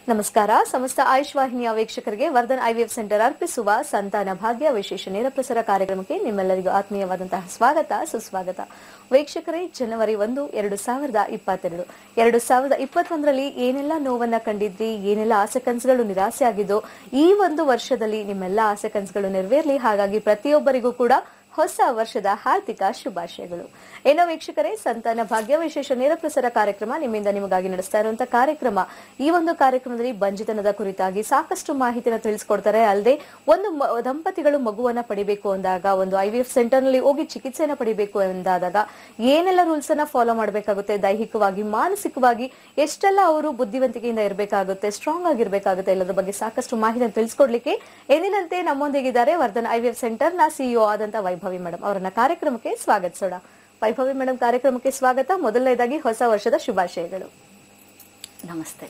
ನಮಸ್ಕಾರ ಸಮಸ್ತ ಆಯುಷ್ ವಾಹಿನಿಯ ವೀಕ್ಷಕರಿಗೆ ವರ್ಧನ್ ಐವಿಎಫ್ ಸೆಂಟರ್ ಅರ್ಪಿಸುವ ಸಂತಾನ ಭಾಗ್ಯ ವಿಶೇಷ ನೇರ ಪ್ರಸಾರ ಕಾರ್ಯಕ್ರಮಕ್ಕೆ ನಿಮ್ಮೆಲ್ಲರಿಗೂ ಆತ್ಮೀಯವಾದಂತಹ ಸ್ವಾಗತ ಸುಸ್ವಾಗತ ವೀಕ್ಷಕರೇ ಜನವರಿ ಒಂದು ಎರಡು ಸಾವಿರದ ಇಪ್ಪತ್ತೆರಡು ಎರಡು ಸಾವಿರದ ಇಪ್ಪತ್ತೊಂದರಲ್ಲಿ ಏನೆಲ್ಲ ನೋವನ್ನ ಕಂಡಿದ್ರಿ ಏನೆಲ್ಲ ಆಸೆ ಕನಸುಗಳು ನಿರಾಸೆ ಆಗಿದ್ದು ಈ ಒಂದು ವರ್ಷದಲ್ಲಿ ನಿಮ್ಮೆಲ್ಲ ಆಸೆ ಕನಸುಗಳು ನೆರವೇರಲಿ ಹಾಗಾಗಿ ಪ್ರತಿಯೊಬ್ಬರಿಗೂ ಕೂಡ ಹೊಸ ವರ್ಷದ ಹಾರ್ದಿಕ ಶುಭಾಶಯಗಳು ಏನೋ ವೀಕ್ಷಕರೇ ಸಂತಾನ ಭಾಗ್ಯ ವಿಶೇಷ ನೇರ ಪ್ರಸಾರ ಕಾರ್ಯಕ್ರಮ ನಿಮ್ಮಿಂದ ನಿಮಗಾಗಿ ನಡೆಸ್ತಾ ಇರುವಂತಹ ಕಾರ್ಯಕ್ರಮ ಈ ಒಂದು ಕಾರ್ಯಕ್ರಮದಲ್ಲಿ ಬಂಜಿತನದ ಕುರಿತಾಗಿ ಸಾಕಷ್ಟು ಮಾಹಿತಿನ ತಿಳಿಸ್ಕೊಡ್ತಾರೆ ಅಲ್ಲದೆ ಒಂದು ಮ- ದಂಪತಿಗಳು ಮಗುವನ್ನ ಪಡಿಬೇಕು ಅಂದಾಗ ಒಂದು ಐ ವಿ ಎಫ್ ಸೆಂಟರ್ ನಲ್ಲಿ ಹೋಗಿ ಚಿಕಿತ್ಸೆನ ಪಡಿಬೇಕು ಎಂದಾದಾಗ ಏನೆಲ್ಲ ರೂಲ್ಸ್ ಅನ್ನ ಫಾಲೋ ಮಾಡಬೇಕಾಗುತ್ತೆ ದೈಹಿಕವಾಗಿ ಮಾನಸಿಕವಾಗಿ ಎಷ್ಟೆಲ್ಲ ಅವರು ಬುದ್ಧಿವಂತಿಕೆಯಿಂದ ಇರಬೇಕಾಗುತ್ತೆ ಸ್ಟ್ರಾಂಗ್ ಆಗಿರ್ಬೇಕಾಗುತ್ತೆ ಎಲ್ಲದರ ಬಗ್ಗೆ ಸಾಕಷ್ಟು ಮಾಹಿತಿಯನ್ನು ತಿಳಿಸ್ಕೊಡ್ಲಿಕ್ಕೆ ಎಂದಿನಂತೆ ನಮ್ಮೊಂದಿಗಿದ್ದಾರೆ Vardhan I V F centre ನ ಸಿಇಒ ಆದಂತ ವೈಭವಿ ಮೇಡಮ್ ಅವರನ್ನ ಕಾರ್ಯಕ್ರಮಕ್ಕೆ ಸ್ವಾಗತಿಸೋಣ ವೈಭವಿ ಮೇಡಮ್ ಕಾರ್ಯಕ್ರಮಕ್ಕೆ ಸ್ವಾಗತ ಮೊದಲನೇದಾಗಿ ಹೊಸ ವರ್ಷದ ಶುಭಾಶಯಗಳು ನಮಸ್ತೆ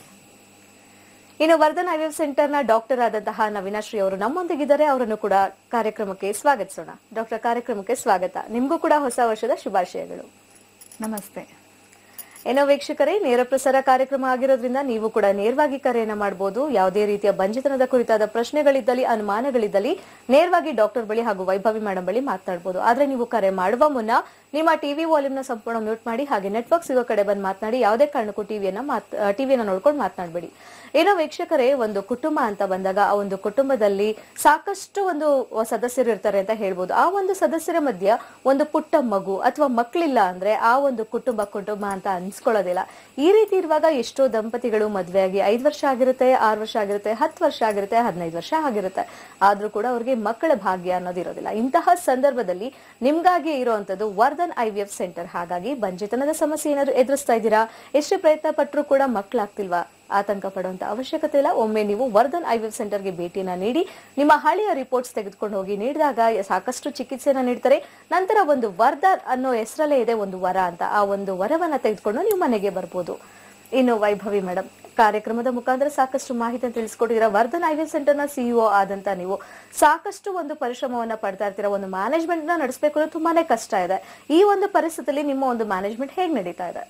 ಇನ್ನು Vardhan I V F centre ನ ಡಾಕ್ಟರ್ ಆದಂತಹ ನವೀನಾಶ್ರೀ ಅವರು ನಮ್ಮೊಂದಿಗಿದ್ದಾರೆ ಅವರನ್ನು ಕೂಡ ಕಾರ್ಯಕ್ರಮಕ್ಕೆ ಸ್ವಾಗತಿಸೋಣ ಡಾಕ್ಟರ್ ಕಾರ್ಯಕ್ರಮಕ್ಕೆ ಸ್ವಾಗತ ನಿಮ್ಗೂ ಕೂಡ ಹೊಸ ವರ್ಷದ ಶುಭಾಶಯಗಳು ನಮಸ್ತೆ ಏನೋ ವೀಕ್ಷಕರೇ ನೇರ ಪ್ರಸಾರ ಕಾರ್ಯಕ್ರಮ ಆಗಿರೋದ್ರಿಂದ ನೀವು ಕೂಡ ನೇರವಾಗಿ ಕರೆಯನ್ನ ಮಾಡಬಹುದು ಯಾವುದೇ ರೀತಿಯ ಬಂಜತನದ ಕುರಿತಾದ ಪ್ರಶ್ನೆಗಳಿದ್ದಲ್ಲಿ ಅನುಮಾನಗಳಿದ್ದಲ್ಲಿ ನೇರವಾಗಿ ಡಾಕ್ಟರ್ ಬಳಿ ಹಾಗೂ ವೈಭವಿ ಮೇಡಮ್ ಬಳಿ ಮಾತನಾಡಬಹುದು ಆದ್ರೆ ನೀವು ಕರೆ ಮಾಡುವ ಮುನ್ನ ನಿಮ್ಮ ಟಿವಿ ವಾಲ್ಯೂಮ್ ನ ಸಂಪೂರ್ಣ ಮ್ಯೂಟ್ ಮಾಡಿ ಹಾಗೆ ನೆಟ್ವರ್ಕ್ ಸಿಗೋ ಕಡೆ ಬಂದು ಮಾತನಾಡಿ ಯಾವುದೇ ಕಾರಣಕ್ಕೂ ಟಿವಿಯನ್ನ ಮಾತ್ ಟಿವಿಯನ್ನ ನೋಡ್ಕೊಂಡು ಮಾತನಾಡಬೇಡಿ ಏನೋ ವೀಕ್ಷಕರೇ ಒಂದು ಕುಟುಂಬ ಅಂತ ಬಂದಾಗ ಆ ಒಂದು ಕುಟುಂಬದಲ್ಲಿ ಸಾಕಷ್ಟು ಒಂದು ಸದಸ್ಯರು ಇರ್ತಾರೆ ಅಂತ ಹೇಳ್ಬೋದು ಆ ಒಂದು ಸದಸ್ಯರ ಮಧ್ಯ ಒಂದು ಪುಟ್ಟ ಮಗು ಅಥವಾ ಮಕ್ಕಳಿಲ್ಲ ಅಂದ್ರೆ ಆ ಒಂದು ಕುಟುಂಬ ಕುಟುಂಬ ಅಂತ ಅನ್ಸ್ಕೊಳ್ಳೋದಿಲ್ಲ ಈ ರೀತಿ ಇರುವಾಗ ಎಷ್ಟೋ ದಂಪತಿಗಳು ಮದ್ವೆಯಾಗಿ ಐದು ವರ್ಷ ಆಗಿರುತ್ತೆ ಆರು ವರ್ಷ ಆಗಿರುತ್ತೆ ಹತ್ತು ವರ್ಷ ಆಗಿರುತ್ತೆ ಹದಿನೈದು ವರ್ಷ ಆಗಿರುತ್ತೆ ಆದ್ರೂ ಕೂಡ ಅವ್ರಿಗೆ ಮಕ್ಕಳ ಭಾಗ್ಯ ಅನ್ನೋದಿರೋದಿಲ್ಲ ಇಂತಹ ಸಂದರ್ಭದಲ್ಲಿ ನಿಮ್ಗಾಗಿ ಇರುವಂತದ್ದು Vardhan I V F centre ಹಾಗಾಗಿ ಬಂಜಿತನದ ಸಮಸ್ಯೆ ಏನಾದ್ರು ಎದುರಿಸ್ತಾ ಇದ್ದೀರಾ ಎಷ್ಟೇ ಪ್ರಯತ್ನ ಪಟ್ಟರು ಕೂಡ ಮಕ್ಕಳಾಗ್ತಿಲ್ವಾ ಆತಂಕ ಪಡುವಂತ ಅವಶ್ಯಕತೆ ಇಲ್ಲ ಒಮ್ಮೆ ನೀವು ವರ್ಧನ್ ಐ ವಿ ಎಫ್ ಸೆಂಟರ್ಗೆ ಭೇಟಿನ ನೀಡಿ ನಿಮ್ಮ ಹಳೆಯ ರಿಪೋರ್ಟ್ಸ್ ತೆಗೆದುಕೊಂಡು ಹೋಗಿ ನೀಡಿದಾಗ ಸಾಕಷ್ಟು ಚಿಕಿತ್ಸೆನ ನೀಡ್ತಾರೆ ನಂತರ ಒಂದು ವರ್ಧನ್ ಅನ್ನೋ ಹೆಸರಲ್ಲೇ ಇದೆ ಒಂದು ವರ ಅಂತ ಆ ಒಂದು ವರವನ್ನ ತೆಗೆದುಕೊಂಡು ನೀವು ಮನೆಗೆ ಬರ್ಬೋದು ಇನ್ನು ವೈಭವಿ ಮೇಡಮ್ ಕಾರ್ಯಕ್ರಮದ ಮುಖಾಂತರ ಸಾಕಷ್ಟು ಮಾಹಿತಿಯನ್ನು ತಿಳಿಸ್ಕೊಟ್ಟಿದ್ದೀರಾ ವರ್ಧನ್ ಐ ವಿ ಎಫ್ ಸೆಂಟರ್ನ ಸಿಇಒ ಆದಂತ ನೀವು ಸಾಕಷ್ಟು ಒಂದು ಪರಿಶ್ರಮವನ್ನ ಪಡ್ತಾ ಇರ್ತೀರಾ ಒಂದು ಮ್ಯಾನೇಜ್ಮೆಂಟ್ ನ ನಡೆಸಬೇಕು ಅನ್ನೋದು ತುಂಬಾನೇ ಕಷ್ಟ ಇದೆ ಈ ಒಂದು ಪರಿಸ್ಥಿತಿಯಲ್ಲಿ ನಿಮ್ಮ ಒಂದು ಮ್ಯಾನೇಜ್ಮೆಂಟ್ ಹೇಗೆ ನಡೀತಾ ಇದೆ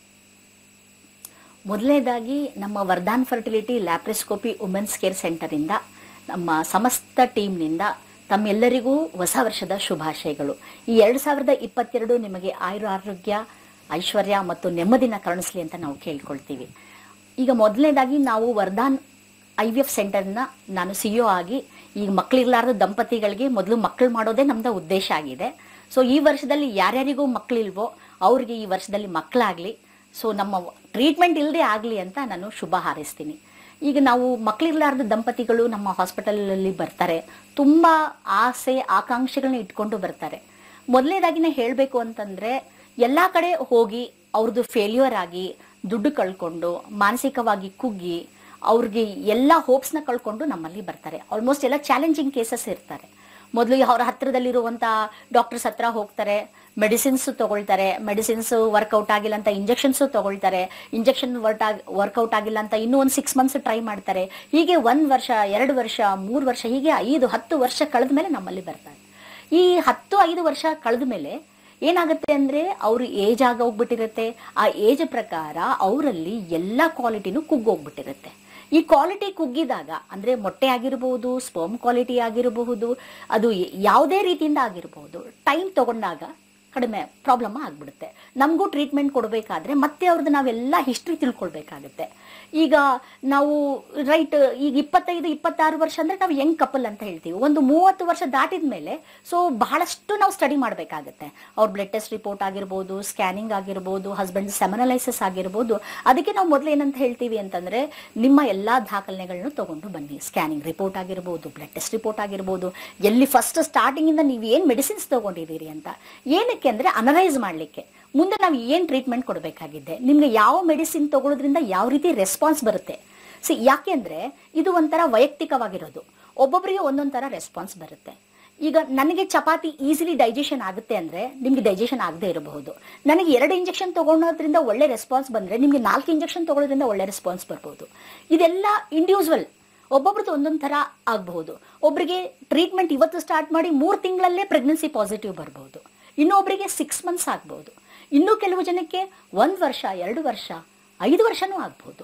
ಮೊದಲನೇದಾಗಿ ನಮ್ಮ Vardhan fertility laparoscopy women's care ಸೆಂಟರಿಂದ ನಮ್ಮ ಸಮಸ್ತ ಟೀಮ್ನಿಂದ ತಮ್ಮೆಲ್ಲರಿಗೂ ಹೊಸ ವರ್ಷದ ಶುಭಾಶಯಗಳು ಈ ಎರಡು ಸಾವಿರದ ಇಪ್ಪತ್ತೆರಡು ನಿಮಗೆ ಆಯುರ ಆರೋಗ್ಯ ಐಶ್ವರ್ಯ ಮತ್ತು ನೆಮ್ಮದಿನ ಕರುಣಿಸ್ಲಿ ಅಂತ ನಾವು ಕೇಳ್ಕೊಳ್ತೀವಿ ಈಗ ಮೊದಲನೇದಾಗಿ ನಾವು ವರ್ಧಾನ್ ಐ ವಿ ಎಫ್ ಸೆಂಟರ್ನ ನಾನು ಸಿ ಆಗಿ ಈಗ ಮಕ್ಕಳಿರ್ಲಾರ್ದ ದಂಪತಿಗಳಿಗೆ ಮೊದಲು ಮಕ್ಕಳು ಮಾಡೋದೇ ನಮ್ದು ಉದ್ದೇಶ ಆಗಿದೆ ಸೊ ಈ ವರ್ಷದಲ್ಲಿ ಯಾರ್ಯಾರಿಗೂ ಮಕ್ಕಳಿಲ್ವೋ ಅವ್ರಿಗೆ ಈ ವರ್ಷದಲ್ಲಿ ಮಕ್ಕಳಾಗಲಿ ಸೊ ನಮ್ಮ ಟ್ರೀಟ್ಮೆಂಟ್ ಇಲ್ಲದೆ ಆಗಲಿ ಅಂತ ನಾನು ಶುಭ ಹಾರೈಸ್ತೀನಿ ಈಗ ನಾವು ಮಕ್ಕಳಿರ್ಲಾರ್ದ ದಂಪತಿಗಳು ನಮ್ಮ ಹಾಸ್ಪಿಟಲಲ್ಲಿ ಬರ್ತಾರೆ ತುಂಬ ಆಸೆ ಆಕಾಂಕ್ಷೆಗಳನ್ನ ಇಟ್ಕೊಂಡು ಬರ್ತಾರೆ ಮೊದಲನೇದಾಗಿನೇ ಹೇಳಬೇಕು ಅಂತಂದರೆ ಎಲ್ಲ ಕಡೆ ಹೋಗಿ ಅವ್ರದ್ದು ಫೇಲ್ಯೂರ್ ಆಗಿ ದುಡ್ಡು ಕಳ್ಕೊಂಡು ಮಾನಸಿಕವಾಗಿ ಕುಗ್ಗಿ ಅವ್ರಿಗೆ ಎಲ್ಲ ಹೋಪ್ಸ್ನ ಕಳ್ಕೊಂಡು ನಮ್ಮಲ್ಲಿ ಬರ್ತಾರೆ ಆಲ್ಮೋಸ್ಟ್ ಎಲ್ಲ ಚಾಲೆಂಜಿಂಗ್ ಕೇಸಸ್ ಇರ್ತಾರೆ ಮೊದಲು ಅವ್ರ ಹತ್ರದಲ್ಲಿರುವಂಥ ಡಾಕ್ಟರ್ಸ್ ಹತ್ರ ಹೋಗ್ತಾರೆ ಮೆಡಿಸಿನ್ಸ್ ತಗೊಳ್ತಾರೆ ಮೆಡಿಸಿನ್ಸ್ ವರ್ಕೌಟ್ ಆಗಿಲ್ಲ ಅಂತ ಇಂಜೆಕ್ಷನ್ಸು ತಗೊಳ್ತಾರೆ ಇಂಜೆಕ್ಷನ್ ವರ್ಟ್ ಆಗಿ ವರ್ಕೌಟ್ ಆಗಿಲ್ಲ ಅಂತ ಇನ್ನೂ ಒಂದು ಸಿಕ್ಸ್ ಮಂತ್ಸ್ ಟ್ರೈ ಮಾಡ್ತಾರೆ ಹೀಗೆ ಒಂದು ವರ್ಷ ಎರಡು ವರ್ಷ ಮೂರು ವರ್ಷ ಹೀಗೆ ಐದು ಹತ್ತು ವರ್ಷ ಕಳೆದ ಮೇಲೆ ನಮ್ಮಲ್ಲಿ ಬರ್ತಾರೆ ಈ ಹತ್ತು ಐದು ವರ್ಷ ಕಳೆದ ಮೇಲೆ ಏನಾಗುತ್ತೆ ಅಂದ್ರೆ ಅವ್ರ ಏಜ್ ಆಗ ಹೋಗ್ಬಿಟ್ಟಿರುತ್ತೆ ಆ ಏಜ್ ಪ್ರಕಾರ ಅವರಲ್ಲಿ ಎಲ್ಲ ಕ್ವಾಲಿಟಿನೂ ಕುಗ್ಗೋಗ್ಬಿಟ್ಟಿರುತ್ತೆ ಈ ಕ್ವಾಲಿಟಿ ಕುಗ್ಗಿದಾಗ ಅಂದ್ರೆ ಮೊಟ್ಟೆ ಆಗಿರಬಹುದು ಸ್ಪರ್ಮ್ ಕ್ವಾಲಿಟಿ ಆಗಿರಬಹುದು ಅದು ಯಾವುದೇ ರೀತಿಯಿಂದ ಆಗಿರಬಹುದು ಟೈಮ್ ತಗೊಂಡಾಗ ಕಡಿಮೆ ಪ್ರಾಬ್ಲಮ್ ಆಗ್ಬಿಡುತ್ತೆ ನಮಗೂ ಟ್ರೀಟ್ಮೆಂಟ್ ಕೊಡಬೇಕಾದ್ರೆ ಮತ್ತೆ ಅವ್ರದ್ದು ನಾವೆಲ್ಲ ಹಿಸ್ಟ್ರಿ ತಿಳ್ಕೊಳ್ಬೇಕಾಗುತ್ತೆ ಈಗ ನಾವು ರೈಟ್ ಈಗ ಇಪ್ಪತ್ತೈದು ಇಪ್ಪತ್ತಾರು ವರ್ಷ ಅಂದ್ರೆ ನಾವು ಯಂಗ್ ಕಪಲ್ ಅಂತ ಹೇಳ್ತೀವಿ ಒಂದು ಮೂವತ್ತು ವರ್ಷ ದಾಟಿದ ಮೇಲೆ ಸೊ ಬಹಳಷ್ಟು ನಾವು ಸ್ಟಡಿ ಮಾಡಬೇಕಾಗುತ್ತೆ ಅವ್ರ ಬ್ಲಡ್ ಟೆಸ್ಟ್ ರಿಪೋರ್ಟ್ ಆಗಿರ್ಬೋದು ಸ್ಕ್ಯಾನಿಂಗ್ ಆಗಿರ್ಬೋದು ಹಸ್ಬೆಂಡ್ ಸೆಮನಲೈಸಿಸ್ ಆಗಿರ್ಬೋದು ಅದಕ್ಕೆ ನಾವು ಮೊದಲು ಏನಂತ ಹೇಳ್ತೀವಿ ಅಂತಂದ್ರೆ ನಿಮ್ಮ ಎಲ್ಲಾ ದಾಖಲೆಗಳನ್ನು ತಗೊಂಡು ಬನ್ನಿ ಸ್ಕ್ಯಾನಿಂಗ್ ರಿಪೋರ್ಟ್ ಆಗಿರ್ಬೋದು ಬ್ಲಡ್ ಟೆಸ್ಟ್ ರಿಪೋರ್ಟ್ ಆಗಿರ್ಬೋದು ಎಲ್ಲಿ ಫಸ್ಟ್ ಸ್ಟಾರ್ಟಿಂಗ್ ಇಂದ ನೀವು ಏನು ಮೆಡಿಸಿನ್ಸ್ ತಗೊಂಡಿದ್ದೀರಿ ಅಂತ ಏನಕ್ಕೆ ಅಂದ್ರೆ ಅನಲೈಸ್ ಮಾಡಲಿಕ್ಕೆ ಮುಂದೆ ನಾವು ಏನು ಟ್ರೀಟ್ಮೆಂಟ್ ಕೊಡಬೇಕಾಗಿದೆ ನಿಮ್ಗೆ ಯಾವ ಮೆಡಿಸಿನ್ ತಗೊಳ್ಳೋದ್ರಿಂದ ಯಾವ ರೀತಿ ರೆಸ್ಪಾನ್ಸ್ ಬರುತ್ತೆ ಸಿ ಯಾಕೆಂದ್ರೆ ಇದು ಒಂಥರ ವೈಯಕ್ತಿಕವಾಗಿರೋದು ಒಬ್ಬೊಬ್ಬರಿಗೆ ಒಂದೊಂದು ಥರ ರೆಸ್ಪಾನ್ಸ್ ಬರುತ್ತೆ ಈಗ ನನಗೆ ಚಪಾತಿ ಈಸಿಲಿ ಡೈಜೆಷನ್ ಆಗುತ್ತೆ ಅಂದ್ರೆ ನಿಮ್ಗೆ ಡೈಜೆಷನ್ ಆಗದೆ ಇರಬಹುದು ನನಗೆ ಎರಡು ಇಂಜೆಕ್ಷನ್ ತಗೊಳೋದ್ರಿಂದ ಒಳ್ಳೆ ರೆಸ್ಪಾನ್ಸ್ ಬಂದ್ರೆ ನಿಮ್ಗೆ ನಾಲ್ಕು ಇಂಜೆಕ್ಷನ್ ತಗೊಳ್ಳೋದ್ರಿಂದ ಒಳ್ಳೆ ರೆಸ್ಪಾನ್ಸ್ ಬರ್ಬೋದು ಇದೆಲ್ಲ ಇಂಡಿವಿಜುವಲ್ ಒಬ್ಬೊಬ್ರದ್ದು ಒಂದೊಂದು ಥರ ಆಗಬಹುದು ಒಬ್ಬರಿಗೆ ಟ್ರೀಟ್ಮೆಂಟ್ ಇವತ್ತು ಸ್ಟಾರ್ಟ್ ಮಾಡಿ ಮೂರು ತಿಂಗಳಲ್ಲೇ ಪ್ರೆಗ್ನೆನ್ಸಿ ಪಾಸಿಟಿವ್ ಬರ್ಬೋದು ಇನ್ನೊಬ್ಬರಿಗೆ ಸಿಕ್ಸ್ ಮಂತ್ಸ್ ಆಗ್ಬೋದು ಇನ್ನೂ ಕೆಲವು ಜನಕ್ಕೆ ಒಂದು ವರ್ಷ ಎರಡು ವರ್ಷ ಐದು ವರ್ಷನೂ ಆಗ್ಬೋದು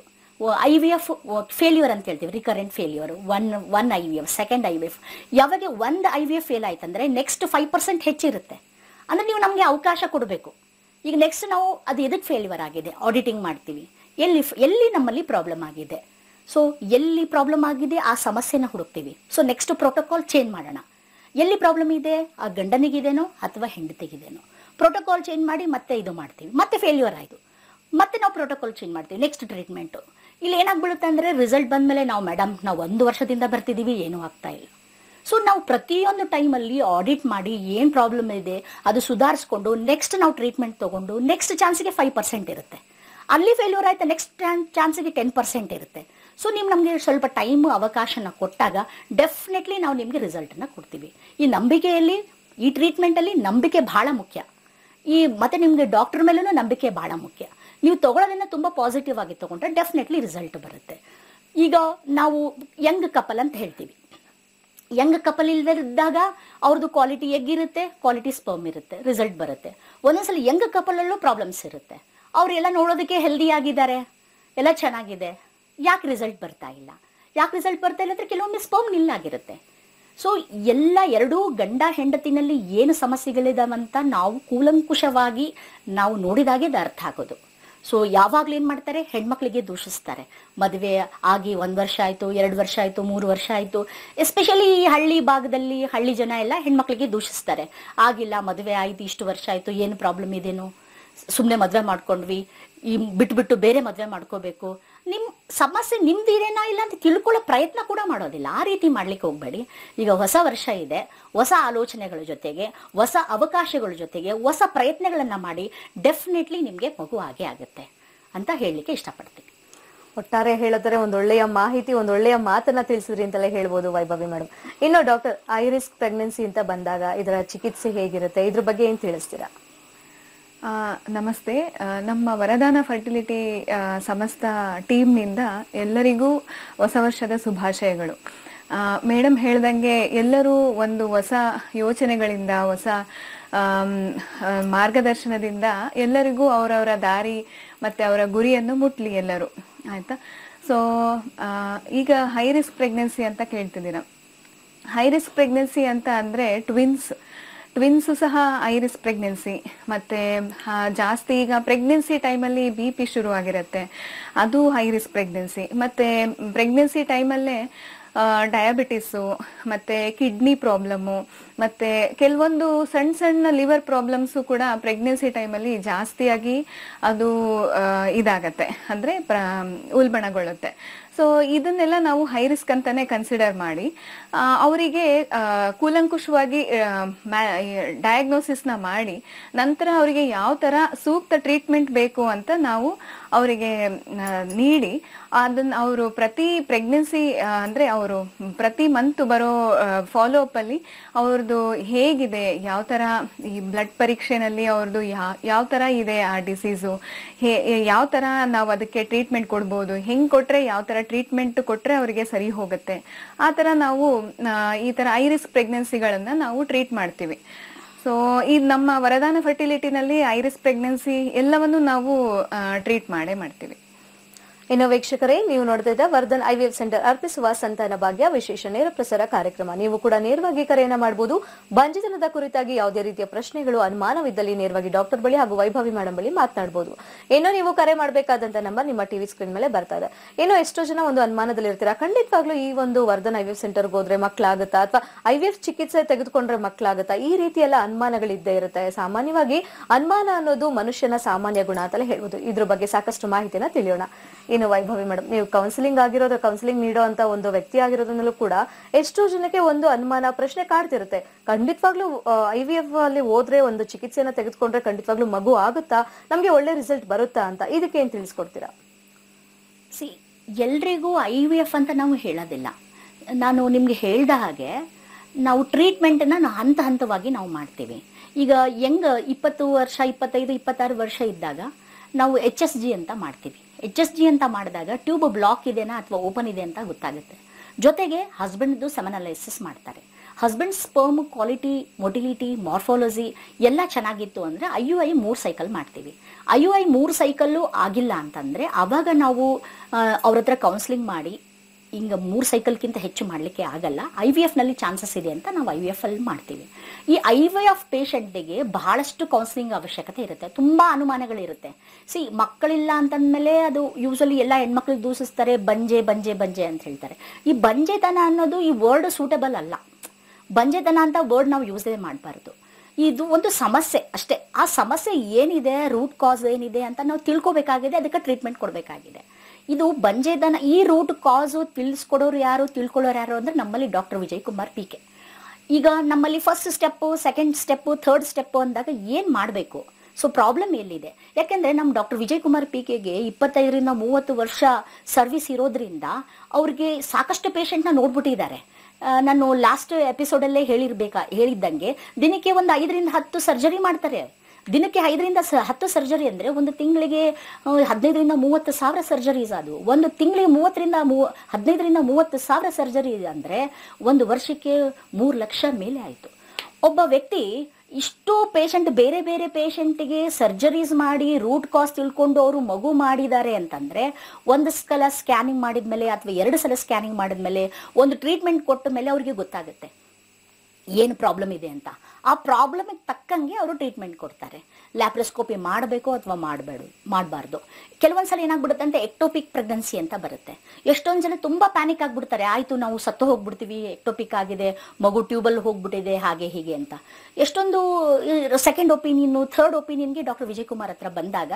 ಐ ವಿ ಎಫ್ ಫೇಲ್ಯೂರ್ ಅಂತ ಹೇಳ್ತೀವಿ recurrent failure one one I V F second I V F ಯಾವಾಗ ಒಂದು ಐ ವಿ ಎಫ್ ಫೇಲ್ ಆಯ್ತಂದ್ರೆ ನೆಕ್ಸ್ಟ್ ಫೈವ್ ಪರ್ಸೆಂಟ್ ಹೆಚ್ಚಿರುತ್ತೆ ಅಂದರೆ ನೀವು ನಮಗೆ ಅವಕಾಶ ಕೊಡಬೇಕು ಈಗ ನೆಕ್ಸ್ಟ್ ನಾವು ಅದು ಎದಕ್ಕೆ ಫೇಲ್ಯೂರ್ ಆಗಿದೆ ಆಡಿಟಿಂಗ್ ಮಾಡ್ತೀವಿ ಎಲ್ಲಿ ಎಲ್ಲಿ ನಮ್ಮಲ್ಲಿ ಪ್ರಾಬ್ಲಮ್ ಆಗಿದೆ ಸೊ ಎಲ್ಲಿ ಪ್ರಾಬ್ಲಮ್ ಆಗಿದೆ ಆ ಸಮಸ್ಯೆನ ಹುಡುಕ್ತೀವಿ ಸೊ ನೆಕ್ಸ್ಟ್ ಪ್ರೋಟೋಕಾಲ್ ಚೇಂಜ್ ಮಾಡೋಣ ಎಲ್ಲಿ ಪ್ರಾಬ್ಲಮ್ ಇದೆ ಆ ಗಂಡನಿಗಿದೇನೋ ಅಥವಾ ಹೆಂಡತಿಗಿದೇನೋ ಪ್ರೋಟೋಕಾಲ್ ಚೇಂಜ್ ಮಾಡಿ ಮತ್ತೆ ಇದು ಮಾಡ್ತೀವಿ ಮತ್ತೆ ಫೇಲ್ಯೂರ್ ಆಯಿತು ಮತ್ತೆ ನಾವು ಪ್ರೋಟೋಕಾಲ್ ಚೇಂಜ್ ಮಾಡ್ತೀವಿ ನೆಕ್ಸ್ಟ್ ಟ್ರೀಟ್ಮೆಂಟು ಇಲ್ಲಿ ಏನಾಗ್ಬಿಡುತ್ತೆ ಅಂದರೆ ರಿಸಲ್ಟ್ ಬಂದಮೇಲೆ ನಾವು ಮೇಡಮ್ ನಾವು ಒಂದು ವರ್ಷದಿಂದ ಬರ್ತಿದ್ದೀವಿ ಏನೂ ಆಗ್ತಾ ಇಲ್ಲ ಸೊ ನಾವು ಪ್ರತಿಯೊಂದು ಟೈಮಲ್ಲಿ ಆಡಿಟ್ ಮಾಡಿ ಏನು ಪ್ರಾಬ್ಲಮ್ ಇದೆ ಅದು ಸುಧಾರಿಸ್ಕೊಂಡು ನೆಕ್ಸ್ಟ್ ನಾವು ಟ್ರೀಟ್ಮೆಂಟ್ ತೊಗೊಂಡು ನೆಕ್ಸ್ಟ್ ಚಾನ್ಸ್ಗೆ ಫೈವ್ ಪರ್ಸೆಂಟ್ ಇರುತ್ತೆ ಅಲ್ಲಿ ಫೇಲ್ಯೂರ್ ಆಯ್ತು ನೆಕ್ಸ್ಟ್ ಚಾನ್ಸ್ಗೆ ಟೆನ್ ಪರ್ಸೆಂಟ್ ಇರುತ್ತೆ ಸೊ ನೀವು ನಮಗೆ ಸ್ವಲ್ಪ ಟೈಮು ಅವಕಾಶನ ಕೊಟ್ಟಾಗ ಡೆಫಿನೆಟ್ಲಿ ನಾವು ನಿಮಗೆ ರಿಸಲ್ಟನ್ನು ಕೊಡ್ತೀವಿ ಈ ನಂಬಿಕೆಯಲ್ಲಿ ಈ ಟ್ರೀಟ್ಮೆಂಟಲ್ಲಿ ನಂಬಿಕೆ ಬಹಳ ಮುಖ್ಯ ಈ ಮತ್ತೆ ನಿಮಗೆ ಡಾಕ್ಟರ್ ಮೇಲೂ ನಂಬಿಕೆ ಬಹಳ ಮುಖ್ಯ ನೀವು ತಗೊಳ್ಳೋದನ್ನ ತುಂಬ ಪಾಸಿಟಿವ್ ಆಗಿ ತಗೊಂಡ್ರೆ ಡೆಫಿನೆಟ್ಲಿ ರಿಸಲ್ಟ್ ಬರುತ್ತೆ ಈಗ ನಾವು ಯಂಗ್ ಕಪಲ್ ಅಂತ ಹೇಳ್ತೀವಿ ಯಂಗ್ ಕಪಲ್ ಇಲ್ದಿದ್ದಾಗ ಅವ್ರದ್ದು ಕ್ವಾಲಿಟಿ ಎಗ್ ಇರುತ್ತೆ ಕ್ವಾಲಿಟಿ ಸ್ಪರ್ಮ್ ಇರುತ್ತೆ ರಿಸಲ್ಟ್ ಬರುತ್ತೆ ಒಂದೊಂದ್ಸಲ ಯಂಗ್ ಕಪಲಲ್ಲೂ ಪ್ರಾಬ್ಲಮ್ಸ್ ಇರುತ್ತೆ ಅವರೆಲ್ಲ ನೋಡೋದಕ್ಕೆ ಹೆಲ್ದಿ ಆಗಿದ್ದಾರೆ ಎಲ್ಲ ಚೆನ್ನಾಗಿದೆ ಯಾಕೆ ರಿಸಲ್ಟ್ ಬರ್ತಾ ಇಲ್ಲ ಯಾಕೆ ರಿಸಲ್ಟ್ ಬರ್ತಾ ಇಲ್ಲ ಅಂದರೆ ಕೆಲವೊಮ್ಮೆ ಸ್ಪರ್ಮ್ ನಿಲ್ಲಾಗಿರುತ್ತೆ ಸೊ ಎಲ್ಲ ಎರಡೂ ಗಂಡ ಹೆಂಡತಿನಲ್ಲಿ ಏನು ಸಮಸ್ಯೆಗಳಿದಾವಂತ ನಾವು ಕೂಲಂಕುಷವಾಗಿ ನಾವು ನೋಡಿದಾಗೆ ಅದು ಅರ್ಥ ಆಗೋದು ಸೊ ಯಾವಾಗಲೂ ಏನು ಮಾಡ್ತಾರೆ ಹೆಣ್ಮಕ್ಳಿಗೆ ದೂಷಿಸ್ತಾರೆ ಮದುವೆ ಆಗಿ ಒಂದು ವರ್ಷ ಆಯಿತು ಎರಡು ವರ್ಷ ಆಯಿತು ಮೂರು ವರ್ಷ ಆಯಿತು ಎಸ್ಪೆಷಲಿ ಈ ಹಳ್ಳಿ ಭಾಗದಲ್ಲಿ ಹಳ್ಳಿ ಜನ ಎಲ್ಲ ಹೆಣ್ಮಕ್ಳಿಗೆ ದೂಷಿಸ್ತಾರೆ ಆಗಿಲ್ಲ ಮದುವೆ ಆಯಿತು ಇಷ್ಟು ವರ್ಷ ಆಯಿತು ಏನು ಪ್ರಾಬ್ಲಮ್ ಇದೇನು ಸುಮ್ಮನೆ ಮದುವೆ ಮಾಡ್ಕೊಂಡ್ವಿ ಈ ಬಿಟ್ಬಿಟ್ಟು ಬೇರೆ ಮದುವೆ ಮಾಡ್ಕೋಬೇಕು ನಿಮ್ಮ ಸಮಸ್ಯೆ ನಿಮ್ದು ಇದೇನಾ ಇಲ್ಲ ಅಂತ ತಿಳ್ಕೊಳ್ಳೋ ಪ್ರಯತ್ನ ಕೂಡ ಮಾಡೋದಿಲ್ಲ ಆ ರೀತಿ ಮಾಡ್ಲಿಕ್ಕೆ ಹೋಗಬೇಡಿ ಈಗ ಹೊಸ ವರ್ಷ ಇದೆ ಹೊಸ ಆಲೋಚನೆಗಳ ಜೊತೆಗೆ ಹೊಸ ಅವಕಾಶಗಳ ಜೊತೆಗೆ ಹೊಸ ಪ್ರಯತ್ನಗಳನ್ನು ಮಾಡಿ ಡೆಫಿನೆಟ್ಲಿ ನಿಮಗೆ ಮಗು ಆಗೇ ಆಗುತ್ತೆ ಅಂತ ಹೇಳಲಿಕ್ಕೆ ಇಷ್ಟಪಡ್ತೀನಿ ಒಟ್ಟಾರೆ ಹೇಳಿದ್ರೆ ಒಂದೊಳ್ಳೆಯ ಮಾಹಿತಿ ಒಂದೊಳ್ಳೆಯ ಮಾತನ್ನ ತಿಳಿಸಿದ್ರಿ ಅಂತಲೇ ಹೇಳ್ಬೋದು ವೈಭವಿ ಮೇಡಮ್ ಇನ್ನು ಡಾಕ್ಟರ್ ಐ ರಿಸ್ಕ್ ಪ್ರೆಗ್ನೆನ್ಸಿ ಅಂತ ಬಂದಾಗ ಇದರ ಚಿಕಿತ್ಸೆ ಹೇಗಿರುತ್ತೆ ಇದ್ರ ಬಗ್ಗೆ ಏನ್ ತಿಳಿಸ್ತೀರಾ ಆ, ನಮಸ್ತೆ ಆ, ನಮ್ಮ ವರದಾನ ಫರ್ಟಿಲಿಟಿ ಆ, ಸಮಸ್ತ ಟೀಮ್ನಿಂದ ಎಲ್ಲರಿಗೂ ಹೊಸ ವರ್ಷದ ಶುಭಾಶಯಗಳು ಮೇಡಮ್ ಹೇಳ್ದಂಗೆ ಎಲ್ಲರೂ ಒಂದು ಹೊಸ ಯೋಚನೆಗಳಿಂದ ಹೊಸ ಆಮ್, ಆ, ಮಾರ್ಗದರ್ಶನದಿಂದ ಎಲ್ಲರಿಗೂ ಅವರವರ ದಾರಿ ಮತ್ತೆ ಅವರ ಗುರಿಯನ್ನು ಮುಟ್ಲಿ ಎಲ್ಲರೂ ಆಯ್ತಾ ಸೊ ಈಗ ಹೈ ರಿಸ್ಕ್ ಪ್ರೆಗ್ನೆನ್ಸಿ ಅಂತ ಕೇಳ್ತಿದ್ದೀರಾ ಹೈ ರಿಸ್ಕ್ ಪ್ರೆಗ್ನೆನ್ಸಿ ಅಂತ ಅಂದರೆ ಟ್ವಿನ್ಸ್ ಟ್ವಿನ್ಸು ಸಹ ಐ ರಿಸ್ಕ್ ಪ್ರೆಗ್ನೆನ್ಸಿ ಮತ್ತು ಜಾಸ್ತಿ ಈಗ ಪ್ರೆಗ್ನೆನ್ಸಿ ಟೈಮಲ್ಲಿ ಬಿ ಪಿ ಶುರುವಾಗಿರುತ್ತೆ ಅದು ಹೈ ರಿಸ್ಕ್ ಪ್ರೆಗ್ನೆನ್ಸಿ ಮತ್ತು ಪ್ರೆಗ್ನೆನ್ಸಿ ಟೈಮಲ್ಲೇ ಡಯಾಬಿಟಿಸು ಮತ್ತು ಕಿಡ್ನಿ ಪ್ರಾಬ್ಲಮ್ಮು ಮತ್ತು ಕೆಲವೊಂದು ಸಣ್ಣ ಸಣ್ಣ ಲಿವರ್ ಪ್ರಾಬ್ಲಮ್ಸು ಕೂಡ ಪ್ರೆಗ್ನೆನ್ಸಿ ಟೈಮಲ್ಲಿ ಜಾಸ್ತಿಯಾಗಿ ಅದು ಆ, ಇದಾಗತ್ತೆ ಅಂದರೆ ಪ್ರ ಉಲ್ಬಣಗೊಳ್ಳುತ್ತೆ ಸೊ ಇದನ್ನೆಲ್ಲ ನಾವು ಹೈ ರಿಸ್ಕ್ ಅಂತಾನೆ ಕನ್ಸಿಡರ್ ಮಾಡಿ ಆ, ಅವರಿಗೆ ಆ, ಕೂಲಂಕುಷವಾಗಿ ಡಯಾಗ್ನೋಸಿಸ್ನ ಮಾಡಿ ನಂತರ ಅವರಿಗೆ ಯಾವ ಥರ ಸೂಕ್ತ ಟ್ರೀಟ್ಮೆಂಟ್ ಬೇಕು ಅಂತ ನಾವು ಅವರಿಗೆ ಆ, ನೀಡಿ ಅದನ್ನ ಅವರು ಪ್ರತಿ ಪ್ರೆಗ್ನೆನ್ಸಿ ಅಂದರೆ ಅವರು ಪ್ರತಿ ಮಂತ್ ಬರೋ ಫಾಲೋ ಅಪ್ ಅಲ್ಲಿ ಅವ್ರದ್ದು ಹೇಗಿದೆ ಯಾವ ಥರ ಈ ಬ್ಲಡ್ ಪರೀಕ್ಷೆನಲ್ಲಿ ಅವ್ರದ್ದು ಯಾವ ಯಾವ ಥರ ಇದೆ ಆ ಡಿಸೀಸು ಹೇ ಯಾವ ಥರ ನಾವು ಅದಕ್ಕೆ ಟ್ರೀಟ್ಮೆಂಟ್ ಕೊಡ್ಬೋದು ಹೆಂಗೆ ಕೊಟ್ಟರೆ ಯಾವ ಥರ ಟ್ರೀಟ್ಮೆಂಟ್ ಕೊಟ್ಟರೆ ಅವರಿಗೆ ಸರಿ ಹೋಗುತ್ತೆ ಆ ಥರ ನಾವು ಆ, ಈ ಥರ ಐ ರಿಸ್ಕ್ ಪ್ರೆಗ್ನೆನ್ಸಿಗಳನ್ನು ನಾವು ಟ್ರೀಟ್ ಮಾಡ್ತೀವಿ ಸೊ ಈ ನಮ್ಮ ವರದಾನ ಫರ್ಟಿಲಿಟಿನಲ್ಲಿ ಐ ರಿಸ್ಕ್ ಪ್ರೆಗ್ನೆನ್ಸಿ ಎಲ್ಲವನ್ನು ನಾವು ಟ್ರೀಟ್ ಮಾಡೇ ಮಾಡ್ತೀವಿ ಇನ್ನು ವೀಕ್ಷಕರೇ ನೀವು ನೋಡ್ತಾ ಇದ್ದ ವರ್ಧನ್ ಐವಿಎಫ್ ಸೆಂಟರ್ ಅರ್ಪಿಸುವ ಸಂತಾನ ಭಾಗ್ಯ ವಿಶೇಷ ನೇರ ಪ್ರಸಾರ ಕಾರ್ಯಕ್ರಮ ನೀವು ಕೂಡ ನೇರವಾಗಿ ಕರೆಯನ್ನ ಮಾಡಬಹುದು ಬಂಜತನದ ಕುರಿತಾಗಿ ಯಾವುದೇ ರೀತಿಯ ಪ್ರಶ್ನೆಗಳು ಅನುಮಾನವಿದ್ದಲ್ಲಿ ನೇರವಾಗಿ ಡಾಕ್ಟರ್ ಬಳಿ ಹಾಗೂ ವೈಭವಿ ಮೇಡಮ್ ಬಳಿ ಮಾತನಾಡಬಹುದು ಇನ್ನು ನೀವು ಕರೆ ಮಾಡಬೇಕಾದಂತ ನಂಬರ್ ನಿಮ್ಮ ಟಿವಿ ಸ್ಕ್ರೀನ್ ಮೇಲೆ ಬರ್ತಾ ಇದೆ ಇನ್ನು ಎಷ್ಟೋ ಜನ ಒಂದು ಅನುಮಾನದಲ್ಲಿ ಇರ್ತೀರಾ ಖಂಡಿತವಾಗ್ಲೂ ಈ ಒಂದು ವರ್ಧನ್ ಐವಿಎಫ್ ಸೆಂಟರ್ಗೆ ಹೋದ್ರೆ ಮಕ್ಕಳಾಗುತ್ತಾ ಅಥವಾ ಐವಿಎಫ್ ಚಿಕಿತ್ಸೆ ತೆಗೆದುಕೊಂಡ್ರೆ ಮಕ್ಕಳಾಗುತ್ತಾ ಈ ರೀತಿ ಎಲ್ಲ ಅನುಮಾನಗಳಿದ್ದೇ ಇರುತ್ತೆ ಸಾಮಾನ್ಯವಾಗಿ ಅನುಮಾನ ಅನ್ನೋದು ಮನುಷ್ಯನ ಸಾಮಾನ್ಯ ಗುಣ ಅಂತಲೇ ಹೇಳ್ಬೋದು ಇದ್ರ ಬಗ್ಗೆ ಸಾಕಷ್ಟು ಮಾಹಿತಿನ ತಿಳಿಯೋಣ ಇನ್ನು ವೈಭವಿ ಮೇಡಮ್ ನೀವು ಕೌನ್ಸಿಲಿಂಗ್ ಆಗಿರೋದು ಕೌನ್ಸಿಲಿಂಗ್ ನೀಡೋ ಅಂತ ಒಂದು ವ್ಯಕ್ತಿ ಆಗಿರೋದ್ರಲ್ಲೂ ಕೂಡ ಎಷ್ಟೋ ಜನಕ್ಕೆ ಒಂದು ಅನುಮಾನ ಪ್ರಶ್ನೆ ಕಾಡ್ತಿರುತ್ತೆ ಖಂಡಿತವಾಗ್ಲೂ ಐ ವಿ ಎಫ್ ಅಲ್ಲಿ ಹೋದ್ರೆ ಒಂದು ಚಿಕಿತ್ಸೆನ ತೆಗೆದುಕೊಂಡ್ರೆ ಖಂಡಿತವಾಗ್ಲೂ ಮಗು ಆಗುತ್ತಾ ನಮ್ಗೆ ಒಳ್ಳೆ ರಿಸಲ್ಟ್ ಬರುತ್ತಾ ಅಂತ ಇದಕ್ಕೆ ಏನ್ ತಿಳಿಸ್ಕೊಡ್ತೀರಾ ಸಿ ಎಲ್ರಿಗೂ ಐ ವಿ ಎಫ್ ಅಂತ ನಾವು ಹೇಳೋದಿಲ್ಲ ನಾನು ನಿಮಗೆ ಹೇಳ್ದ ಹಾಗೆ ನಾವು ಟ್ರೀಟ್ಮೆಂಟನ್ನು ನಾವು ಹಂತ ಹಂತವಾಗಿ ನಾವು ಮಾಡ್ತೀವಿ ಈಗ ಹೆಂಗ ಇಪ್ಪತ್ತು ವರ್ಷ ಇಪ್ಪತ್ತೈದು ಇಪ್ಪತ್ತಾರು ವರ್ಷ ಇದ್ದಾಗ ನಾವು ಎಚ್ ಎಸ್ ಜಿ ಅಂತ ಮಾಡ್ತೀವಿ ಎಚ್ ಎಸ್ ಜಿ ಅಂತ ಮಾಡಿದಾಗ ಟ್ಯೂಬ್ ಬ್ಲಾಕ್ ಇದೆನಾ ಅಥವಾ ಓಪನ್ ಇದೆ ಅಂತ ಗೊತ್ತಾಗುತ್ತೆ ಜೊತೆಗೆ ಹಸ್ಬೆಂಡ್ದು ಸೆಮನಲೈಸಿಸ್ ಮಾಡ್ತಾರೆ husband sperm quality motility morphology ಎಲ್ಲ ಚೆನ್ನಾಗಿತ್ತು ಅಂದರೆ ಐ ಯು ಐ ಮೂರು ಸೈಕಲ್ ಮಾಡ್ತೀವಿ ಐ ಯು ಐ ಮೂರು ಸೈಕಲ್ಲು ಆಗಿಲ್ಲ ಅಂತಂದರೆ ಆವಾಗ ನಾವು ಅವ್ರ ಹತ್ರ ಕೌನ್ಸಿಲಿಂಗ್ ಮಾಡಿ ಹಿಂಗೆ ಮೂರು ಸೈಕಲ್ಗಿಂತ ಹೆಚ್ಚು ಮಾಡಲಿಕ್ಕೆ ಆಗಲ್ಲ ಐ ವಿ ಎಫ್ನಲ್ಲಿ ಚಾನ್ಸಸ್ ಇದೆ ಅಂತ ನಾವು ಐ ವಿ ಎಫ್ ಅಲ್ಲಿ ಮಾಡ್ತೀವಿ ಈ ಐ ವಿ ಎಫ್ ಪೇಷಂಟಿಗೆ ಬಹಳಷ್ಟು ಕೌನ್ಸಿಲಿಂಗ್ ಅವಶ್ಯಕತೆ ಇರುತ್ತೆ ತುಂಬ ಅನುಮಾನಗಳಿರುತ್ತೆ ಸಿ ಮಕ್ಕಳಿಲ್ಲ ಅಂತಂದಮೇಲೆ ಅದು ಯೂಸಲಿ ಎಲ್ಲ ಹೆಣ್ಮಕ್ಳಿಗೆ ದೂಷಿಸ್ತಾರೆ ಬಂಜೆ ಬಂಜೆ ಬಂಜೆ ಅಂತ ಹೇಳ್ತಾರೆ ಈ ಬಂಜೆತನ ಅನ್ನೋದು ಈ ವರ್ಡ್ ಸೂಟಬಲ್ ಅಲ್ಲ ಬಂಜೆತನ ಅಂತ ವರ್ಡ್ ನಾವು ಯೂಸೇ ಮಾಡಬಾರ್ದು ಇದು ಒಂದು ಸಮಸ್ಯೆ ಅಷ್ಟೇ ಆ ಸಮಸ್ಯೆ ಏನಿದೆ ರೂಟ್ ಕಾಸ್ ಏನಿದೆ ಅಂತ ನಾವು ತಿಳ್ಕೊಬೇಕಾಗಿದೆ ಅದಕ್ಕೆ ಟ್ರೀಟ್ಮೆಂಟ್ ಕೊಡಬೇಕಾಗಿದೆ ಇದು ಬಂಜೆದನ ಈ ರೂಟ್ ಕಾಸು ತಿಳಿಸ್ಕೊಡೋರು ಯಾರು ತಿಳ್ಕೊಳ್ಳೋರು ಯಾರು ಅಂದರೆ ನಮ್ಮಲ್ಲಿ doctor Vijay Kumar P K ಈಗ ನಮ್ಮಲ್ಲಿ first step second step third step ಅಂದಾಗ ಏನು ಮಾಡಬೇಕು ಸೊ ಪ್ರಾಬ್ಲಮ್ ಎಲ್ಲಿದೆ ಯಾಕೆಂದರೆ ನಮ್ಮ ಡಾಕ್ಟರ್ ವಿಜಯ್ ಕುಮಾರ್ ಪಿ ಕೆಗೆ ಇಪ್ಪತ್ತೈದರಿಂದ ಮೂವತ್ತು ವರ್ಷ ಸರ್ವಿಸ್ ಇರೋದ್ರಿಂದ ಅವ್ರಿಗೆ ಸಾಕಷ್ಟು ಪೇಷಂಟ್ನ ನೋಡ್ಬಿಟ್ಟಿದ್ದಾರೆ ಆ, ನಾನು ಲಾಸ್ಟ್ ಎಪಿಸೋಡಲ್ಲೇ ಹೇಳಿರ್ಬೇಕಾ ಹೇಳಿದ್ದಂಗೆ ದಿನಕ್ಕೆ ಒಂದು ಐದರಿಂದ ಹತ್ತು ಸರ್ಜರಿ ಮಾಡ್ತಾರೆ ದಿನಕ್ಕೆ ಐದರಿಂದ ಸ ಹತ್ತು ಸರ್ಜರಿ ಅಂದರೆ ಒಂದು ತಿಂಗಳಿಗೆ ಆ, ಹದಿನೈದರಿಂದ ಮೂವತ್ತು ಸಾವಿರ ಸರ್ಜರೀಸ್ ಅದು ಒಂದು ತಿಂಗಳಿಗೆ ಮೂವತ್ತರಿಂದ ಮೂವ ಹದಿನೈದರಿಂದ ಮೂವತ್ತು ಸಾವಿರ ಸರ್ಜರಿ ಅಂದರೆ ಒಂದು ವರ್ಷಕ್ಕೆ ಮೂರು ಲಕ್ಷ ಮೇಲೆ ಆಯಿತು ಒಬ್ಬ ವ್ಯಕ್ತಿ ಇಷ್ಟು ಪೇಷಂಟ್ ಬೇರೆ ಬೇರೆ ಪೇಷಂಟಿಗೆ ಸರ್ಜರೀಸ್ ಮಾಡಿ ರೂಟ್ ಕಾಸ್ ತಿಳ್ಕೊಂಡು ಅವರು ಮಗು ಮಾಡಿದ್ದಾರೆ ಅಂತಂದರೆ ಒಂದು ಸಲ ಸ್ಕ್ಯಾನಿಂಗ್ ಮಾಡಿದ್ಮೇಲೆ ಅಥವಾ ಎರಡು ಸಲ ಸ್ಕ್ಯಾನಿಂಗ್ ಮಾಡಿದ್ಮೇಲೆ ಒಂದು ಟ್ರೀಟ್ಮೆಂಟ್ ಕೊಟ್ಟ ಮೇಲೆ ಅವ್ರಿಗೆ ಗೊತ್ತಾಗುತ್ತೆ ಏನು ಪ್ರಾಬ್ಲಮ್ ಇದೆ ಅಂತ ಆ ಪ್ರಾಬ್ಲಮಿಗೆ ತಕ್ಕಂಗೆ ಅವರು ಟ್ರೀಟ್ಮೆಂಟ್ ಕೊಡ್ತಾರೆ ಲ್ಯಾಪ್ರೋಸ್ಕೋಪಿ ಮಾಡಬೇಕು ಅಥವಾ ಮಾಡಬೇಡ ಮಾಡಬಾರ್ದು ಕೆಲವೊಂದು ಸಲ ಏನಾಗ್ಬಿಡುತ್ತೆ ಅಂತ ಎಕ್ಟೋಪಿಕ್ ಪ್ರೆಗ್ನೆನ್ಸಿ ಅಂತ ಬರುತ್ತೆ ಎಷ್ಟೊಂದು ಜನ ತುಂಬ ಪ್ಯಾನಿಕ್ ಆಗಿಬಿಡ್ತಾರೆ ಆಯಿತು ನಾವು ಸತ್ತು ಹೋಗ್ಬಿಡ್ತೀವಿ ಎಕ್ಟೋಪಿಕ್ ಆಗಿದೆ ಮಗು ಟ್ಯೂಬಲ್ ಹೋಗ್ಬಿಟ್ಟಿದೆ ಹಾಗೆ ಹೀಗೆ ಅಂತ ಎಷ್ಟೊಂದು ಸೆಕೆಂಡ್ ಒಪಿನಿಯನ್ನು ಥರ್ಡ್ ಒಪಿನಿಯನ್ಗೆ ಡಾಕ್ಟರ್ ವಿಜಯ್ ಕುಮಾರ್ ಹತ್ರ ಬಂದಾಗ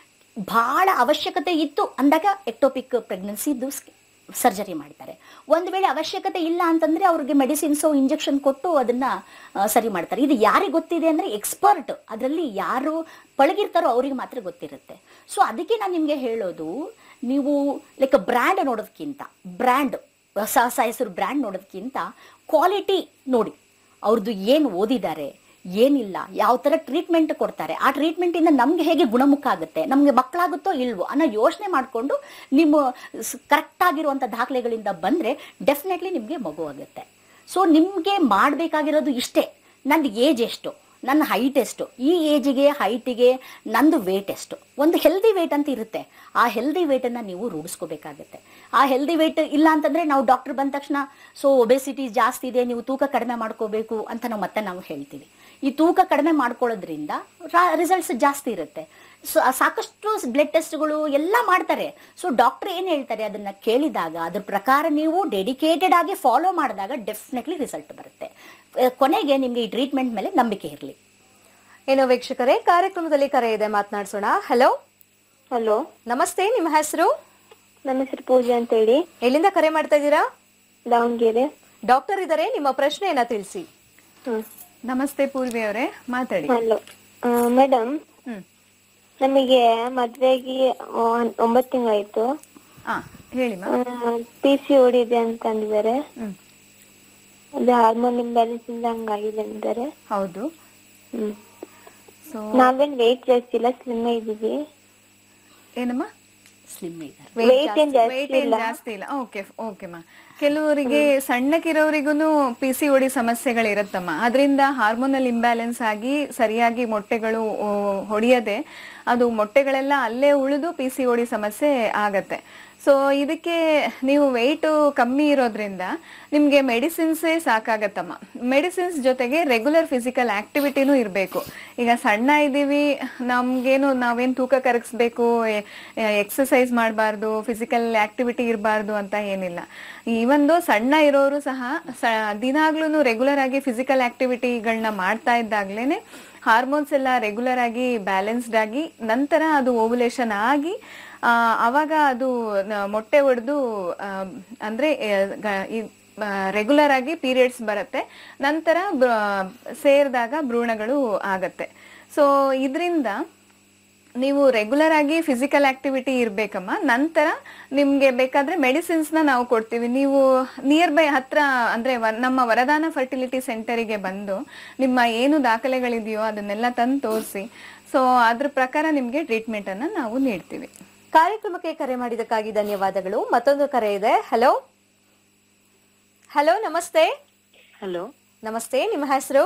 ಭಾಳ ಅವಶ್ಯಕತೆ ಇತ್ತು ಅಂದಾಗ ಎಕ್ಟೋಪಿಕ್ ಪ್ರೆಗ್ನೆನ್ಸಿದು ಸರ್ಜರಿ ಮಾಡ್ತಾರೆ ಒಂದು ವೇಳೆ ಅವಶ್ಯಕತೆ ಇಲ್ಲ ಅಂತಂದ್ರೆ ಅವ್ರಿಗೆ ಮೆಡಿಸಿನ್ಸು ಇಂಜೆಕ್ಷನ್ ಕೊಟ್ಟು ಅದನ್ನ ಆ, ಸರಿ ಮಾಡ್ತಾರೆ ಇದು ಯಾರಿಗೆ ಗೊತ್ತಿದೆ ಅಂದ್ರೆ ಎಕ್ಸ್ಪರ್ಟ್ ಅದರಲ್ಲಿ ಯಾರು ಪಳಗಿರ್ತಾರೋ ಅವ್ರಿಗೆ ಮಾತ್ರ ಗೊತ್ತಿರುತ್ತೆ ಸೊ ಅದಕ್ಕೆ ನಾನು ನಿಮಗೆ ಹೇಳೋದು ನೀವು ಲೈಕ್ ಬ್ರ್ಯಾಂಡ್ ನೋಡೋದಕ್ಕಿಂತ ಬ್ರ್ಯಾಂಡ್ ಹೊಸ ಹೊಸ ಹೆಸರು ಬ್ರ್ಯಾಂಡ್ ನೋಡೋದಕ್ಕಿಂತ ಕ್ವಾಲಿಟಿ ನೋಡಿ ಅವ್ರದ್ದು ಏನು ಓದಿದ್ದಾರೆ ಏನಿಲ್ಲ ಯಾವ ಥರ ಟ್ರೀಟ್ಮೆಂಟ್ ಕೊಡ್ತಾರೆ ಆ ಟ್ರೀಟ್ಮೆಂಟಿಂದ ನಮ್ಗೆ ಹೇಗೆ ಗುಣಮುಖ ಆಗುತ್ತೆ ನಮಗೆ ಮಕ್ಕಳಾಗುತ್ತೋ ಇಲ್ವೋ ಅನ್ನೋ ಯೋಚನೆ ಮಾಡಿಕೊಂಡು ನಿಮ್ಮ ಕರೆಕ್ಟ್ ಆಗಿರುವಂಥ ದಾಖಲೆಗಳಿಂದ ಬಂದರೆ ಡೆಫಿನೆಟ್ಲಿ ನಿಮಗೆ ಮಗು ಆಗುತ್ತೆ ಸೊ ನಿಮಗೆ ಮಾಡಬೇಕಾಗಿರೋದು ಇಷ್ಟೇ ನಂದು ಏಜ್ ಎಷ್ಟು ನನ್ನ ಹೈಟ್ ಎಷ್ಟು ಈ ಏಜಿಗೆ ಹೈಟಿಗೆ ನಂದು ವೇಟ್ ಎಷ್ಟು ಒಂದು ಹೆಲ್ದಿ ವೇಟ್ ಅಂತ ಇರುತ್ತೆ ಆ ಹೆಲ್ದಿ ವೇಟನ್ನು ನೀವು ರೂಢಿಸ್ಕೋಬೇಕಾಗತ್ತೆ ಆ ಹೆಲ್ದಿ ವೇಟ್ ಇಲ್ಲ ಅಂತಂದರೆ ನಾವು ಡಾಕ್ಟರ್ ಬಂದ ತಕ್ಷಣ ಸೊ ಒಬೆಸಿಟಿ ಜಾಸ್ತಿ ಇದೆ ನೀವು ತೂಕ ಕಡಿಮೆ ಮಾಡ್ಕೋಬೇಕು ಅಂತ ನಾವು ಮತ್ತೆ ನಾವು ಹೇಳ್ತೀವಿ ಈ ತೂಕ ಕಡಿಮೆ ಮಾಡ್ಕೊಳ್ಳೋದ್ರಿಂದ ರಿಸಲ್ಟ್ಸ್ ಜಾಸ್ತಿ ಇರುತ್ತೆ ಸೊ ಸಾಕಷ್ಟು ಬ್ಲಡ್ ಟೆಸ್ಟ್ಗಳು ಎಲ್ಲ ಮಾಡ್ತಾರೆ ಸೊ ಡಾಕ್ಟರ್ ಏನು ಹೇಳ್ತಾರೆ ಅದನ್ನ ಕೇಳಿದಾಗ ಅದ್ರ ಪ್ರಕಾರ ನೀವು ಡೆಡಿಕೇಟೆಡ್ ಆಗಿ ಫಾಲೋ ಮಾಡಿದಾಗ ಡೆಫಿನೆಟ್ಲಿ ರಿಸಲ್ಟ್ ಬರುತ್ತೆ ಅಹ್, ಕೊನೆಗೆ ನಿಮಗೆ ಈ ಟ್ರೀಟ್ಮೆಂಟ್ ಮೇಲೆ ನಂಬಿಕೆ ಇರಲಿ ಏನೋ ವೀಕ್ಷಕರೇ ಕಾರ್ಯಕ್ರಮದಲ್ಲಿ ಕರೆ ಇದೆ ಮಾತನಾಡ್ಸೋಣ ಹಲೋ ಹಲೋ ನಮಸ್ತೆ ನಿಮ್ಮ ಹೆಸರು ನನ್ನ ಹೆಸರು ಪೂಜೆ ಅಂತ ಹೇಳಿ ಎಲ್ಲಿಂದ ಕರೆ ಮಾಡ್ತಾ ಇದ್ದೀರಾ ದಾವಣಗೆರೆ ಡಾಕ್ಟರ್ ಇದ್ದಾರೆ ನಿಮ್ಮ ಪ್ರಶ್ನೆಯನ್ನ ತಿಳಿಸಿ ಹ್ಮ್ ನಮಸ್ತೆ ಪೂರ್ವಿ ಅವರೇ ಮಾತಾಡಿ ಹಲೋ ಮೇಡಮ್ ಹ್ಮ್ ನಮಗೆ ಮದ್ವೆಗೆ ಒಂದ್- ಒಂಬತ್ತು ತಿಂಗಳಾಯ್ತು ಆ ಹೇಳಿ ಮಾ ಪಿ ಸಿ ಓಡಿದೆ ಅಂತ ಅಂದಿದ್ದಾರೆ ಹ್ಮ್ ಅದೇ ಹಾರ್ಮೋನ್ ಇಂಬ್ಯಾಲೆನ್ಸ್ ಇಂದ ಹಂಗಾಗಿದೆ ಅಂತಾರೆ ಹೌದು ಹ್ಮ್ ಸೊ ನಾವೇನ್ ವೆಯ್ಟ್ ಜಾಸ್ತಿ ಇಲ್ಲ ಸ್ಲಿಮ್ ಇದೀವಿ ಏನಮ್ಮ ಸ್ಲಿಮ್ ಇದ್ದಾರೆ ವೆಯ್ಟ್ ಏನ್ ಜಾಸ್ತಿ ವೇಟ್ ಏನ್ ಇಲ್ಲ ಜಾಸ್ತಿ ಇಲ್ಲ ಓಕೆ ಓಕೆ ಮಾ ಕೆಲವರಿಗೆ ಸಣ್ಣಕ್ಕಿರೋರಿಗೂ ಪಿ ಸಿ ಒಡಿ ಸಮಸ್ಯೆಗಳಿರುತ್ತಮ್ಮ ಅದರಿಂದ ಹಾರ್ಮೋನಲ್ ಇಂಬ್ಯಾಲೆನ್ಸ್ ಆಗಿ ಸರಿಯಾಗಿ ಮೊಟ್ಟೆಗಳು ಓ, ಹೊಡೆಯದೆ ಅದು ಮೊಟ್ಟೆಗಳೆಲ್ಲ ಅಲ್ಲೇ ಉಳಿದು ಪಿ ಸಿ ಒಡಿ ಸಮಸ್ಯೆ ಆಗತ್ತೆ ಸೊ ಇದಕ್ಕೆ ನೀವು ವೆಯ್ಟು ಕಮ್ಮಿ ಇರೋದ್ರಿಂದ ನಿಮಗೆ ಮೆಡಿಸಿನ್ಸೇ ಸಾಕಾಗತ್ತಮ್ಮ ಮೆಡಿಸಿನ್ಸ್ ಜೊತೆಗೆ ರೆಗ್ಯುಲರ್ ಫಿಸಿಕಲ್ ಆಕ್ಟಿವಿಟಿನೂ ಇರಬೇಕು ಈಗ ಸಣ್ಣ ಇದ್ದೀವಿ ನಮಗೇನು ನಾವೇನು ತೂಕ ಕರಗಿಸ್ಬೇಕು ಎಕ್ಸಸೈಸ್ ಮಾಡಬಾರ್ದು ಫಿಸಿಕಲ್ ಆಕ್ಟಿವಿಟಿ ಇರಬಾರ್ದು ಅಂತ ಏನಿಲ್ಲ ಈವೊಂದು ಸಣ್ಣ ಇರೋರು ಸಹ ಸ ದಿನಾಗ್ಲೂ ರೆಗ್ಯುಲರ್ ಆಗಿ ಫಿಸಿಕಲ್ ಆಕ್ಟಿವಿಟಿಗಳನ್ನ ಮಾಡ್ತಾ ಇದ್ದಾಗ್ಲೇನೆ ಹಾರ್ಮೋನ್ಸ್ ಎಲ್ಲ ರೆಗ್ಯುಲರ್ ಆಗಿ ಬ್ಯಾಲೆನ್ಸ್ಡ್ ಆಗಿ ನಂತರ ಅದು ಓವುಲೇಷನ್ ಆಗಿ ಆ, ಅವಾಗ ಅದು ನ- ಮೊಟ್ಟೆ ಒಡೆದು ಅಂದ್ರೆ ರೆಗ್ಯುಲರ್ ಆಗಿ ಪೀರಿಯಡ್ಸ್ ಬರುತ್ತೆ ನಂತರ ಬ್ರ- ಸೇರಿದಾಗ ಭ್ರೂಣಗಳು ಆಗತ್ತೆ ಸೊ ಇದರಿಂದ ನೀವು ರೆಗ್ಯುಲರ್ ಆಗಿ ಫಿಸಿಕಲ್ ಆಕ್ಟಿವಿಟಿ ಇರ್ಬೇಕಮ್ಮ ನಂತರ ನಿಮ್ಗೆ ಬೇಕಾದ್ರೆ ಮೆಡಿಸಿನ್ಸ್ ನ ನಾವು ಕೊಡ್ತೀವಿ ನೀವು ನಿಯರ್ ಬೈ ಹತ್ರ ಅಂದ್ರೆ ವ- ನಮ್ಮ ವರದಾನ ಫರ್ಟಿಲಿಟಿ ಸೆಂಟರಿಗೆ ಬಂದು ನಿಮ್ಮ ಏನು ದಾಖಲೆಗಳಿದೆಯೋ ಅದನ್ನೆಲ್ಲ ತಂದು ತೋರಿಸಿ ಸೊ ಅದ್ರ ಪ್ರಕಾರ ನಿಮ್ಗೆ ಟ್ರೀಟ್ಮೆಂಟ್ ಅನ್ನ ನಾವು ನೀಡ್ತೀವಿ ಕಾರ್ಯಕ್ರಮಕ್ಕೆ ಕರೆ ಮಾಡಿದಕ್ಕಾಗಿ ಧನ್ಯವಾದಗಳು ಮತ್ತೊಂದು ಕರೆ ಇದೆ ಹಲೋ ಹಲೋ ನಮಸ್ತೆ ಹಲೋ ನಮಸ್ತೆ ನಿಮ್ಮ ಹೆಸರು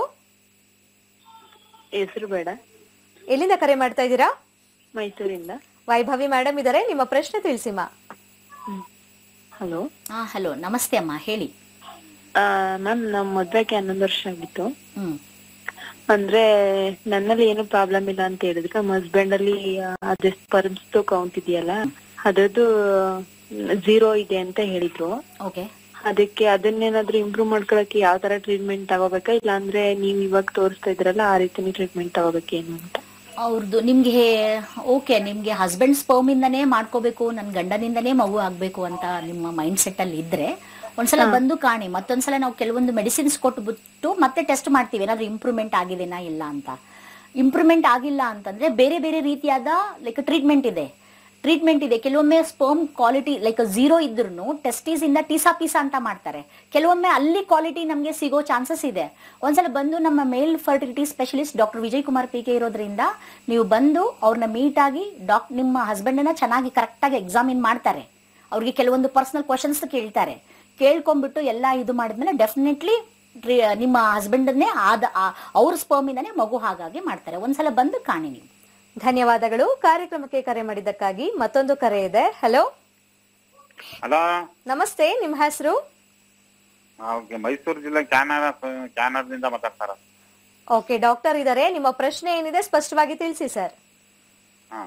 ಹೆಸರು ಬೇಡ ಎಲ್ಲಿಂದ ಕರೆ ಮಾಡ್ತಾ ಇದ್ದೀರಾ ಮೈಸೂರಿಂದ ವೈಭವಿ ಮೇಡಮ್ ಇದಾರೆ ನಿಮ್ಮ ಪ್ರಶ್ನೆ ತಿಳಿಸಿಮಾ ಹಲೋ ಹಾ ಹಲೋ ನಮಸ್ತೆ ಅಮ್ಮ ಹೇಳಿ ಮ್ಯಾಮ್ ನಮ್ಮ ಮದ್ವೆಗೆ ಹನ್ನೊಂದು ವರ್ಷ ಆಗಿತ್ತು ಹ್ಮ್ ಅಂದ್ರೆ ನನ್ನಲ್ಲಿ ಏನು ಪ್ರಾಬ್ಲಮ್ ಇಲ್ಲ ಅಂತ ಹೇಳಿದ್ರೆ ನಮ್ಮ ಹಸ್ಬೆಂಡ್ ಅಲ್ಲಿ ಅದೇ ಸ್ಪರ್ಮ್ಸ್ ಕೌಂಟ್ ಇದೆಯಲ್ಲ ಅದರದ್ದು ಝೀರೋ ಇದೆ ಅಂತ ಹೇಳಿದ್ರು ಓಕೆ ಅದಕ್ಕೆ ಅದನ್ನೇನಾದ್ರೂ ಇಂಪ್ರೂವ್ ಮಾಡ್ಕೊಳಕ್ಕೆ ಯಾವ ತರ ಟ್ರೀಟ್ಮೆಂಟ್ ತಗೋಬೇಕಾ ಇಲ್ಲ ಅಂದ್ರೆ ನೀವ್ ಇವಾಗ ತೋರಿಸ್ತಾ ಇದ್ರಲ್ಲ ಆ ರೀತಿನೇ ಟ್ರೀಟ್ಮೆಂಟ್ ತಗೋಬೇಕೇನು ಅಂತ ಅವ್ರದ್ದು ನಿಮ್ಗೆ ಓಕೆ ನಿಮ್ಗೆ ಹಸ್ಬೆಂಡ್ ಸ್ಪರ್ಮ್ ಇಂದನೇ ಮಾಡ್ಕೋಬೇಕು ನನ್ನ ಗಂಡನಿಂದನೇ ಮಗು ಆಗ್ಬೇಕು ಅಂತ ನಿಮ್ಮ ಮೈಂಡ್ ಸೆಟ್ ಅಲ್ಲಿ ಇದ್ರೆ ಒಂದ್ಸಲ ಬಂದು ಕಾಣಿ ಮತ್ತೊಂದ್ಸಲ ನಾವು ಕೆಲವೊಂದು ಮೆಡಿಸಿನ್ಸ್ ಕೊಟ್ಬಿಟ್ಟು ಮತ್ತೆ ಟೆಸ್ಟ್ ಮಾಡ್ತೀವಿ ಏನಾದ್ರು ಇಂಪ್ರೂವ್ಮೆಂಟ್ ಆಗಿದೆನಾ ಇಲ್ಲ ಅಂತ ಇಂಪ್ರೂವ್ಮೆಂಟ್ ಆಗಿಲ್ಲ ಅಂತಂದ್ರೆ ಬೇರೆ ಬೇರೆ ರೀತಿಯಾದ ಲೈಕ್ ಟ್ರೀಟ್ಮೆಂಟ್ ಇದೆ ಟ್ರೀಟ್ಮೆಂಟ್ ಇದೆ ಕೆಲವೊಮ್ಮೆ ಸ್ಪರ್ಮ್ ಕ್ವಾಲಿಟಿ ಲೈಕ್ ಝೀರೋ ಇದ್ರೂ ಟೆಸ್ಟೀಸ್ ಇಂದ ಟಿಸಾ ಪಿಸಾ ಅಂತ ಮಾಡ್ತಾರೆ ಕೆಲವೊಮ್ಮೆ ಅಲ್ಲಿ ಕ್ವಾಲಿಟಿ ನಮಗೆ ಸಿಗೋ ಚಾನ್ಸಸ್ ಇದೆ ಒಂದ್ಸಲ ಬಂದು ನಮ್ಮ male fertility specialist doctor Vijay Kumar P K ಇರೋದ್ರಿಂದ ನೀವು ಬಂದು ಅವ್ರನ್ನ ಮೀಟ್ ಆಗಿ ಡಾಕ್ ನಿಮ್ಮ ಹಸ್ಬೆಂಡನ್ನ ಚೆನ್ನಾಗಿ ಕರೆಕ್ಟಾಗಿ ಎಕ್ಸಾಮಿನ್ ಮಾಡ್ತಾರೆ ಅವ್ರಿಗೆ ಕೆಲವೊಂದು ಪರ್ಸನಲ್ ಕ್ವಶನ್ಸ್ ಕೇಳ್ತಾರೆ ಕೇಳ್ಕೊಂಡ್ಬಿಟ್ಟು ಎಲ್ಲ ಇದು ಮಾಡಿದ್ಮೇಲೆ ಡೆಫಿನೆಟ್ಲಿ ನಿಮ್ಮ ಹಸ್ಬೆಂಡನ್ನೇ ಆದ ಆ- ಅವ್ರ ಸ್ಪರ್ಮಿಂದನೇ ಮಗು ಹಾಗಾಗಿ ಮಾಡ್ತಾರೆ ಒಂದ್ಸಲ ಬಂದು ಕಾಣಿ ನೀವು ಧನ್ಯವಾದಗಳು ಕಾರ್ಯಕ್ರಮಕ್ಕೆ ಕರೆ ಮಾಡಿದ್ದಕ್ಕಾಗಿ ಮತ್ತೊಂದು ಕರೆ ಇದೆ ಹಲೋ ಹಲೋ ನಮಸ್ತೆ ನಿಮ್ಮ ಹೆಸರು ಓಕೆ ಮೈಸೂರು ಜಿಲ್ಲೆ ಕ್ಯಾನರ ಕ್ಯಾನರ್ದಿಂದ ಮಾತಾಡ್ತಾರ ಓಕೆ ಡಾಕ್ಟರ್ ಇದಾರೆ ನಿಮ್ಮ ಪ್ರಶ್ನೆ ಏನಿದೆ ಸ್ಪಷ್ಟವಾಗಿ ತಿಳಿಸಿ ಸರ್ ಹಾ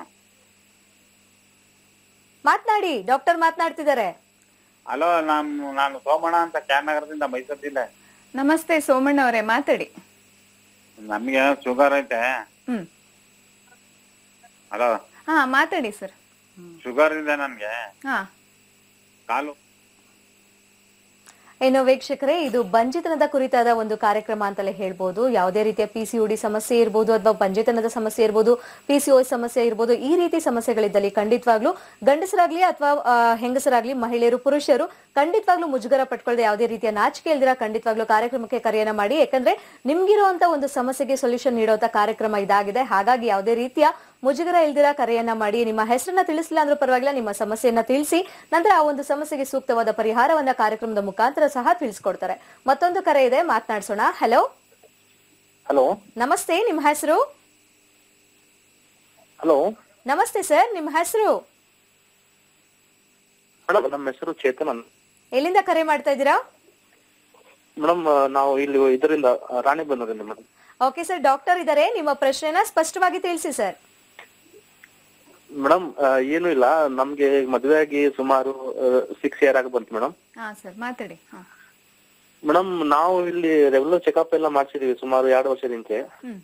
ಮಾತನಾಡಿ ಡಾಕ್ಟರ್ ಮಾತನಾಡ್ತಿದ್ದಾರೆ ಹಲೋ ನಾನು ನಾನು ಸೋಮಣ್ಣ ಅಂತ ಕ್ಯಾನಗರದಿಂದ ಮೈಸೂರು ಜಿಲ್ಲೆ ನಮಸ್ತೆ ಸೋಮಣ್ಣ ಅವರೇ ಮಾತಾಡಿ ನಮಗೆ ಶುಗರ್ ಐತೆ ಹ್ಮ್ ಹಲೋ ಹಾ ಮಾತಾಡಿ ಸರ್ ಶುಗರ್ ಇದೆ ನನ್ಗೆ ಹಾ ಕಾಲು ಏನು ವೀಕ್ಷಕರೇ ಇದು ಬಂಜಿತನದ ಕುರಿತಾದ ಒಂದು ಕಾರ್ಯಕ್ರಮ ಅಂತಲೇ ಹೇಳ್ಬೋದು ಯಾವುದೇ ರೀತಿಯ ಪಿ ಸಿ ಡಿ ಸಮಸ್ಯೆ ಇರ್ಬೋದು ಅಥವಾ ಬಂಜಿತನದ ಸಮಸ್ಯೆ ಇರ್ಬೋದು ಪಿ ಸಿ ಸಮಸ್ಯೆ ಇರ್ಬೋದು ಈ ರೀತಿ ಸಮಸ್ಯೆಗಳಿದ್ದಲ್ಲಿ ಖಂಡಿತವಾಗ್ಲೂ ಗಂಡಸರಾಗ್ಲಿ ಅಥವಾ ಆ, ಹೆಂಗಸರಾಗ್ಲಿ ಮಹಿಳೆಯರು ಪುರುಷರು ಖಂಡಿತವಾಗ್ಲೂ ಮುಜುಗರ ಪಟ್ಕೊಳ್ಳದೆ ಯಾವುದೇ ರೀತಿಯ ನಾಚಿಕೆ ಇಲ್ದಿರ ಖಂಡಿತವಾಗ್ಲೂ ಕಾರ್ಯಕ್ರಮಕ್ಕೆ ಕರೆಯನ್ನ ಮಾಡಿ ಯಾಕಂದ್ರೆ ನಿಮ್ಗಿರುವಂತ ಒಂದು ಸಮಸ್ಯೆಗೆ ಸೊಲ್ಯೂಷನ್ ನೀಡುವಂತ ಕಾರ್ಯಕ್ರಮ ಇದಾಗಿದೆ ಹಾಗಾಗಿ ಯಾವುದೇ ರೀತಿಯ ಮುಜುಗರ ಇಲ್ದಿರ ಕರೆಯನ್ನ ಮಾಡಿ ನಿಮ್ಮ ಹೆಸರನ್ನ ತಿಳಿಸಿಲ್ಲ ಅಂದ್ರೂ ಪರವಾಗಿಲ್ಲ ನಿಮ್ಮ ಸಮಸ್ಯೆಯನ್ನ ತಿಳಿಸಿ ನಂತರ ಆ ಒಂದು ಸಮಸ್ಯೆಗೆ ಸೂಕ್ತವಾದ ಪರಿಹಾರವನ್ನ ಕಾರ್ಯಕ್ರಮದ ಮುಖಾಂತರ ಸಹ ತಿಳಿಸ್ಕೊಡ್ತಾರೆ ಮತ್ತೊಂದು ಕರೆ ಇದೆ ಮಾತನಾಡ್ಸೋಣ ಹಲೋ ಹಲೋ ನಮಸ್ತೆ ನಿಮ್ಮ ಹೆಸರು ಹಲೋ ನಮಸ್ತೆ ಸರ್ ನಿಮ್ಮ ಹೆಸರು ಮೇಡಮ್ ನಮ್ಮ ಹೆಸರು ಚೇತನ್ ಅಂತ ಎಲ್ಲಿಂದ ಕರೆ ಮಾಡ್ತಾ ಇದ್ದೀರಾ ಮೇಡಮ್ ನಾವು ಇಲ್ಲಿ ಇದರಿಂದ ರಾಣಿಬೆನ್ನೂರಿಂದ ಮೇಡಮ್ ಓಕೆ ಸರ್ ಡಾಕ್ಟರ್ ಇದ್ದಾರೆ ನಿಮ್ಮ ಪ್ರಶ್ನೆನ ಸ್ಪಷ್ಟವಾಗಿ ತಿಳಿಸಿ ಸರ್ ಮೇಡಮ್ ಏನು ಇಲ್ಲ ನಮ್ಗೆ ಮದುವೆ ಆಗಿ ಸುಮಾರು ಸಿಕ್ಸ್ ಇಯರ್ ಆಗಿ ಬಂತು ಮೇಡಮ್ ಹಾ ಸರ್ ಮಾತಾಡಿ ಹಾ ಮೇಡಮ್ ನಾವು ಇಲ್ಲಿ ರೆಗ್ಯುಲರ್ ಚೆಕಪ್ ಎಲ್ಲ ಮಾಡ್ಸಿದೀವಿ ಸುಮಾರು ಎರಡು ವರ್ಷದಿಂದ ಹ್ಮ್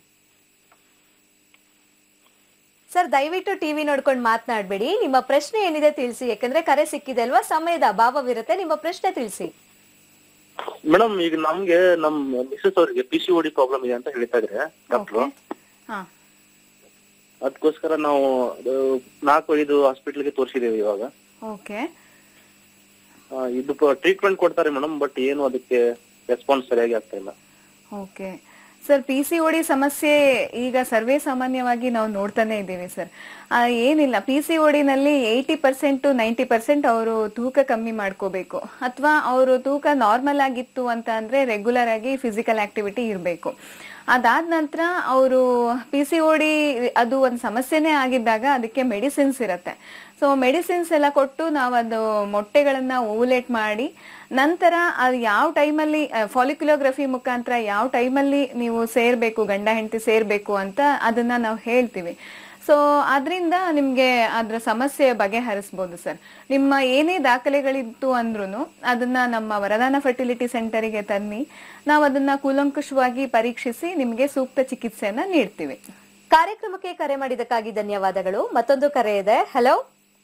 ಸರ್ ದಯವಿಟ್ಟು ಟಿವಿ ನೋಡ್ಕೊಂಡು ಮಾತನಾಡಬೇಡಿ ನಿಮ್ಮ ಪ್ರಶ್ನೆ ಏನಿದೆ ತಿಳಿಸಿ ಯಾಕಂದ್ರೆ ಕರೆ ಸಿಕ್ಕಿದೆ ಅಲ್ವಾ ಸಮಯದ ಅಭಾವವಿರುತ್ತೆ ನಿಮ್ಮ ಪ್ರಶ್ನೆ ತಿಳಿಸಿ ಮೇಡಮ್ ಈಗ ನಮ್ಗೆ ನಮ್ ಮಿಸಸ್ ಅವರಿಗೆ ಪಿ ಸಿ ಓಡಿ ಪ್ರಾಬ್ಲಮ್ ಇದೆ ಅಂತ ಹೇಳ್ತಾ ಇದ್ರೆ ಡಾಕ್ಟ್ರು ಹಾ ಅದಕ್ಕೋಸ್ಕರ ನಾವು ಅದು ನಾಲ್ಕು ಐದು ಹಾಸ್ಪಿಟಲ್ಗೆ ತೋರಿಸಿದೇವೆ ಇವಾಗ ಓಕೆ ಆ, ಇದು ಟ್ರೀಟ್ಮೆಂಟ್ ಕೊಡ್ತಾರೆ ಮೇಡಮ್ ಬಟ್ ಏನು ಅದಕ್ಕೆ ರೆಸ್ಪಾನ್ಸ್ ಸರಿಯಾಗಿ ಆಗ್ತಾ ಇಲ್ಲ okay sir P C O D ಸಮಸ್ಯೆ ಈಗ ಸರ್ವೇ ಸಾಮಾನ್ಯವಾಗಿ ನಾವು ನೋಡ್ತಾನೆ ಇದ್ದೀವಿ ಸರ್ ಏನಿಲ್ಲ ಪಿ ಸಿ ಓಡಿನಲ್ಲಿ eighty percent to ninety percent ಅವರು ತೂಕ ಕಮ್ಮಿ ಮಾಡ್ಕೋಬೇಕು ಅಥವಾ ಅವರು ತೂಕ ನಾರ್ಮಲ್ ಆಗಿತ್ತು ಅಂತ ಅಂದ್ರೆ ರೆಗ್ಯುಲರ್ ಆಗಿ ಫಿಸಿಕಲ್ ಆಕ್ಟಿವಿಟಿ ಇರಬೇಕು ಅದಾದ ನಂತರ ಅವರು ಪಿ ಸಿ ಓಡಿ ಅದು ಒಂದು ಸಮಸ್ಯೆನೇ ಆಗಿದ್ದಾಗ ಅದಕ್ಕೆ ಮೆಡಿಸಿನ್ಸ್ ಇರುತ್ತೆ ಸೊ ಮೆಡಿಸಿನ್ಸ್ ಎಲ್ಲ ಕೊಟ್ಟು ನಾವು ಅದು ಮೊಟ್ಟೆಗಳನ್ನ ಓವುಲೇಟ್ ಮಾಡಿ ನಂತರ ಅದು ಯಾವ ಟೈಮಲ್ಲಿ ಫಾಲಿಕ್ಯುಲೋಗ್ರಫಿ ಮುಖಾಂತರ ಯಾವ ಟೈಮಲ್ಲಿ ನೀವು ಸೇರ್ಬೇಕು ಗಂಡ ಹೆಂಡತಿ ಸೇರ್ಬೇಕು ಅಂತ ಅದನ್ನ ನಾವು ಹೇಳ್ತೀವಿ ಸೊ ಅದರಿಂದ ನಿಮಗೆ ಅದರ ಸಮಸ್ಯೆ ಬಗೆಹರಿಸ್ಬೋದು ಸರ್ ನಿಮ್ಮ ಏನೇ ದಾಖಲೆಗಳಿತ್ತು ಅಂದ್ರೂ ಅದನ್ನ ನಮ್ಮ ವರದಾನ ಫರ್ಟಿಲಿಟಿ ಸೆಂಟರಿಗೆ ತನ್ನಿ ನಾವು ಅದನ್ನ ಕೂಲಂಕುಷವಾಗಿ ಪರೀಕ್ಷಿಸಿ ನಿಮಗೆ ಸೂಕ್ತ ಚಿಕಿತ್ಸೆಯನ್ನ ನೀಡ್ತೀವಿ ಕಾರ್ಯಕ್ರಮಕ್ಕೆ ಕರೆ ಮಾಡಿದ್ದಕ್ಕಾಗಿ ಧನ್ಯವಾದಗಳು ಮತ್ತೊಂದು ಕರೆ ಇದೆ ಹಲೋ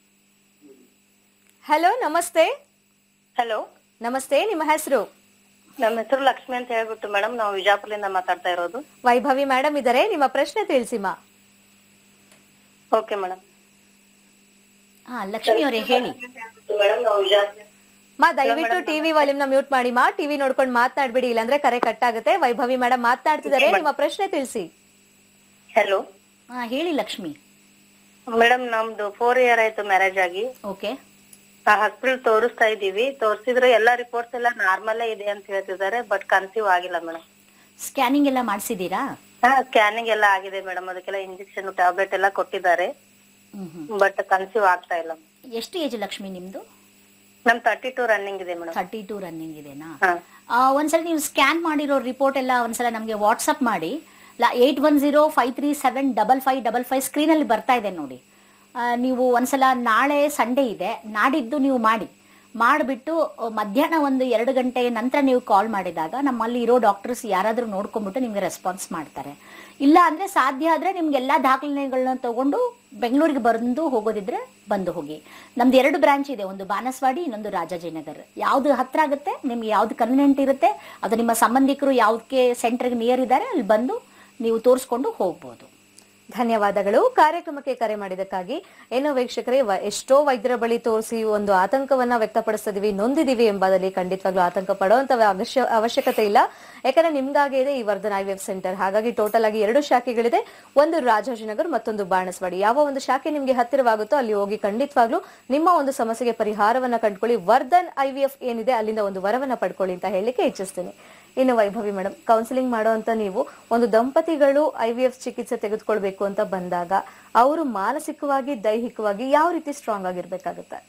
ಹಲೋ ನಮಸ್ತೆ ಹಲೋ ನಮಸ್ತೆ ನಿಮ್ಮ ಹೆಸರು ನಮ್ಮ ಹೆಸರು ಲಕ್ಷ್ಮಿ ಅಂತ ಹೇಳ್ಬಿಟ್ಟು ಮೇಡಮ್ ನಾವು ವಿಜಾಪುರದಿಂದ ಮಾತಾಡ್ತಾ ಇರೋದು ವೈಭವಿ ಮೇಡಮ್ ಇದ್ದಾರೆ ನಿಮ್ಮ ಪ್ರಶ್ನೆ ತಿಳಿಸಿಮಾ ಓಕೆ ಮೇಡಮ್ ಹಾ ಲಕ್ಷ್ಮಿ ಅವರೇ ಹೇಳಿ ಮೇಡಮ್ ನಾವು ವಿಜಾಪುರ ಮಾ ದಯವಿಟ್ಟು ಟಿವಿ ವಾಲ್ಯೂಮ್ ನ ಮ್ಯೂಟ್ ಮಾಡಿ ಮಾ ಟಿವಿ ನೋಡ್ಕೊಂಡು ಮಾತನಾಡ್ಬೇಡಿ ಇಲ್ಲಾಂದ್ರೆ ಕರೆ ಕಟ್ ಆಗುತ್ತೆ ವೈಭವಿ ಮೇಡಮ್ ಮಾತನಾಡ್ತಿದ್ದಾರೆ ನಿಮ್ಮ ಪ್ರಶ್ನೆ ತಿಳಿಸಿ ಹಲೋ ಹಾ ಹೇಳಿ ಲಕ್ಷ್ಮಿ ಮೇಡಮ್ ನಮ್ದು ಫೋರ್ ಇಯರ್ ಆಯ್ತು ಮ್ಯಾರೇಜ್ ಆಗಿ ಓಕೆ ಹಾಸ್ಪಿಟಲ್ ತೋರಿಸ್ತಾ ಇದೀವಿ ತೋರಿಸಿದ್ರೆ ಎಲ್ಲಾ ರಿಪೋರ್ಟ್ಸ್ ಎಲ್ಲ ನಾರ್ಮಲ್ ಇದೆ ಅಂತ ಹೇಳ್ತಿದ್ದಾರೆ ಬಟ್ ಕನ್ಸೀವ್ ಆಗಿಲ್ಲ ಮೇಡಮ್ ಸ್ಕ್ಯಾನಿಂಗ್ ಎಲ್ಲ ಮಾಡಿಸಿದ್ದೀರಾ ಹಾ ಸ್ಕ್ಯಾನಿಂಗ್ ಎಲ್ಲ ಆಗಿದೆ ಮೇಡಮ್ ಅದಕ್ಕೆಲ್ಲ ಇಂಜೆಕ್ಷನ್ ಟ್ಯಾಬ್ಲೆಟ್ ಎಲ್ಲ ಕೊಟ್ಟಿದ್ದಾರೆ ಹ್ಮ್ ಹ್ಮ್ ಬಟ್ ಕನ್ಸೀವ್ ಆಗ್ತಾ ಇಲ್ಲ ಎಷ್ಟು ಏಜ್ ಲಕ್ಷ್ಮಿ ನಿಮ್ದು ನಮ್ ತರ್ಟಿ ಟೂ ರನ್ನಿಂಗ್ ಇದೆ ಮೇಡಮ್ ಥರ್ಟಿ ಟು ರನ್ನಿಂಗ್ ಇದೆನಾ ಹಾ ಆ, ಒಂದ್ಸಲ ನೀವು ಸ್ಕ್ಯಾನ್ ಮಾಡಿರೋ ರಿಪೋರ್ಟ್ ಎಲ್ಲ ಒಂದ್ಸಲ ನಮಗೆ ವಾಟ್ಸಪ್ ಮಾಡಿ eight one zero five three seven double five double five ಸ್ಕ್ರೀನಲ್ಲಿ ಬರ್ತಾ ಇದೆ ನೋಡಿ ಆ, ನೀವು ಒಂದ್ಸಲ ನಾಳೆ ಸಂಡೇ ಇದೆ ನಾಡಿದ್ದು ನೀವು ಮಾಡಿ ಮಾಡಿಬಿಟ್ಟು ಮಧ್ಯಾಹ್ನ ಒಂದು ಎರಡು ಗಂಟೆ ನಂತರ ನೀವು ಕಾಲ್ ಮಾಡಿದಾಗ ನಮ್ಮಲ್ಲಿ ಇರೋ ಡಾಕ್ಟರ್ಸ್ ಯಾರಾದರೂ ನೋಡ್ಕೊಂಡ್ಬಿಟ್ಟು ನಿಮಗೆ ರೆಸ್ಪಾನ್ಸ್ ಮಾಡ್ತಾರೆ ಇಲ್ಲ ಅಂದರೆ ಸಾಧ್ಯ ಆದರೆ ನಿಮ್ಗೆಲ್ಲ ದಾಖಲೆಗಳನ್ನ ತಗೊಂಡು ಬೆಂಗಳೂರಿಗೆ ಬಂದು ಹೋಗೋದಿದ್ರೆ ಬಂದು ಹೋಗಿ ನಮ್ದು ಎರಡು ಬ್ರಾಂಚ್ ಇದೆ ಒಂದು ಬಾನಸವಾಡಿ ಇನ್ನೊಂದು ರಾಜಾಜಿನಗರ್ ಯಾವ್ದು ಹತ್ರ ಆಗುತ್ತೆ ನಿಮ್ಗೆ ಯಾವ್ದು ಕನ್ವಿನೆಂಟ್ ಇರುತ್ತೆ ಅದು ನಿಮ್ಮ ಸಂಬಂಧಿಕರು ಯಾವ್ದಕ್ಕೆ ಸೆಂಟರ್ಗೆ ನಿಯರ್ ಇದ್ದಾರೆ ಅಲ್ಲಿ ಬಂದು ನೀವು ತೋರಿಸ್ಕೊಂಡು ಹೋಗ್ಬೋದು ಧನ್ಯವಾದಗಳು ಕಾರ್ಯಕ್ರಮಕ್ಕೆ ಕರೆ ಮಾಡಿದಕ್ಕಾಗಿ ಏನೋ ವೀಕ್ಷಕರೇ ವ- ಎಷ್ಟೋ ವೈದ್ಯರ ಬಳಿ ತೋರಿಸಿ ಒಂದು ಆತಂಕವನ್ನ ವ್ಯಕ್ತಪಡಿಸ್ತಿದೀವಿ ನೊಂದಿದೀವಿ ಎಂಬುದಲ್ಲಿ ಖಂಡಿತವಾಗ್ಲೂ ಆತಂಕ ಪಡುವಂತ ಅವಶ್ಯ ಅವಶ್ಯಕತೆ ಇಲ್ಲ ಯಾಕಂದ್ರೆ ನಿಮ್ಗಾಗೆ ಇದೆ ಈ ವರ್ಧನ್ ಐ ವೆಬ್ ಸೆಂಟರ್ ಹಾಗಾಗಿ ಟೋಟಲ್ ಆಗಿ ಎರಡು ಶಾಖೆಗಳಿದೆ ಒಂದು ರಾಜಾಜಿನಗರ್ ಮತ್ತೊಂದು ಬಾಣಸ್ವಾಡಿ ಯಾವ ಒಂದು ಶಾಖೆ ನಿಮ್ಗೆ ಹತ್ತಿರವಾಗುತ್ತೋ ಅಲ್ಲಿ ಹೋಗಿ ಖಂಡಿತವಾಗ್ಲೂ ನಿಮ್ಮ ಒಂದು ಸಮಸ್ಯೆಗೆ ಪರಿಹಾರವನ್ನ ಕಂಡುಕೊಳ್ಳಿ ವರ್ಧನ್ ಐ ವಿ ಎಫ್ ಏನಿದೆ ಅಲ್ಲಿಂದ ಒಂದು ವರವನ್ನ ಪಡ್ಕೊಳ್ಳಿ ಅಂತ ಹೇಳಲಿಕ್ಕೆ ಇಚ್ಛಿಸ್ತೀನಿ ಇನ್ನು ವೈಭವಿ ಮೇಡಮ್ ಕೌನ್ಸಿಲಿಂಗ್ ಮಾಡುವಂತ ನೀವು ಒಂದು ದಂಪತಿಗಳು ಐ ವಿ ಎಫ್ ಚಿಕಿತ್ಸೆ ತೆಗೆದುಕೊಳ್ಬೇಕು ಅಂತ ಬಂದಾಗ ಅವರು ಮಾನಸಿಕವಾಗಿ ದೈಹಿಕವಾಗಿ ಯಾವ ರೀತಿ ಸ್ಟ್ರಾಂಗ್ ಆಗಿರ್ಬೇಕಾಗುತ್ತೆ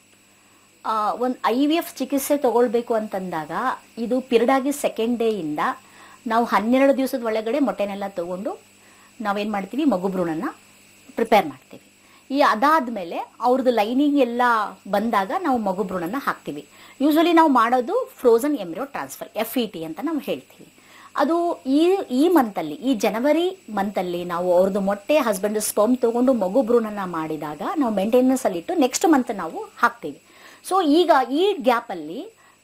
ಒಂದು ಐ ವಿ ಎಫ್ ಚಿಕಿತ್ಸೆ ತಗೊಳ್ಬೇಕು ಅಂತಂದಾಗ ಇದು ಪಿರಿಯಡ್ ಸೆಕೆಂಡ್ ಡೇಯಿಂದ ನಾವು ಹನ್ನೆರಡು ದಿವಸದ ಒಳಗಡೆ ಮೊಟ್ಟೆನೆಲ್ಲ ತಗೊಂಡು ನಾವೇನು ಮಾಡ್ತೀವಿ ಮಗು ಭ್ರೂಣನ ಪ್ರಿಪೇರ್ ಮಾಡ್ತೀವಿ ಈ ಅದಾದಮೇಲೆ ಅವ್ರದ್ದು ಲೈನಿಂಗ್ ಎಲ್ಲ ಬಂದಾಗ ನಾವು ಮಗು ಭ್ರೂಣನ ಹಾಕ್ತೀವಿ ಯೂಶ್ವಲಿ ನಾವು ಮಾಡೋದು frozen embryo transfer F E T ಅಂತ ನಾವು ಹೇಳ್ತೀವಿ ಅದು ಈ ಈ ಮಂತಲ್ಲಿ ಈ ಜನವರಿ ಮಂತಲ್ಲಿ ನಾವು ಅವ್ರದ್ದು ಮೊಟ್ಟೆ ಹಸ್ಬೆಂಡ್ ಸ್ಪರ್ಮ್ ತಗೊಂಡು ಮಗು ಭ್ರೂಣನ ಮಾಡಿದಾಗ ನಾವು ಮೇಂಟೆನೆನ್ಸ್ ಅಲ್ಲಿ ಇಟ್ಟು ನೆಕ್ಸ್ಟ್ ಮಂತ್ ನಾವು ಹಾಕ್ತೀವಿ ಸೊ ಈಗ ಈ ಗ್ಯಾಪಲ್ಲಿ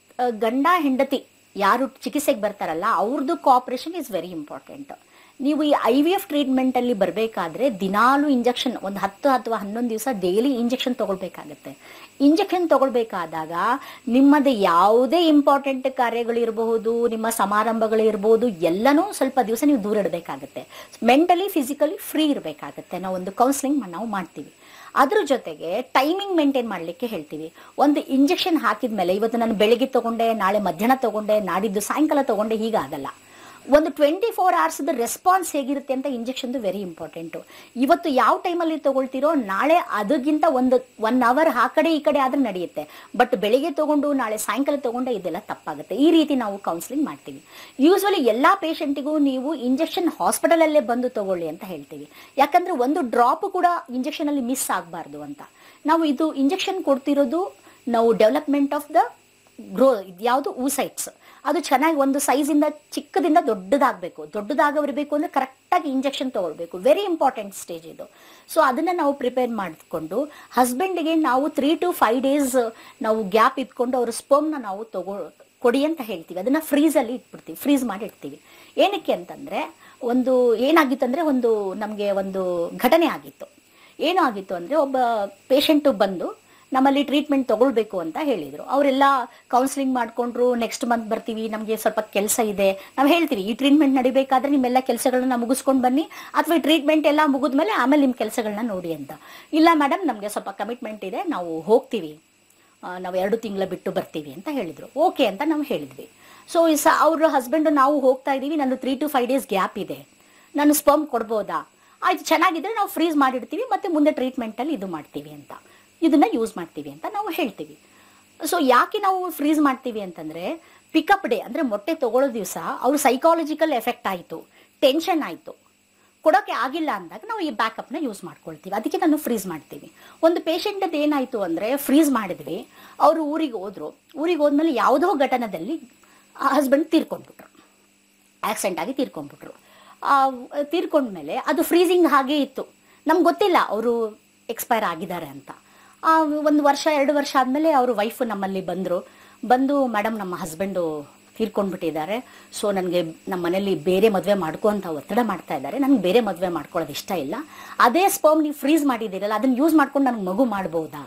ಗಂಡ ಹೆಂಡತಿ ಯಾರು ಚಿಕಿತ್ಸೆಗೆ ಬರ್ತಾರಲ್ಲ ಅವ್ರದ್ದು ಕೋಆಪರೇಷನ್ ಇಸ್ ವೆರಿ ಇಂಪಾರ್ಟೆಂಟ್ ನೀವು ಈ ಐ ವಿ ಎಫ್ ಟ್ರೀಟ್ಮೆಂಟಲ್ಲಿ ಬರಬೇಕಾದ್ರೆ ದಿನಾಲು ಇಂಜೆಕ್ಷನ್ ಒಂದು ಹತ್ತು ಅಥವಾ ಹನ್ನೊಂದು ದಿವಸ ಡೈಲಿ ಇಂಜೆಕ್ಷನ್ ತಗೊಳ್ಬೇಕಾಗತ್ತೆ ಇಂಜೆಕ್ಷನ್ ತಗೊಳ್ಬೇಕಾದಾಗ ನಿಮ್ಮದು ಯಾವುದೇ ಇಂಪಾರ್ಟೆಂಟ್ ಕಾರ್ಯಗಳಿರಬಹುದು ನಿಮ್ಮ ಸಮಾರಂಭಗಳಿರ್ಬೋದು ಎಲ್ಲನೂ ಸ್ವಲ್ಪ ದಿವಸ ನೀವು ದೂರ ಇಡಬೇಕಾಗತ್ತೆ ಮೆಂಟಲಿ ಫಿಸಿಕಲಿ ಫ್ರೀ ಇರಬೇಕಾಗತ್ತೆ ನಾವು ಒಂದು ಕೌನ್ಸಿಲಿಂಗ್ ನಾವು ಮಾಡ್ತೀವಿ ಅದ್ರ ಜೊತೆಗೆ ಟೈಮಿಂಗ್ ಮೇಂಟೈನ್ ಮಾಡಲಿಕ್ಕೆ ಹೇಳ್ತೀವಿ ಒಂದು ಇಂಜೆಕ್ಷನ್ ಹಾಕಿದ ಮೇಲೆ ಇವತ್ತು ನಾನು ಬೆಳಿಗ್ಗೆ ತಗೊಂಡೆ ನಾಳೆ ಮಧ್ಯಾಹ್ನ ತಗೊಂಡೆ ನಾಡಿದ್ದು ಸಾಯಂಕಾಲ ತಗೊಂಡೆ ಹೀಗಾಗಲ್ಲ ಒಂದು ಟ್ವೆಂಟಿ ಫೋರ್ ಅವರ್ಸ್ದು ರೆಸ್ಪಾನ್ಸ್ ಹೇಗಿರುತ್ತೆ ಅಂತ ಇಂಜೆಕ್ಷನ್ದು ವೆರಿ ಇಂಪಾರ್ಟೆಂಟು ಇವತ್ತು ಯಾವ ಟೈಮಲ್ಲಿ ತಗೊಳ್ತೀರೋ ನಾಳೆ ಅದಕ್ಕಿಂತ ಒಂದು ಒನ್ ಅವರ್ ಆ ಕಡೆ ಈ ಕಡೆ ಆದ್ರೆ ನಡೆಯುತ್ತೆ ಬಟ್ ಬೆಳಿಗ್ಗೆ ತಗೊಂಡು ನಾಳೆ ಸಾಯಂಕಾಲ ತಗೊಂಡೆ ಇದೆಲ್ಲ ತಪ್ಪಾಗುತ್ತೆ ಈ ರೀತಿ ನಾವು ಕೌನ್ಸಿಲಿಂಗ್ ಮಾಡ್ತೀವಿ ಯೂಶ್ವಲಿ ಎಲ್ಲ ಪೇಷಂಟಿಗೂ ನೀವು ಇಂಜೆಕ್ಷನ್ ಹಾಸ್ಪಿಟಲಲ್ಲೇ ಬಂದು ತಗೊಳ್ಳಿ ಅಂತ ಹೇಳ್ತೀವಿ ಯಾಕಂದ್ರೆ ಒಂದು ಡ್ರಾಪ್ ಕೂಡ ಇಂಜೆಕ್ಷನ್ ಅಲ್ಲಿ ಮಿಸ್ ಆಗಬಾರ್ದು ಅಂತ ನಾವು ಇದು ಇಂಜೆಕ್ಷನ್ ಕೊಡ್ತಿರೋದು ನಾವು ಡೆವಲಪ್ಮೆಂಟ್ ಆಫ್ ದ ಗ್ರೋ ಯಾವುದು ಊಸೈಟ್ಸ್ ಅದು ಚೆನ್ನಾಗಿ ಒಂದು ಸೈಜಿಂದ ಚಿಕ್ಕದಿಂದ ದೊಡ್ಡದಾಗಬೇಕು ದೊಡ್ಡದಾಗವಿರಬೇಕು ಅಂದರೆ ಕರೆಕ್ಟಾಗಿ ಇಂಜೆಕ್ಷನ್ ತಗೊಳ್ಬೇಕು ವೆರಿ ಇಂಪಾರ್ಟೆಂಟ್ ಸ್ಟೇಜ್ ಇದು ಸೊ ಅದನ್ನು ನಾವು ಪ್ರಿಪೇರ್ ಮಾಡಿಕೊಂಡು ಹಸ್ಬೆಂಡಿಗೆ ನಾವು ತ್ರೀ ಟು ಫೈವ್ ಡೇಸ್ ನಾವು ಗ್ಯಾಪ್ ಇಟ್ಕೊಂಡು ಅವ್ರ ಸ್ಪೋಮ್ನ ನಾವು ತಗೋ ಕೊಡಿ ಅಂತ ಹೇಳ್ತೀವಿ ಅದನ್ನು ಫ್ರೀಸಲ್ಲಿ ಇಟ್ಬಿಡ್ತೀವಿ ಫ್ರೀಸ್ ಮಾಡಿ ಇಡ್ತೀವಿ ಏನಕ್ಕೆ ಅಂತಂದರೆ ಒಂದು ಏನಾಗಿತ್ತು ಅಂದರೆ ಒಂದು ನಮಗೆ ಒಂದು ಘಟನೆ ಆಗಿತ್ತು ಏನು ಆಗಿತ್ತು ಅಂದರೆ ಒಬ್ಬ ಪೇಷಂಟು ಬಂದು ನಮ್ಮಲ್ಲಿ ಟ್ರೀಟ್ಮೆಂಟ್ ತಗೊಳ್ಬೇಕು ಅಂತ ಹೇಳಿದರು ಅವರೆಲ್ಲ ಕೌನ್ಸಿಲಿಂಗ್ ಮಾಡಿಕೊಂಡ್ರು ನೆಕ್ಸ್ಟ್ ಮಂತ್ ಬರ್ತೀವಿ ನಮಗೆ ಸ್ವಲ್ಪ ಕೆಲಸ ಇದೆ ನಾವು ಹೇಳ್ತೀವಿ ಈ ಟ್ರೀಟ್ಮೆಂಟ್ ನಡಿಬೇಕಾದ್ರೆ ನಿಮ್ಮೆಲ್ಲ ಕೆಲಸಗಳನ್ನ ಮುಗಿಸ್ಕೊಂಡು ಬನ್ನಿ ಅಥವಾ ಈ ಟ್ರೀಟ್ಮೆಂಟ್ ಎಲ್ಲ ಮುಗಿದ್ಮೇಲೆ ಆಮೇಲೆ ನಿಮ್ಮ ಕೆಲಸಗಳನ್ನ ನೋಡಿ ಅಂತ ಇಲ್ಲ ಮೇಡಮ್ ನಮಗೆ ಸ್ವಲ್ಪ ಕಮಿಟ್ಮೆಂಟ್ ಇದೆ ನಾವು ಹೋಗ್ತೀವಿ ಆ, ನಾವು ಎರಡು ತಿಂಗಳ ಬಿಟ್ಟು ಬರ್ತೀವಿ ಅಂತ ಹೇಳಿದರು ಓಕೆ ಅಂತ ನಾವು ಹೇಳಿದ್ವಿ ಸೊ ಸ ಅವ್ರ ಹಸ್ಬೆಂಡು ನಾವು ಹೋಗ್ತಾ ಇದ್ದೀವಿ ನಂದು three to five days gap ಇದೆ ನಾನು ಸ್ಪರ್ಮ್ ಕೊಡ್ಬೋದಾ ಆಯ್ತು ಚೆನ್ನಾಗಿದ್ರೆ ನಾವು ಫ್ರೀಸ್ ಮಾಡಿಡ್ತೀವಿ ಮತ್ತೆ ಮುಂದೆ ಟ್ರೀಟ್ಮೆಂಟಲ್ಲಿ ಇದು ಮಾಡ್ತೀವಿ ಅಂತ ಇದನ್ನ ಯೂಸ್ ಮಾಡ್ತೀವಿ ಅಂತ ನಾವು ಹೇಳ್ತೀವಿ ಸೊ ಯಾಕೆ ನಾವು ಫ್ರೀಸ್ ಮಾಡ್ತೀವಿ ಅಂತಂದ್ರೆ ಪಿಕಪ್ ಡೇ ಅಂದ್ರೆ ಮೊಟ್ಟೆ ತಗೊಳ್ಳೋ ದಿವಸ ಅವ್ರು ಸೈಕಾಲಜಿಕಲ್ ಎಫೆಕ್ಟ್ ಆಯಿತು ಟೆನ್ಷನ್ ಆಯಿತು ಕೊಡೋಕೆ ಆಗಿಲ್ಲ ಅಂದಾಗ ನಾವು ಈ ಬ್ಯಾಕಪ್ನ ಯೂಸ್ ಮಾಡ್ಕೊಳ್ತೀವಿ ಅದಕ್ಕೆ ನಾನು ಫ್ರೀಸ್ ಮಾಡ್ತೀವಿ ಒಂದು ಪೇಷಂಟದ್ದು ಏನಾಯಿತು ಅಂದರೆ ಫ್ರೀಸ್ ಮಾಡಿದ್ವಿ ಅವರು ಊರಿಗೆ ಹೋದ್ರು ಊರಿಗೆ ಹೋದ್ಮೇಲೆ ಯಾವುದೋ ಘಟನದಲ್ಲಿ ಹಸ್ಬೆಂಡ್ ತೀರ್ಕೊಂಡ್ಬಿಟ್ರು ಆಕ್ಸಿಡೆಂಟ್ ಆಗಿ ತೀರ್ಕೊಂಡ್ಬಿಟ್ರು ಆ, ತೀರ್ಕೊಂಡ್ಮೇಲೆ ಅದು ಫ್ರೀಸಿಂಗ್ ಹಾಗೇ ಇತ್ತು ನಮ್ಗೆ ಗೊತ್ತಿಲ್ಲ ಅವರು ಎಕ್ಸ್ಪೈರ್ ಆಗಿದ್ದಾರೆ ಅಂತ ಆ, ಒಂದು ವರ್ಷ ಎರಡು ವರ್ಷ ಆದಮೇಲೆ ಅವರು ವೈಫ್ ನಮ್ಮಲ್ಲಿ ಬಂದರು ಬಂದು ಮೇಡಮ್ ನಮ್ಮ ಹಸ್ಬೆಂಡು ತೀರ್ಕೊಂಡ್ಬಿಟ್ಟಿದ್ದಾರೆ ಸೊ ನನಗೆ ನಮ್ಮ ಮನೇಲಿ ಬೇರೆ ಮದುವೆ ಮಾಡ್ಕೊ ಅಂತ ಒತ್ತಡ ಮಾಡ್ತಾ ಇದ್ದಾರೆ ನನಗೆ ಬೇರೆ ಮದುವೆ ಮಾಡ್ಕೊಳ್ಳೋದು ಇಷ್ಟ ಇಲ್ಲ ಅದೇ ಸ್ಪರ್ಮ್ ನೀವು ಫ್ರೀಸ್ ಮಾಡಿದ್ದೀರಲ್ಲ ಅದನ್ನು ಯೂಸ್ ಮಾಡ್ಕೊಂಡು ನನಗೆ ಮಗು ಮಾಡ್ಬೋದಾ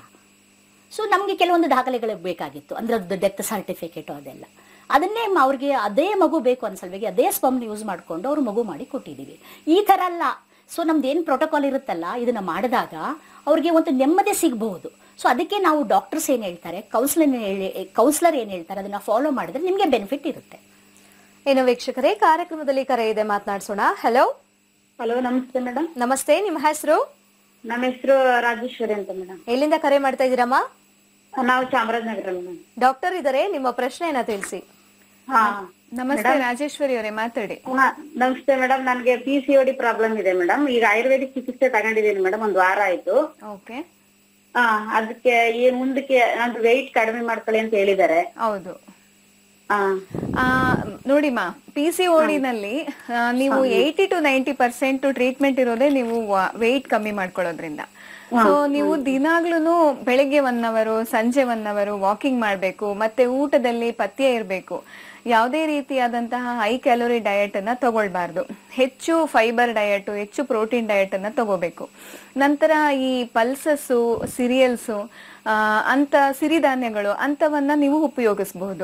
ಸೊ ನಮಗೆ ಕೆಲವೊಂದು ದಾಖಲೆಗಳು ಬೇಕಾಗಿತ್ತು ಅಂದ್ರೆ ಅದು ಡೆತ್ ಸರ್ಟಿಫಿಕೇಟು ಅದೆಲ್ಲ ಅದನ್ನೇ ಮ- ಅವ್ರಿಗೆ ಅದೇ ಮಗು ಬೇಕು ಅನ್ಸಲ್ವಾಗಿ ಅದೇ ಸ್ಪಮ್ನ ಯೂಸ್ ಮಾಡಿಕೊಂಡು ಅವ್ರು ಮಗು ಮಾಡಿ ಕೊಟ್ಟಿದ್ದೀವಿ ಈ ಥರ ಅಲ್ಲ ಸೊ ನಮ್ದು ಏನು ಪ್ರೋಟೋಕಾಲ್ ಇರುತ್ತಲ್ಲ ಇದನ್ನ ಮಾಡಿದಾಗ ಅವ್ರಿಗೆ ಒಂದು ನೆಮ್ಮದಿ ಸಿಗಬಹುದು ಸೊ ಅದಕ್ಕೆ ನಾವು ಡಾಕ್ಟರ್ಸ್ ಏನು ಹೇಳ್ತಾರೆ ಕೌನ್ಸಿಲರ್ ಕೌನ್ಸಿಲರ್ ಏನು ಹೇಳ್ತಾರೆ ಅದನ್ನ ಫಾಲೋ ಮಾಡಿದ್ರೆ ನಿಮಗೆ ಬೆನಿಫಿಟ್ ಇರುತ್ತೆ ಏನು ವೀಕ್ಷಕರೇ ಕಾರ್ಯಕ್ರಮದಲ್ಲಿ ಕರೆ ಇದೆ ಮಾತನಾಡ್ಸೋಣ ಹಲೋ ಹಲೋ ನಮಸ್ತೆ ಮೇಡಮ್ ನಮಸ್ತೆ ನಿಮ್ಮ ಹೆಸರು ನಮ್ಮ ಹೆಸರು ರಾಜೇಶ್ವರಿ ಅಂತ ಮೇಡಮ್ ಎಲ್ಲಿಂದ ಕರೆ ಮಾಡ್ತಾ ಇದ್ದೀರಮ್ಮ ನಾವು ಚಾಮರಾಜನಗರ ಮೇಡಮ್ ಡಾಕ್ಟರ್ ಇದ್ದಾರೆ ನಿಮ್ಮ ಪ್ರಶ್ನೆಯನ್ನ ತಿಳಿಸಿ ಹಾ ನಮಸ್ತೆ ರಾಜೇಶ್ವರಿ ಅವರೇ ಮಾತಾಡಿ ಹಾ, ನಮಸ್ತೆ ಮೇಡಮ್ ನನ್ಗೆ ಪಿ ಸಿ ಡಿ ಪ್ರಾಬ್ಲಮ್ ಇದೆ ಮೇಡಮ್ ಈಗ ಆಯುರ್ವೇದಿಕ್ ಚಿಕಿತ್ಸೆ ತಗೊಂಡಿದ್ದೀನಿ ಮೇಡಮ್ ಒಂದ್ ವಾರ ಆಯ್ತು ಓಕೆ ಹಾ ಅದಕ್ಕೆ ಈ ಮುಂದಕ್ಕೆ ನಂದು ವೆಯ್ಟ್ ಕಡಿಮೆ ಮಾಡ್ಕೊಳ್ಳಿ ಅಂತ ಹೇಳಿದ್ದಾರೆ ಹೌದು ಹಾ ಆ, ನೋಡಿಮ್ಮ ಪಿ ಸಿ ಓಡಿನಲ್ಲಿ ನೀವು eighty to ninety percent treatment ಇರೋದೇ ನೀವು ವೆಯ್ಟ್ ಕಮ್ಮಿ ಮಾಡ್ಕೊಳ್ಳೋದ್ರಿಂದ ಸೊ ನೀವು ದಿನಾಗ್ಲೂ ಬೆಳಗ್ಗೆ ಒನ್ ಅವರು ಸಂಜೆ ಒನ್ ಅವರು ವಾಕಿಂಗ್ ಮಾಡಬೇಕು ಮತ್ತೆ ಊಟದಲ್ಲಿ ಪಥ್ಯ ಇರಬೇಕು ಯಾವುದೇ ರೀತಿಯಾದಂತಹ ಹೈ ಕ್ಯಾಲೋರಿ ಡಯಟ್ ಅನ್ನ ತಗೊಳ್ಬಾರ್ದು ಹೆಚ್ಚು ಫೈಬರ್ ಡಯಟ್ ಹೆಚ್ಚು ಪ್ರೋಟೀನ್ ಡಯಟ್ ಅನ್ನ ತಗೋಬೇಕು ನಂತರ ಈ ಪಲ್ಸಸ್ಸು ಸಿರಿಯಲ್ಸು ಅಂತ ಸಿರಿಧಾನ್ಯಗಳು ಅಂತವನ್ನ ನೀವು ಉಪಯೋಗಿಸಬಹುದು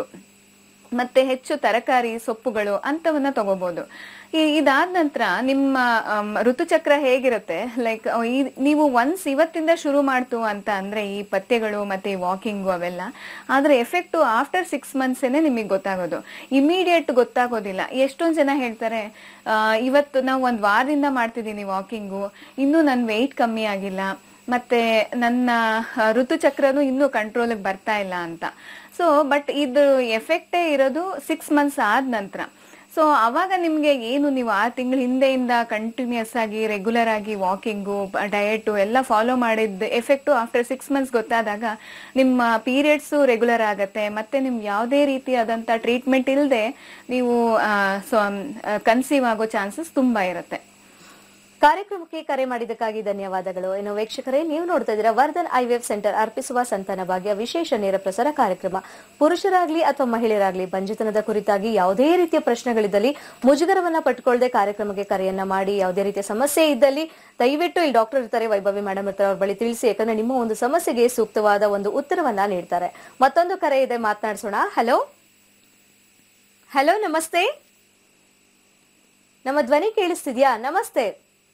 ಮತ್ತೆ ಹೆಚ್ಚು ತರಕಾರಿ ಸೊಪ್ಪುಗಳು ಅಂತವನ್ನ ತಗೋಬಹುದು ಈ ಇದಾದ ನಂತರ ನಿಮ್ಮ ಆಮ್, ಋತುಚಕ್ರ ಹೇಗಿರುತ್ತೆ ಲೈಕ್ ನೀವು ಒನ್ಸ್ ಇವತ್ತಿಂದ ಶುರು ಮಾಡ್ತು ಅಂತ ಅಂದ್ರೆ ಈ ಪಥ್ಯಗಳು ಮತ್ತೆ ಈ ವಾಕಿಂಗು ಅವೆಲ್ಲ ಆದ್ರೆ ಎಫೆಕ್ಟು ಆಫ್ಟರ್ ಸಿಕ್ಸ್ ಮಂತ್ಸೇನೆ ನಿಮಗೆ ಗೊತ್ತಾಗೋದು ಇಮಿಡಿಯೇಟ್ ಗೊತ್ತಾಗೋದಿಲ್ಲ ಎಷ್ಟೊಂದು ಜನ ಹೇಳ್ತಾರೆ ಆ, ಇವತ್ತು ನಾವು ಒಂದ್ ವಾರದಿಂದ ಮಾಡ್ತಿದ್ದೀನಿ ವಾಕಿಂಗು ಇನ್ನೂ ನನ್ನ ವೆಯ್ಟ್ ಕಮ್ಮಿ ಆಗಿಲ್ಲ ಮತ್ತೆ ನನ್ನ ಆ, ಋತುಚಕ್ರನು ಇನ್ನೂ ಕಂಟ್ರೋಲಿಗೆ ಬರ್ತಾ ಇಲ್ಲ ಅಂತ ಸೊ ಬಟ್ ಇದು ಎಫೆಕ್ಟೇ ಇರೋದು ಸಿಕ್ಸ್ ಮಂತ್ಸ್ ಆದ ನಂತರ ಸೊ ಅವಾಗ ನಿಮಗೆ ಏನು ನೀವು ಆರು ತಿಂಗಳ ಹಿಂದೆಯಿಂದ ಕಂಟಿನ್ಯೂಸ್ ಆಗಿ ರೆಗ್ಯುಲರ್ ಆಗಿ ವಾಕಿಂಗು ಡಯಟು ಎಲ್ಲ ಫಾಲೋ ಮಾಡಿದ ಎಫೆಕ್ಟು ಆಫ್ಟರ್ ಸಿಕ್ಸ್ ಮಂತ್ಸ್ ಗೊತ್ತಾದಾಗ ನಿಮ್ಮ ಪೀರಿಯಡ್ಸು ರೆಗ್ಯುಲರ್ ಆಗತ್ತೆ ಮತ್ತೆ ನಿಮ್ಗೆ ಯಾವುದೇ ರೀತಿಯಾದಂಥ ಟ್ರೀಟ್ಮೆಂಟ್ ಇಲ್ಲದೆ ನೀವು ಸೊ ಕನ್ಸೀವ್ ಆಗೋ ಚಾನ್ಸಸ್ ತುಂಬ ಇರುತ್ತೆ ಕಾರ್ಯಕ್ರಮಕ್ಕೆ ಕರೆ ಮಾಡಿದ್ದಕ್ಕಾಗಿ ಧನ್ಯವಾದಗಳು ಇನ್ನು ವೀಕ್ಷಕರೇ ನೀವು ನೋಡ್ತಾ ಇದ್ದೀರಾ ವರ್ಧನ್ ಐವಿಎಫ್ ಸೆಂಟರ್ ಅರ್ಪಿಸುವ ಸಂತಾನ ಭಾಗ್ಯ ವಿಶೇಷ ನೇರ ಪ್ರಸಾರ ಕಾರ್ಯಕ್ರಮ ಪುರುಷರಾಗ್ಲಿ ಅಥವಾ ಮಹಿಳೆಯರಾಗ್ಲಿ ಬಂಜಿತನದ ಕುರಿತಾಗಿ ಯಾವುದೇ ರೀತಿಯ ಪ್ರಶ್ನೆಗಳಿದ್ದಲ್ಲಿ ಮುಜುಗರವನ್ನ ಪಟ್ಕೊಳ್ಳದೆ ಕಾರ್ಯಕ್ರಮಕ್ಕೆ ಕರೆಯನ್ನ ಮಾಡಿ ಯಾವುದೇ ರೀತಿಯ ಸಮಸ್ಯೆ ಇದ್ದಲ್ಲಿ ದಯವಿಟ್ಟು ಇಲ್ಲಿ ಡಾಕ್ಟರ್ ಇರ್ತಾರೆ ವೈಭವಿ ಮೇಡಮ್ ಇರ್ತಾರೆ ಅವ್ರ ಬಳಿ ತಿಳಿಸಿ ಯಾಕಂದ್ರೆ ನಿಮ್ಮ ಒಂದು ಸಮಸ್ಯೆಗೆ ಸೂಕ್ತವಾದ ಒಂದು ಉತ್ತರವನ್ನ ನೀಡ್ತಾರೆ ಮತ್ತೊಂದು ಕರೆ ಇದೆ ಮಾತನಾಡಿಸೋಣ ಹಲೋ ಹಲೋ ನಮಸ್ತೆ ನಮ್ಮ ಧ್ವನಿ ಕೇಳಿಸ್ತಿದ್ಯಾ ನಮಸ್ತೆ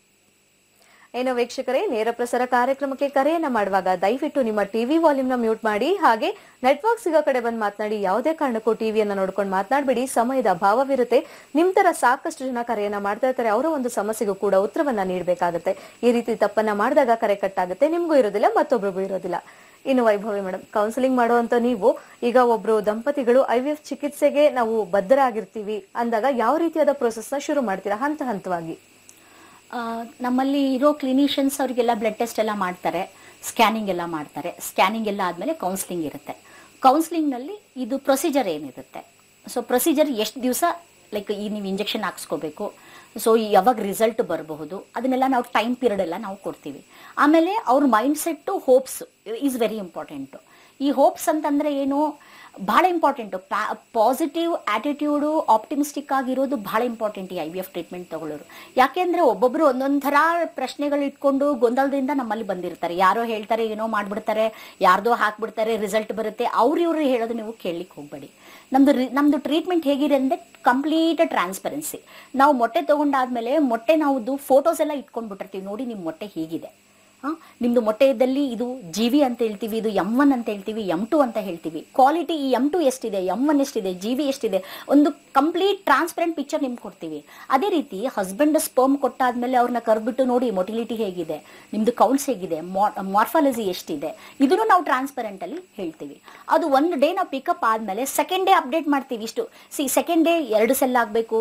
ಏನು ವೀಕ್ಷಕರೇ ನೇರ ಪ್ರಸಾರ ಕಾರ್ಯಕ್ರಮಕ್ಕೆ ಕರೆಯನ್ನ ಮಾಡುವಾಗ ದಯವಿಟ್ಟು ನಿಮ್ಮ ಟಿವಿ ವಾಲ್ಯೂಮ್ನ ಮ್ಯೂಟ್ ಮಾಡಿ ಹಾಗೆ ನೆಟ್ವರ್ಕ್ ಸಿಗೋ ಕಡೆ ಬಂದು ಮಾತನಾಡಿ ಯಾವುದೇ ಕಾರಣಕ್ಕೂ ಟಿವಿಯನ್ನ ನೋಡ್ಕೊಂಡು ಮಾತನಾಡಬೇಡಿ ಸಮಯದ ಅಭಾವವಿರುತ್ತೆ ನಿಮ್ ತರ ಸಾಕಷ್ಟು ಜನ ಕರೆಯನ್ನ ಮಾಡ್ತಾ ಇರ್ತಾರೆ ಅವರ ಒಂದು ಸಮಸ್ಯೆಗೂ ಕೂಡ ಉತ್ತರವನ್ನ ನೀಡಬೇಕಾಗುತ್ತೆ ಈ ರೀತಿ ತಪ್ಪನ್ನ ಮಾಡಿದಾಗ ಕರೆ ಕಟ್ಟಾಗುತ್ತೆ ನಿಮ್ಗೂ ಇರೋದಿಲ್ಲ ಮತ್ತೊಬ್ರಿಗೂ ಇರೋದಿಲ್ಲ ಇನ್ನು ವೈಭವಿ ಮೇಡಮ್ ಕೌನ್ಸಿಲಿಂಗ್ ಮಾಡುವಂತ ನೀವು ಈಗ ಒಬ್ರು ದಂಪತಿಗಳು ಐ ವಿ ಎಫ್ ಚಿಕಿತ್ಸೆಗೆ ನಾವು ಬದ್ಧರಾಗಿರ್ತೀವಿ ಅಂದಾಗ ಯಾವ ರೀತಿಯಾದ ಪ್ರೊಸೆಸ್ನ ಶುರು ಮಾಡ್ತೀರಾ ಹಂತ ಹಂತವಾಗಿ ಆ, ನಮ್ಮಲ್ಲಿ ಇರೋ ಕ್ಲಿನಿಷಿಯನ್ಸ್ ಅವರಿಗೆಲ್ಲ ಬ್ಲಡ್ ಟೆಸ್ಟ್ ಎಲ್ಲ ಮಾಡ್ತಾರೆ ಸ್ಕ್ಯಾನಿಂಗ್ ಎಲ್ಲ ಮಾಡ್ತಾರೆ ಸ್ಕ್ಯಾನಿಂಗ್ ಎಲ್ಲ ಆದಮೇಲೆ ಕೌನ್ಸ್ಲಿಂಗ್ ಇರುತ್ತೆ ಕೌನ್ಸ್ಲಿಂಗ್ನಲ್ಲಿ ಇದು ಪ್ರೊಸೀಜರ್ ಏನಿರುತ್ತೆ ಸೊ ಪ್ರೊಸೀಜರ್ ಎಷ್ಟು ದಿವಸ ಲೈಕ್ ಈ ನೀವು ಇಂಜೆಕ್ಷನ್ ಹಾಕ್ಸ್ಕೋಬೇಕು ಸೊ ಯಾವಾಗ ರಿಸಲ್ಟ್ ಬರಬಹುದು ಅದನ್ನೆಲ್ಲ ನಾವು ಟೈಮ್ ಪೀರಿಯಡ್ ಎಲ್ಲ ನಾವು ಕೊಡ್ತೀವಿ ಆಮೇಲೆ ಅವ್ರ mind set hopes is very important ಈ ಹೋಪ್ಸ್ ಅಂತಂದ್ರೆ ಏನು ಬಹಳ ಇಂಪಾರ್ಟೆಂಟು ಪಾಸಿಟಿವ್ ಆಟಿಟ್ಯೂಡು ಆಪ್ಟಿಮಿಸ್ಟಿಕ್ ಆಗಿರೋದು ಬಹಳ ಇಂಪಾರ್ಟೆಂಟ್ ಈ ಐ ವಿ ಎಫ್ ಟ್ರೀಟ್ಮೆಂಟ್ ತಗೊಳ್ಳೋರು ಯಾಕೆಂದ್ರೆ ಒಬ್ಬೊಬ್ರು ಒಂದೊಂದು ಥರ ಪ್ರಶ್ನೆಗಳು ಇಟ್ಕೊಂಡು ಗೊಂದಲದಿಂದ ನಮ್ಮಲ್ಲಿ ಬಂದಿರ್ತಾರೆ ಯಾರೋ ಹೇಳ್ತಾರೆ ಏನೋ ಮಾಡ್ಬಿಡ್ತಾರೆ ಯಾರ್ದೋ ಹಾಕ್ಬಿಡ್ತಾರೆ ರಿಸಲ್ಟ್ ಬರುತ್ತೆ ಅವ್ರು ಇವ್ರು ಹೇಳೋದು ನೀವು ಕೇಳಲಿಕ್ಕೆ ಹೋಗಬೇಡಿ ನಮ್ದು ರಿ- ನಮ್ದು ಟ್ರೀಟ್ಮೆಂಟ್ ಹೇಗಿದೆ ಅಂದ್ರೆ ಕಂಪ್ಲೀಟ್ ಟ್ರಾನ್ಸ್ಪರೆನ್ಸಿ ನಾವು ಮೊಟ್ಟೆ ತಗೊಂಡಾದ್ಮೇಲೆ ಮೊಟ್ಟೆ ನಾವು ಫೋಟೋಸ್ ಎಲ್ಲ ಇಟ್ಕೊಂಡ್ಬಿಟ್ಟಿರ್ತೀವಿ ನೋಡಿ ನಿಮ್ಮ ಮೊಟ್ಟೆ ಹೀಗಿದೆ ಹಾಂ ನಿಮ್ಮದು ಮೊಟ್ಟೆ ಇದ್ದಲ್ಲಿ ಇದು ಜಿ ವಿ ಅಂತ ಹೇಳ್ತೀವಿ ಇದು ಎಮ್ ಒನ್ ಅಂತ ಹೇಳ್ತೀವಿ ಎಮ್ ಟು ಅಂತ ಹೇಳ್ತೀವಿ ಕ್ವಾಲಿಟಿ ಈ ಎಮ್ ಟು ಎಷ್ಟಿದೆ ಎಮ್ ಒನ್ ಎಷ್ಟಿದೆ ಜಿ ವಿ ಎಷ್ಟಿದೆ ಒಂದು ಕಂಪ್ಲೀಟ್ ಟ್ರಾನ್ಸ್ಪರೆಂಟ್ ಪಿಕ್ಚರ್ ನಿಮ್ಗೆ ಕೊಡ್ತೀವಿ ಅದೇ ರೀತಿ ಹಸ್ಬೆಂಡ್ ಸ್ಪರ್ಮ್ ಕೊಟ್ಟಾದ್ಮೇಲೆ ಅವ್ರನ್ನ ಕರ್ಬಿಟ್ಟು ನೋಡಿ ಮೊಟಿಲಿಟಿ ಹೇಗಿದೆ ನಿಮ್ಮದು ಕೌಂಟ್ಸ್ ಹೇಗಿದೆ ಮಾರ್ಫಾಲಜಿ ಎಷ್ಟಿದೆ ಇದನ್ನು ನಾವು ಟ್ರಾನ್ಸ್ಪರೆಂಟಲ್ಲಿ ಹೇಳ್ತೀವಿ ಅದು ಒಂದು ಡೇ ನಾವು ಪಿಕಪ್ ಆದಮೇಲೆ ಸೆಕೆಂಡ್ ಡೇ ಅಪ್ಡೇಟ್ ಮಾಡ್ತೀವಿ ಇಷ್ಟು ಸಿ ಸೆಕೆಂಡ್ ಡೇ ಎರಡು ಸೆಲ್ ಆಗಬೇಕು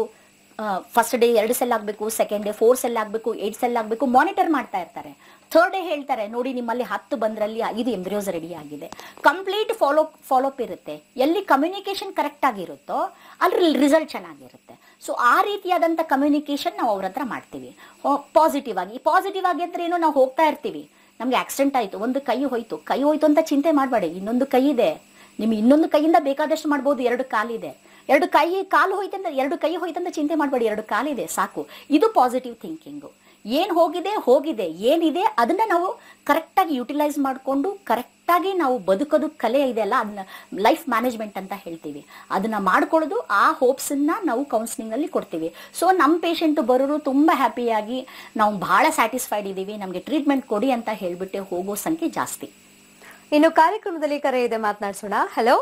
ಫಸ್ಟ್ ಡೇ ಎರಡು ಸೆಲ್ ಆಗಬೇಕು ಸೆಕೆಂಡ್ ಡೇ ಫೋರ್ ಸೆಲ್ ಆಗಬೇಕು ಏಟ್ ಸೆಲ್ ಆಗಬೇಕು ಮಾನಿಟರ್ ಮಾಡ್ತಾ ಇರ್ತಾರೆ ಥರ್ಡ್ ಡೇ ಹೇಳ್ತಾರೆ ನೋಡಿ ನಿಮ್ಮಲ್ಲಿ ಹತ್ತು ಬಂದ್ರಲ್ಲಿ ಐದು ಎಂಬ್ರಿಯೋಸ್ ರೆಡಿ ಆಗಿದೆ ಕಂಪ್ಲೀಟ್ ಫಾಲೋ ಫಾಲೋಅಪ್ ಇರುತ್ತೆ ಎಲ್ಲಿ ಕಮ್ಯುನಿಕೇಶನ್ ಕರೆಕ್ಟ್ ಆಗಿರುತ್ತೋ ಅಲ್ಲಿ ರಿಸಲ್ಟ್ ಚೆನ್ನಾಗಿರುತ್ತೆ ಸೊ ಆ ರೀತಿಯಾದಂಥ ಕಮ್ಯುನಿಕೇಶನ್ ನಾವು ಅವ್ರ ಹತ್ರ ಮಾಡ್ತೀವಿ ಪಾಸಿಟಿವ್ ಆಗಿ ಪಾಸಿಟಿವ್ ಆಗಿ ಅಂದ್ರೆ ಏನೋ ನಾವು ಹೋಗ್ತಾ ಇರ್ತೀವಿ ನಮಗೆ ಆಕ್ಸಿಡೆಂಟ್ ಆಯಿತು ಒಂದು ಕೈ ಹೋಯ್ತು ಕೈ ಹೋಯ್ತು ಅಂತ ಚಿಂತೆ ಮಾಡಬೇಡಿ ಇನ್ನೊಂದು ಕೈ ಇದೆ ನಿಮ್ಗೆ ಇನ್ನೊಂದು ಕೈಯಿಂದ ಬೇಕಾದಷ್ಟು ಮಾಡ್ಬೋದು ಎರಡು ಕಾಲಿದೆ ಎರಡು ಕೈ ಕಾಲು ಹೋಯ್ತಂತ ಎರಡು ಕೈ ಹೋಯ್ತಂತ ಚಿಂತೆ ಮಾಡಬೇಡಿ ಎರಡು ಕಾಲಿದೆ ಸಾಕು ಇದು ಪಾಸಿಟಿವ್ ಥಿಂಕಿಂಗು ಏನು ಹೋಗಿದೆ ಹೋಗಿದೆ ಏನಿದೆ ಅದನ್ನ ನಾವು ಕರೆಕ್ಟಾಗಿ ಯುಟಿಲೈಸ್ ಮಾಡಿಕೊಂಡು ಕರೆಕ್ಟಾಗಿ ನಾವು ಬದುಕೋದು ಕಲೆ ಇದೆಯಲ್ಲ ಅದನ್ನ ಲೈಫ್ ಮ್ಯಾನೇಜ್ಮೆಂಟ್ ಅಂತ ಹೇಳ್ತೀವಿ ಅದನ್ನ ಮಾಡ್ಕೊಳ್ಳೋದು ಆ ಹೋಪ್ಸನ್ನ ನಾವು ಕೌನ್ಸಿಲಿಂಗಲ್ಲಿ ಕೊಡ್ತೀವಿ ಸೊ ನಮ್ಮ ಪೇಷಂಟ್ ಬರೋರು ತುಂಬ ಹ್ಯಾಪಿಯಾಗಿ ನಾವು ಭಾಳ ಸ್ಯಾಟಿಸ್ಫೈಡ್ ಇದ್ದೀವಿ ನಮಗೆ ಟ್ರೀಟ್ಮೆಂಟ್ ಕೊಡಿ ಅಂತ ಹೇಳಿಬಿಟ್ಟು ಹೋಗೋ ಸಂಖ್ಯೆ ಜಾಸ್ತಿ ಇನ್ನು ಕಾರ್ಯಕ್ರಮದಲ್ಲಿ ಕರೆ ಇದೆ ಮಾತನಾಡ್ಸೋಣ ಹಲೋ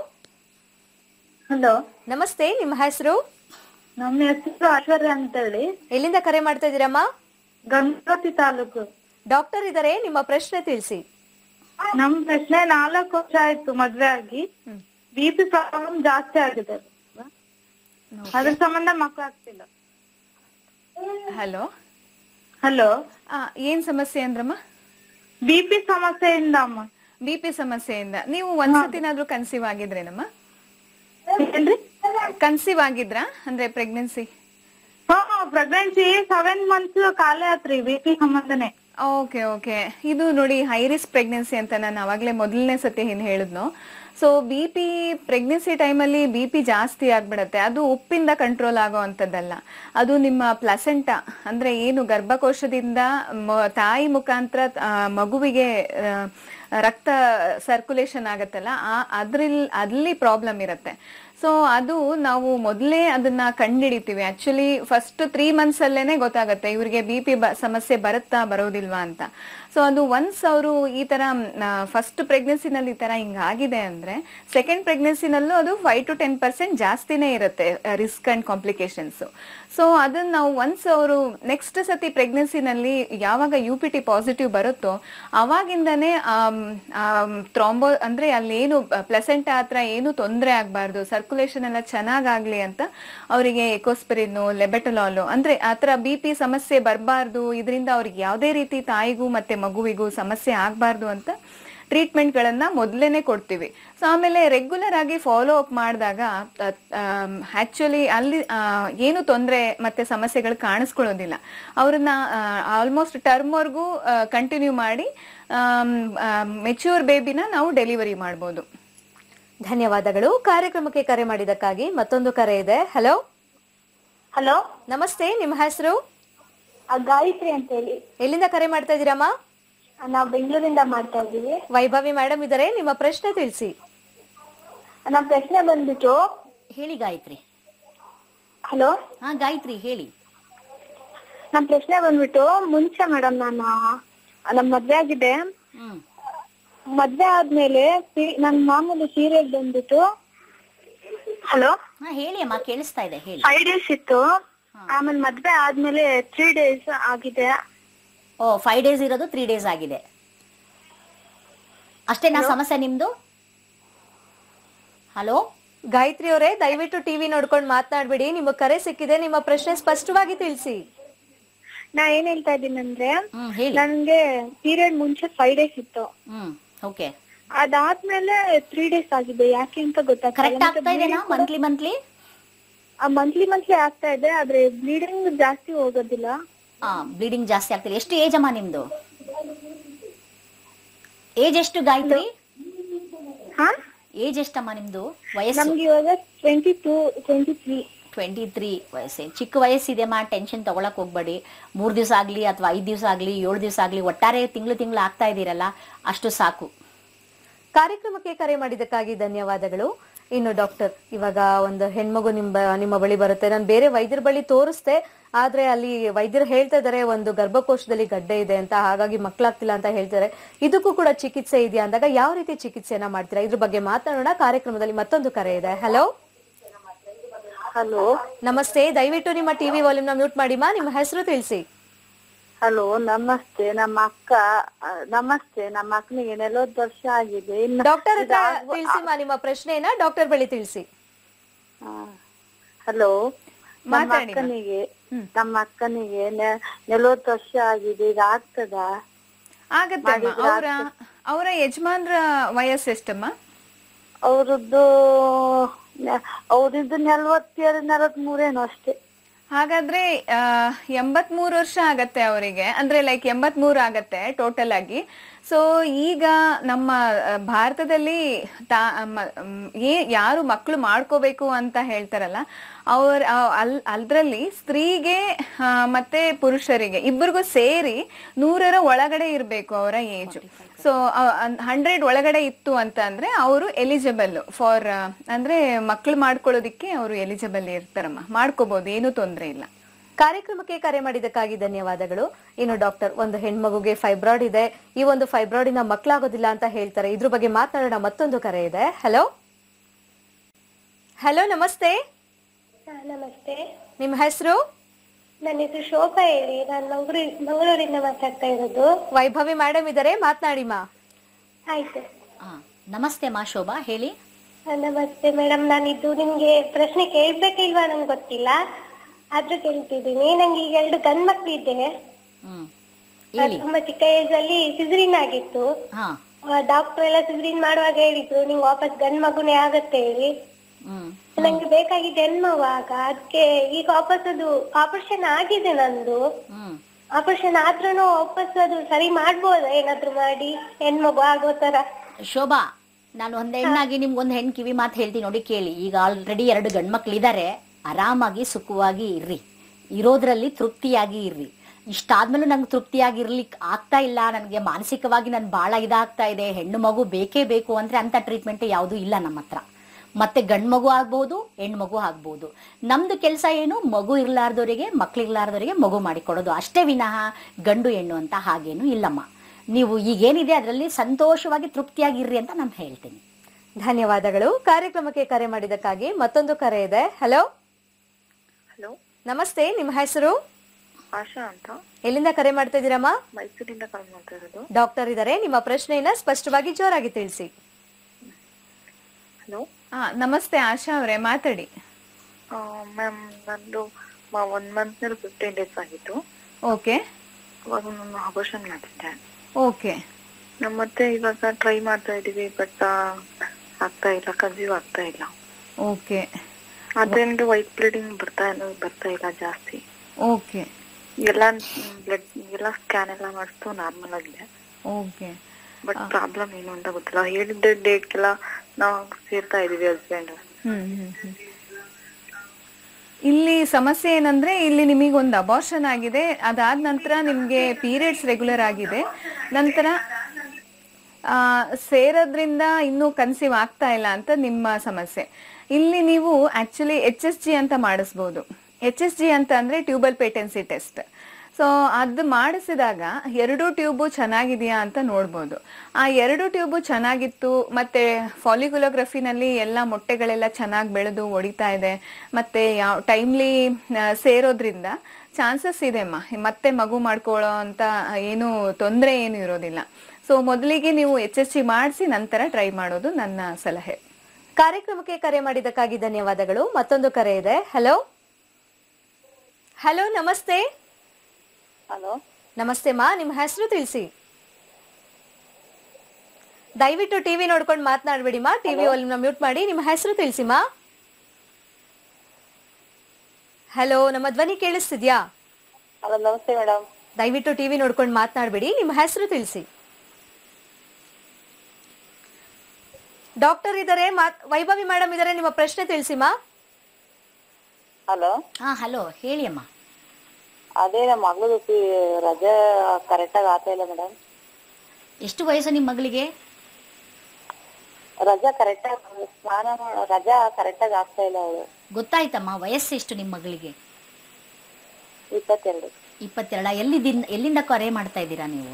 ಹಲೋ ನಮಸ್ತೆ ನಿಮ್ಮ ಹೆಸರು ನಮ್ಮ ಹೆಸರು ಐಶ್ವರ್ಯ ಅಂತ ಹೇಳಿ ಎಲ್ಲಿಂದ ಕರೆ ಮಾಡ್ತಾ ಇದ್ದೀರಮ್ಮ ಗಂಗಾವತಿ ತಾಲೂಕು ಡಾಕ್ಟರ್ ಇದಾರೆ ನಿಮ್ಮ ಪ್ರಶ್ನೆ ತಿಳಿಸಿ ನಮ್ ಪ್ರಶ್ನೆ ನಾಲ್ಕು ವರ್ಷ ಆಯ್ತು ಮದ್ವೆ ಆಗಿ ಬಿ ಪಿ ಪ್ರಾಬ್ಲಮ್ ಜಾಸ್ತಿ ಆಗಿದೆ ಅದ್ರ ಸಂಬಂಧ ಮಕ್ಕಳು ಆಗ್ತಿಲ್ಲ ಹಲೋ ಹಲೋ ಏನ್ ಸಮಸ್ಯೆ ಅಂದ್ರಮ್ಮ ಬಿ ಪಿ ಸಮಸ್ಯೆಯಿಂದ ಅಮ್ಮ ಬಿ ಪಿ ಸಮಸ್ಯೆಯಿಂದ ನೀವು ಒಂದ್ಸತಿನಾದ್ರೂ ಕನ್ಸೀವ್ ಆಗಿದ್ರೇನಮ್ಮ ಏನ್ರಿ ಕನ್ಸೀವ್ ಆಗಿದ್ರಾ ಅಂದ್ರೆ ಪ್ರೆಗ್ನೆನ್ಸಿ ಹಾ ಪ್ರೆಗ್ನೆನ್ಸಿ ಸೆವೆನ್ ಮಂತ್ಸ್ ಖಾಲಿ ಆತ್ರಿ ಬಿ ಪಿ ಸಂಬಂಧನೇ ಓಕೆ ಓಕೆ ಇದು ನೋಡಿ ಹೈ ರಿಸ್ಕ್ ಪ್ರೆಗ್ನೆನ್ಸಿ ಅಂತ ನಾನು ಅವಾಗಲೇ ಮೊದಲನೇ ಸತಿ ಏನು ಹೇಳಿದ್ನು ಸೊ ಬಿ ಪಿ ಪ್ರೆಗ್ನೆನ್ಸಿ ಟೈಮಲ್ಲಿ ಬಿ ಪಿ ಜಾಸ್ತಿ ಆಗ್ಬಿಡತ್ತೆ ಅದು ಉಪ್ಪಿಂದ ಕಂಟ್ರೋಲ್ ಆಗೋ ಅಂಥದ್ದಲ್ಲ ಅದು ನಿಮ್ಮ ಪ್ಲಸೆಂಟ ಅಂದ್ರೆ ಏನು ಗರ್ಭಕೋಶದಿಂದ ಮ- ತಾಯಿ ಮುಖಾಂತರ ಆ, ಮಗುವಿಗೆ ಆ, ರಕ್ತ ಸರ್ಕ್ಯುಲೇಷನ್ ಆಗತ್ತಲ್ಲ ಆ ಅದ್ರಲ್ಲಿ ಅಲ್ಲಿ ಪ್ರಾಬ್ಲಮ್ ಇರುತ್ತೆ ಸೊ ಅದು ನಾವು ಮೊದಲೇ ಅದನ್ನ ಕಂಡಿಡಿತೀವಿ ಆಕ್ಚುಲಿ ಫಸ್ಟ್ ತ್ರೀ ಮಂತ್ಸ್ ಅಲ್ಲೇನೆ ಗೊತ್ತಾಗತ್ತೆ ಇವ್ರಿಗೆ ಬಿ ಪಿ ಸಮಸ್ಯೆ ಬರುತ್ತಾ ಬರೋದಿಲ್ವಾ ಅಂತ ಸೊ ಅದು ಒನ್ಸ್ ಅವರು ಈ ತರ ಫಸ್ಟ್ ಪ್ರೆಗ್ನೆನ್ಸಿನಲ್ಲಿ ಈ ತರ ಹಿಂಗಾಗಿದೆ ಅಂದ್ರೆ ಸೆಕೆಂಡ್ ಪ್ರೆಗ್ನೆನ್ಸಿನಲ್ಲೂ ಅದು ಫೈವ್ ಟು ಟೆನ್ ಪರ್ಸೆಂಟ್ ಜಾಸ್ತಿನೇ ಇರುತ್ತೆ ರಿಸ್ಕ್ ಅಂಡ್ ಕಾಂಪ್ಲಿಕೇಶನ್ಸ್ ಸೊ ಅದನ್ನ ನಾವು ಒನ್ಸ್ ಅವರು ನೆಕ್ಸ್ಟ್ ಸತಿ ಪ್ರೆಗ್ನೆನ್ಸಿನಲ್ಲಿ ಯಾವಾಗ ಯು ಪಿ ಟಿ ಪಾಸಿಟಿವ್ ಬರುತ್ತೋ ಅವಾಗಿಂದನೇ ಥ್ರಾಂಬೋ ಅಂದ್ರೆ ಅಲ್ಲಿ ಏನು ಪ್ಲೆಸೆಂಟ್ ಹತ್ರ ಏನು ತೊಂದರೆ ಆಗಬಾರ್ದು ಸರ್ಕ್ಯುಲೇಷನ್ ಎಲ್ಲ ಚೆನ್ನಾಗಾಗ್ಲಿ ಅಂತ ಅವರಿಗೆ ಎಕೋಸ್ಪಿರಿನ್ನು ಲೆಬೆಟಲಾಲು ಅಂದ್ರೆ ಆತರ ಬಿ ಪಿ ಸಮಸ್ಯೆ ಬರಬಾರ್ದು ಇದರಿಂದ ಅವ್ರಿಗೆ ಯಾವುದೇ ರೀತಿ ತಾಯಿಗೂ ಮತ್ತೆ ಮಗುವಿಗೂ ಸಮಸ್ಯೆ ಆಗಬಾರ್ದು ಅಂತ ಟ್ರೀಟ್ಮೆಂಟ್ಗಳನ್ನ ಮೊದಲೇನೆ ಕೊಡ್ತೀವಿ ಸೊ ಆಮೇಲೆ ರೆಗ್ಯುಲರ್ ಆಗಿ ಫಾಲೋ ಅಪ್ ಮಾಡಿದಾಗ ಆಕ್ಚುಲಿ ಅಲ್ಲಿ ಆ, ಏನು ತೊಂದರೆ ಮತ್ತೆ ಸಮಸ್ಯೆಗಳು ಕಾಣಿಸ್ಕೊಳ್ಳೋದಿಲ್ಲ ಅವ್ರನ್ನ ಆಲ್ಮೋಸ್ಟ್ ಟರ್ಮ್ವರೆಗೂ ಕಂಟಿನ್ಯೂ ಮಾಡಿ ಮೆಚ್ಯೂರ್ ಬೇಬಿನ ನಾವು ಡೆಲಿವರಿ ಮಾಡ್ಬೋದು ಧನ್ಯವಾದಗಳು ಕಾರ್ಯಕ್ರಮಕ್ಕೆ ಕರೆ ಮಾಡಿದಕ್ಕಾಗಿ ಮತ್ತೊಂದು ಕರೆ ಇದೆ ಹಲೋ ಹಲೋ ನಮಸ್ತೆ ನಿಮ್ಮ ಹೆಸರು ಗಾಯತ್ರಿ ಅಂತ ಹೇಳಿ ಎಲ್ಲಿಂದ ಕರೆ ಮಾಡ್ತಾ ಇದ್ದೀರಮ್ಮ ನಾವು ಬೆಂಗಳೂರಿಂದ ಮಾಡ್ತಾ ಇದೀವಿ ವೈಭವಿ ಮೇಡಮ್ ಇದಾರೆ ನಿಮ್ಮ ಪ್ರಶ್ನೆ ತಿಳಿಸಿ ನಮ್ಮ ಪ್ರಶ್ನೆ ಬಂದ್ಬಿಟ್ಟು ಹೇಳಿ ಗಾಯತ್ರಿ ಹಲೋ ಹಾ ಗಾಯತ್ರಿ ಹೇಳಿ ನಮ್ ಪ್ರಶ್ನೆ ಬಂದ್ಬಿಟ್ಟು ಮುಂಚೆ ಮೇಡಮ್ ನಾನು ನಮ್ ಮದ್ವೆ ಆಗಿದೆ ಹ್ಮ್ ಮದ್ವೆ ಆದ್ಮೇಲೆ ಪಿ- ನನ್ ಮಾಮೂಲಿ ಪೀರಿಯಡ್ ಬಂದ್ಬಿಟ್ಟು ಹಲೋ ಹಾ ಹೇಳಿ ಅಮ್ಮ ಕೇಳಿಸ್ತಾ ಇದೆ ಹೇಳಿ ಫೈವ್ ಡೇಸ್ ಇತ್ತು ಆಮೇಲೆ ಮದ್ವೆ ಆದ್ಮೇಲೆ ತ್ರೀ ಡೇಸ್ ಆಗಿದೆ ಓ ಫೈವ್ ಡೇಸ್ ಇರೋದು ತ್ರೀ ಡೇಸ್ ಆಗಿದೆ ಅಷ್ಟೇನಾ ಸಮಸ್ಯೆ ನಿಮ್ದು ಹಲೋ ಗಾಯತ್ರಿ ಅವರೇ ದಯವಿಟ್ಟು ಟಿವಿ ನೋಡ್ಕೊಂಡು ಮಾತನಾಡ್ಬಿಡಿ ನಿಮ್ಮ ಕರೆ ಸಿಕ್ಕಿದೆ ನಿಮ್ಮ ಪ್ರಶ್ನೆ ಸ್ಪಷ್ಟವಾಗಿ ತಿಳಿಸಿ ನಾ ಏನ್ ಹೇಳ್ತಾ ಇದ್ದೀನಿ ಅಂದ್ರೆ ಹ್ಮ್ ಹೇಳಿ ನನ್ಗೆ ಪೀರಿಯಡ್ ಮುಂಚೆ ಫೈವ್ ಡೇಸ್ ಇತ್ತು ಹ್ಮ್ ಓಕೆ ಅದಾದ್ಮೇಲೆ ತ್ರೀ ಡೇಸ್ ಆಗಿದೆ ಯಾಕೆ ಅಂತ ಕರೆಕ್ಟ್ ಆಗ್ತಾ ಗೊತ್ತಾಗ್ತಿಲ್ಲ ಇದೆನಾ ಮಂತ್ಲಿ ಮಂತ್ಲಿ ಮಂತ್ಲಿ ಮಂತ್ಲಿ ಆಗ್ತಾ ಇದೆ ಆದ್ರೆ ಬ್ಲೀಡಿಂಗ್ ಜಾಸ್ತಿ ಹೋಗೋದಿಲ್ಲ ಆ ಬ್ಲೀಡಿಂಗ್ ಜಾಸ್ತಿ ಆಗ್ತಿದೆ ಎಷ್ಟು ಏಜ್ ಅಮ್ಮ ನಿಮ್ದು ಏಜ್ ಎಷ್ಟು ಗಾಯತ್ರಿ ಹಾ ಏಜ್ ಎಷ್ಟಮ್ಮ ನಿಮ್ದು ವಯಸ್ಸು ನಮ್ಗೆ ಇವಾಗ twenty two twenty three twenty three ವಯಸ್ಸೇ ಚಿಕ್ಕ ವಯಸ್ಸಿದೆಮ್ಮ ಟೆನ್ಷನ್ ತಗೊಳಕ್ ಹೋಗ್ಬೇಡಿ ಮೂರ್ ದಿವಸ ಆಗ್ಲಿ ಅಥವಾ ಐದ್ ದಿವಸ ಆಗ್ಲಿ ಏಳು ದಿವಸ ಆಗ್ಲಿ ಒಟ್ಟಾರೆ ತಿಂಗಳು ತಿಂಗಳು ಆಗ್ತಾ ಇದೀರಲ್ಲ ಅಷ್ಟು ಸಾಕು ಕಾರ್ಯಕ್ರಮಕ್ಕೆ ಕರೆ ಮಾಡಿದ್ದಕ್ಕಾಗಿ ಧನ್ಯವಾದಗಳು ಇನ್ನು ಡಾಕ್ಟರ್ ಇವಾಗ ಒಂದು ಹೆಣ್ಮಗು ನಿಮ್ಮ ನಿಮ್ಮ ಬಳಿ ಬರುತ್ತೆ ನಾನು ಬೇರೆ ವೈದ್ಯರ ಬಳಿ ತೋರಿಸ್ದೆ ಆದ್ರೆ ಅಲ್ಲಿ ವೈದ್ಯರು ಹೇಳ್ತಾ ಇದಾರೆ ಒಂದು ಗರ್ಭಕೋಶದಲ್ಲಿ ಗಡ್ಡೆ ಇದೆ ಅಂತ ಹಾಗಾಗಿ ಮಕ್ಕಳಾಗ್ತಿಲ್ಲ ಅಂತ ಹೇಳ್ತಾರೆ ಇದಕ್ಕೂ ಕೂಡ ಚಿಕಿತ್ಸೆ ಇದೆಯಾ ಅಂದಾಗ ಯಾವ ರೀತಿ ಚಿಕಿತ್ಸೆಯನ್ನ ಮಾಡ್ತೀರಾ ಇದ್ರ ಬಗ್ಗೆ ಮಾತನಾಡೋಣ ಕಾರ್ಯಕ್ರಮದಲ್ಲಿ ಮತ್ತೊಂದು ಕರೆ ಇದೆ ಹಲೋ ಹಲೋ ನಮಸ್ತೆ ದಯವಿಟ್ಟು ನಿಮ್ಮ ಟಿವಿ ವಾಲ್ಯೂಮ್ನ ಮ್ಯೂಟ್ ಮಾಡಿಮಾ ನಿಮ್ಮ ಹೆಸರು ತಿಳಿಸಿ ಹಲೋ ನಮಸ್ತೆ ನಮ್ಮ ಅಕ್ಕ ಆ, ನಮಸ್ತೆ ನಮ್ಮ ಅಕ್ಕನಿಗೆ ನಲವತ್ತು ವರ್ಷ ಆಗಿದೆ ಇನ್ನು ಡಾಕ್ಟರ್ ಹತ್ರ ಇದಾಗುವ- ತಿಳಿಸಿಮಾ ನಿಮ್ಮ ಪ್ರಶ್ನೆಯನ್ನ ಡಾಕ್ಟರ್ ಬಳಿ ತಿಳಿಸಿ ಆ, ಹಲೋ ನಮ್ಮ ಮಾತಾಡಿ ಮಾ. ಅಕ್ಕನಿಗೆ ನಮ್ಮ ಅಕ್ಕನಿಗೆ ನಲವತ್ತು ವರ್ಷ ಆಗಿದೆ ಇದು ಆಗ್ತದಾ ಆಗತ್ತೆ ಅಮ್ಮ ಅವರ ಅವರ ಯಜಮಾನ್ರ ವಯಸ್ಸು ಎಷ್ಟಮ್ಮ ಅವ್ರದ್ದು ಅವ್ರದ್ದು ನಲ್ವತ್ತೆರಡು ನಲವತ್ತ್ ಮೂರೇನೋ ಅಷ್ಟೇ ಹಾಗಾದ್ರೆ ಎಂಬತ್ಮೂರು ವರ್ಷ ಆಗತ್ತೆ ಅವರಿಗೆ ಅಂದ್ರೆ ಲೈಕ್ ಎಂಬತ್ಮೂರು ಆಗತ್ತೆ ಟೋಟಲ್ ಆಗಿ ಸೊ ಈಗ ನಮ್ಮ ಆ, ಭಾರತದಲ್ಲಿ ತಾ ಮ- ಮ್, ಏ ಯಾರು ಮಕ್ಕಳು ಮಾಡ್ಕೋಬೇಕು ಅಂತ ಹೇಳ್ತಾರಲ್ಲ ಅವ್ರ ಆ- ಅಲ್ ಅದ್ರಲ್ಲಿ ಸ್ತ್ರೀಗೆ ಆ, ಮತ್ತೆ ಪುರುಷರಿಗೆ ಇಬ್ಬರಿಗೂ ಸೇರಿ ನೂರರ ಒಳಗಡೆ ಇರಬೇಕು ಅವರ ಏಜು ಸೊ ಹಂಡ್ರೆಡ್ ಒಳಗಡೆ ಇತ್ತು ಅಂತ ಅಂದ್ರೆ ಅವರು ಎಲಿಜಿಬಲ್ ಫಾರ್ ಅಂದ್ರೆ ಮಕ್ಕಳು ಮಾಡ್ಕೊಳ್ಳೋದಿಕ್ಕೆ ಅವರು ಎಲಿಜಿಬಲ್ ಇರ್ತಾರಮ್ಮ ಮಾಡ್ಕೋಬಹುದು ಏನು ತೊಂದರೆ ಇಲ್ಲ ಕಾರ್ಯಕ್ರಮಕ್ಕೆ ಕರೆ ಮಾಡಿದ್ದಕ್ಕಾಗಿ ಧನ್ಯವಾದಗಳು ಇನ್ನು ಡಾಕ್ಟರ್ ಒಂದು ಹೆಣ್ಮಗುಗೆ ಫೈಬ್ರಾಯ್ಡ್ ಇದೆ ಈ ಒಂದು ಫೈಬ್ರಾಯ್ಡಿನ ಮಕ್ಕಳಾಗೋದಿಲ್ಲ ಅಂತ ಹೇಳ್ತಾರೆ ಇದ್ರ ಬಗ್ಗೆ ಮಾತನಾಡೋಣ ಮತ್ತೊಂದು ಕರೆ ಇದೆ ಹಲೋ ಹಲೋ ನಮಸ್ತೆ ನಮಸ್ತೆ ನಿಮ್ಮ ಹೆಸರು ನನ್ನ ಹೆಸರು ಶೋಭಾ ಹೇಳಿ ನಾನು ಮಂಗಳೂರು ಮಂಗಳೂರಿಂದ ಮಾತಾಡ್ತಾ ಇರೋದು ವೈಭವಿ ಮೇಡಮ್ ಇದ್ದಾರೆ ಮಾತನಾಡಿಮ್ಮ ಆಯ್ತು ಆ, ನಮಸ್ತೆ ಮಾ ಶೋಭಾ ಹೇಳಿ ಆ, ನಮಸ್ತೆ ಮೇಡಮ್ ನಾನಿದ್ದು ನಿಮ್ಗೆ ಪ್ರಶ್ನೆ ಕೇಳ್ಬೇಕಿಲ್ವಾ ನಂಗೆ ಗೊತ್ತಿಲ್ಲ ಆದ್ರೂ ಕೇಳ್ತಿದ್ದೀನಿ ನಂಗೆ ಈಗ ಎರಡು ಗಂಡ್ ಮಕ್ಳು ಇದೆ ಹ್ಮ್ ಆ, ಹೇಳಿ ತುಂಬಾ ಚಿಕ್ಕ ಏಜ್ ಅಲ್ಲಿ ಸಿಸರಿನ್ ಆಗಿತ್ತು ಹಾ ಡಾಕ್ಟರ್ ಎಲ್ಲ ಸಿಸರಿನ್ ಮಾಡುವಾಗ ಹೇಳಿದ್ರು ನಿಂಗೆ ವಾಪಸ್ ಗಂಡ್ ಮಗುನೇ ಆಗತ್ತೆ ಹೇಳಿ ಹ್ಮ್ ನಂಗೆ ಬೇಕಾಗಿದ್ದು ಹೆಣ್ಮಗು ಆಗ ಅದಕ್ಕೆ ಈಗ ವಾಪಸ್ ಅದು ಆಪರೇಷನ್ ಆಗಿದೆ ನಂದು ಹ್ಮ್ ಆಪರೇಷನ್ ಆದ್ರೂ ವಾಪಸ್ ಅದು ಸರಿ ಮಾಡ್ಬೋದಾ ಏನಾದ್ರು ಮಾಡಿ ಹೆಣ್ಮಗು ಆಗೋ ತರ ಶೋಭಾ ನಾನು ಒಂದ್ ಹೆಣ್ಣಾಗಿ ನಿಮ್ಗೊಂದು ಹೆಣ್ಣು ಕಿವಿ ಮಾತು ಹೇಳ್ತೀನಿ ನೋಡಿ ಕೇಳಿ ಈಗ ಆಲ್ರೆಡಿ ಎರಡು ಗಂಡ್ಮಕ್ಳಿದ್ದಾರೆ ಆರಾಮಾಗಿ ಸುಖವಾಗಿ ಇರ್ರಿ ಇರೋದ್ರಲ್ಲಿ ತೃಪ್ತಿಯಾಗಿ ಇರ್ರಿ ಇಷ್ಟಾದ್ಮೇಲೂ ನಂಗೆ ತೃಪ್ತಿಯಾಗಿ ಇರ್ಲಿಕ್ಕೆ ಆಗ್ತಾ ಇಲ್ಲ ನನಗೆ ಮಾನಸಿಕವಾಗಿ ನಾನು ಭಾಳ ಇದಾಗ್ತಾ ಇದೆ ಹೆಣ್ಣು ಮಗು ಬೇಕೇ ಬೇಕು ಅಂದ್ರೆ ಅಂತ ಟ್ರೀಟ್ಮೆಂಟ್ ಯಾವುದೂ ಇಲ್ಲ ನಮ್ಮ ಹತ್ರ ಮತ್ತೆ ಗಂಡು ಮಗು ಆಗ್ಬೋದು ಹೆಣ್ಣು ಮಗು ಆಗ್ಬೋದು ನಮ್ದು ಕೆಲಸ ಏನು ಮಗು ಇರ್ಲಾರ್ದವರಿಗೆ ಮಕ್ಳಿರ್ಲಾರ್ದವರಿಗೆ ಮಗು ಮಾಡಿಕೊಡೋದು ಅಷ್ಟೇ ವಿನಃ ಗಂಡು ಹೆಣ್ಣು ಅಂತ ಹಾಗೇನು ಇಲ್ಲಮ್ಮ ನೀವು ಈಗೇನಿದೆ ಅದರಲ್ಲಿ ಸಂತೋಷವಾಗಿ ತೃಪ್ತಿಯಾಗಿರ್ರಿ ಅಂತ ನಾನು ಹೇಳ್ತೀನಿ ಧನ್ಯವಾದಗಳು ಕಾರ್ಯಕ್ರಮಕ್ಕೆ ಕರೆ ಮಾಡಿದ್ದಕ್ಕಾಗಿ ಮತ್ತೊಂದು ಕರೆ ಇದೆ ಹಲೋ ಹಲೋ ನಮಸ್ತೆ ನಿಮ್ಮ ಹೆಸರು ಆಶಾ ಅಂತ ಎಲ್ಲಿಂದ ಕರೆ ಮಾಡ್ತಾ ಇದ್ದೀರಮ್ಮ ಮೈಸೂರಿಂದ ಕಾಲ್ ಮಾಡ್ತಾ ಇರೋದು ಡಾಕ್ಟರ್ ಇದ್ದಾರೆ ನಿಮ್ಮ ಪ್ರಶ್ನೆಯನ್ನ ಸ್ಪಷ್ಟವಾಗಿ ಜೋರಾಗಿ ತಿಳಿಸಿ ಹಲೋ ಆ, ನಮಸ್ತೆ ಆಶಾ ಅವರೇ ಮಾತಾಡಿ ಮ್ಯಾಮ್ ನಂದು ಒನ್ ಮಂತ್ ನಲ್ಲಿ ಫಿಫ್ಟೀನ್ ಡೇಸ್ ಆಗಿತ್ತು ಓಕೆ ಅವಾಗ ನಾನು ಅಬೋಷನ್ ಮಾಡಿದ್ದೆ ಓಕೆ ನಮ್ಮ ಮತ್ತೆ ಇವಾಗ ಟ್ರೈ ಮಾಡ್ತಾ ಇದೀವಿ ಬಟ್ ಆಗ್ತಾ ಇಲ್ಲ ಕನ್ಸೀವ್ ಆಗ್ತಾ ಇಲ್ಲ ಓಕೆ ಅದೇನ್ಗೆ ವೈಟ್ ಬ್ಲೀಡಿಂಗ್ ಬರ್ತಾ ಇಲ್ಲ ಬರ್ತಾ ಇಲ್ಲ ಜಾಸ್ತಿ ಓಕೆ ಎಲ್ಲ ಬ್ಲಡ್ ಎಲ್ಲ ಸ್ಕ್ಯಾನ್ ಎಲ್ಲ ಮಾಡಿಸ್ತು ನಾರ್ಮಲ್ ಆಗಿದೆ ಓಕೆ ಬಟ್ ಪ್ರಾಬ್ಲಮ್ ಏನು ಅಂತ ಗೊತ್ತಿಲ್ಲ ಹೇಳಿದ್ದ ಡೇಟ್ಗೆಲ್ಲ ನಾವು ಸೇರ್ತಾ ಇದೀವಿ ಹಸ್ಬೆಂಡ್ ಹ್ಮ್ ಹ್ಮ್ ಹ್ಮ್. ಇಲ್ಲಿ ಸಮಸ್ಯೆ ಏನಂದ್ರೆ ಇಲ್ಲಿ ನಿಮಗೊಂದು ಅಬಾರ್ಷನ್ ಆಗಿದೆ ಅದಾದ ನಂತರ ನಿಮ್ಗೆ ಪೀರಿಯಡ್ಸ್ ರೆಗ್ಯುಲರ್ ಆಗಿದೆ ನಂತರ ಆ, ಸೇರೋದ್ರಿಂದ ಇನ್ನೂ ಕನ್ಸೀವ್ ಆಗ್ತಾ ಇಲ್ಲ ಅಂತ ನಿಮ್ಮ ಸಮಸ್ಯೆ ಇಲ್ಲಿ ನೀವು ಆಕ್ಚುಲಿ ಎಚ್ ಎಸ್ ಜಿ ಅಂತ ಮಾಡಿಸ್ಬೋದು ಎಚ್ ಎಸ್ ಜಿ ಅಂತ ಅಂದ್ರೆ ಟ್ಯೂಬಲ್ ಪೇಟೆನ್ಸಿ ಟೆಸ್ಟ್ ಸೊ ಅದು ಮಾಡಿಸಿದಾಗ ಎರಡು ಟ್ಯೂಬು ಚೆನ್ನಾಗಿದೆಯಾ ಅಂತ ನೋಡ್ಬೋದು ಆ ಎರಡು ಟ್ಯೂಬು ಚೆನ್ನಾಗಿತ್ತು ಮತ್ತೆ ಫಾಲಿಕ್ಯುಲೋಗ್ರಫಿನಲ್ಲಿ ಎಲ್ಲ ಮೊಟ್ಟೆಗಳೆಲ್ಲ ಚೆನ್ನಾಗಿ ಬೆಳೆದು ಒಡಿತಾ ಇದೆ ಮತ್ತೆ ಯಾವ ಟೈಮ್ಲಿ ಸೇರೋದ್ರಿಂದ ಚಾನ್ಸಸ್ ಇದೆ ಅಮ್ಮ ಮತ್ತೆ ಮಗು ಮಾಡ್ಕೊಳ್ಳೋ ಅಂತ ಏನು ತೊಂದರೆ ಏನು ಇರೋದಿಲ್ಲ ಸೊ ಮೊದಲಿಗೆ ನೀವು ಎಚ್ ಎಸ್ ಸಿ ಮಾಡಿಸಿ ನಂತರ ಟ್ರೈ ಮಾಡೋದು ನನ್ನ ಸಲಹೆ ಕಾರ್ಯಕ್ರಮಕ್ಕೆ ಕರೆ ಮಾಡಿದ್ದಕ್ಕಾಗಿ ಧನ್ಯವಾದಗಳು ಮತ್ತೊಂದು ಕರೆ ಇದೆ ಹಲೋ ಹಲೋ ನಮಸ್ತೆ ಹಲೋ ನಮಸ್ತೆ ಮಾ ನಿಮ್ಮ ಹೆಸರು ತಿಳಿಸಿ ದಯವಿಟ್ಟು ಟಿವಿ ನೋಡ್ಕೊಂಡು ಮಾತನಾಡ್ಬೇಡಿ ಮಾ ಟಿವಿ ವಾಲ್ಯೂಮ್ನ ಮ್ಯೂಟ್ ಮಾಡಿ ನಿಮ್ಮ ಹೆಸರು ತಿಳಿಸಿ ಮಾ ಹಲೋ ನಮ್ಮ ಧ್ವನಿ ಕೇಳಿಸ್ತಿದ್ಯಾ ಹಲೋ ನಮಸ್ತೆ ಮೇಡಮ್ ದಯವಿಟ್ಟು ಟಿವಿ ನೋಡ್ಕೊಂಡು ಮಾತನಾಡ್ಬೇಡಿ ನಿಮ್ಮ ಹೆಸರು ತಿಳಿಸಿ ಡಾಕ್ಟರ್ ಇದ್ದಾರೆ ಮಾತ್ ವೈಭವಿ ಮೇಡಮ್ ಇದ್ದಾರೆ ನಿಮ್ಮ ಪ್ರಶ್ನೆ ತಿಳಿಸಿ ಮಾ ಹಲೋ ಹಾ ಹಲೋ ಹೇಳಿ ಅಮ್ಮ ಅದೇ ನಮ್ಮ ಮಗಳು ರಜೆ ಕರೆಕ್ಟಾಗಿ ಆಗ್ತಾ ಇಲ್ಲ ಮೇಡಮ್ ಎಷ್ಟು ವಯಸ್ಸು ನಿಮ್ಮ ಮಗಳಿಗೆ ರಜಾ ಕರೆಕ್ಟಾಗಿ ಸ್ನಾನ ಮಾಡ- ರಜಾ ಕರೆಕ್ಟಾಗಿ ಆಗ್ತಾ ಇಲ್ಲ ಅವಳು ಗೊತ್ತಾಯ್ತಮ್ಮ ವಯಸ್ಸು ಎಷ್ಟು ನಿಮ್ಮ ಮಗಳಿಗೆ ಇಪ್ಪತ್ತೆರಡು ಇಪ್ಪತ್ತೆರಡ ಎಲ್ಲಿದಿಂದ ಎಲ್ಲಿಂದ ಕರೆ ಮಾಡ್ತಾ ಇದ್ದೀರಾ ನೀವು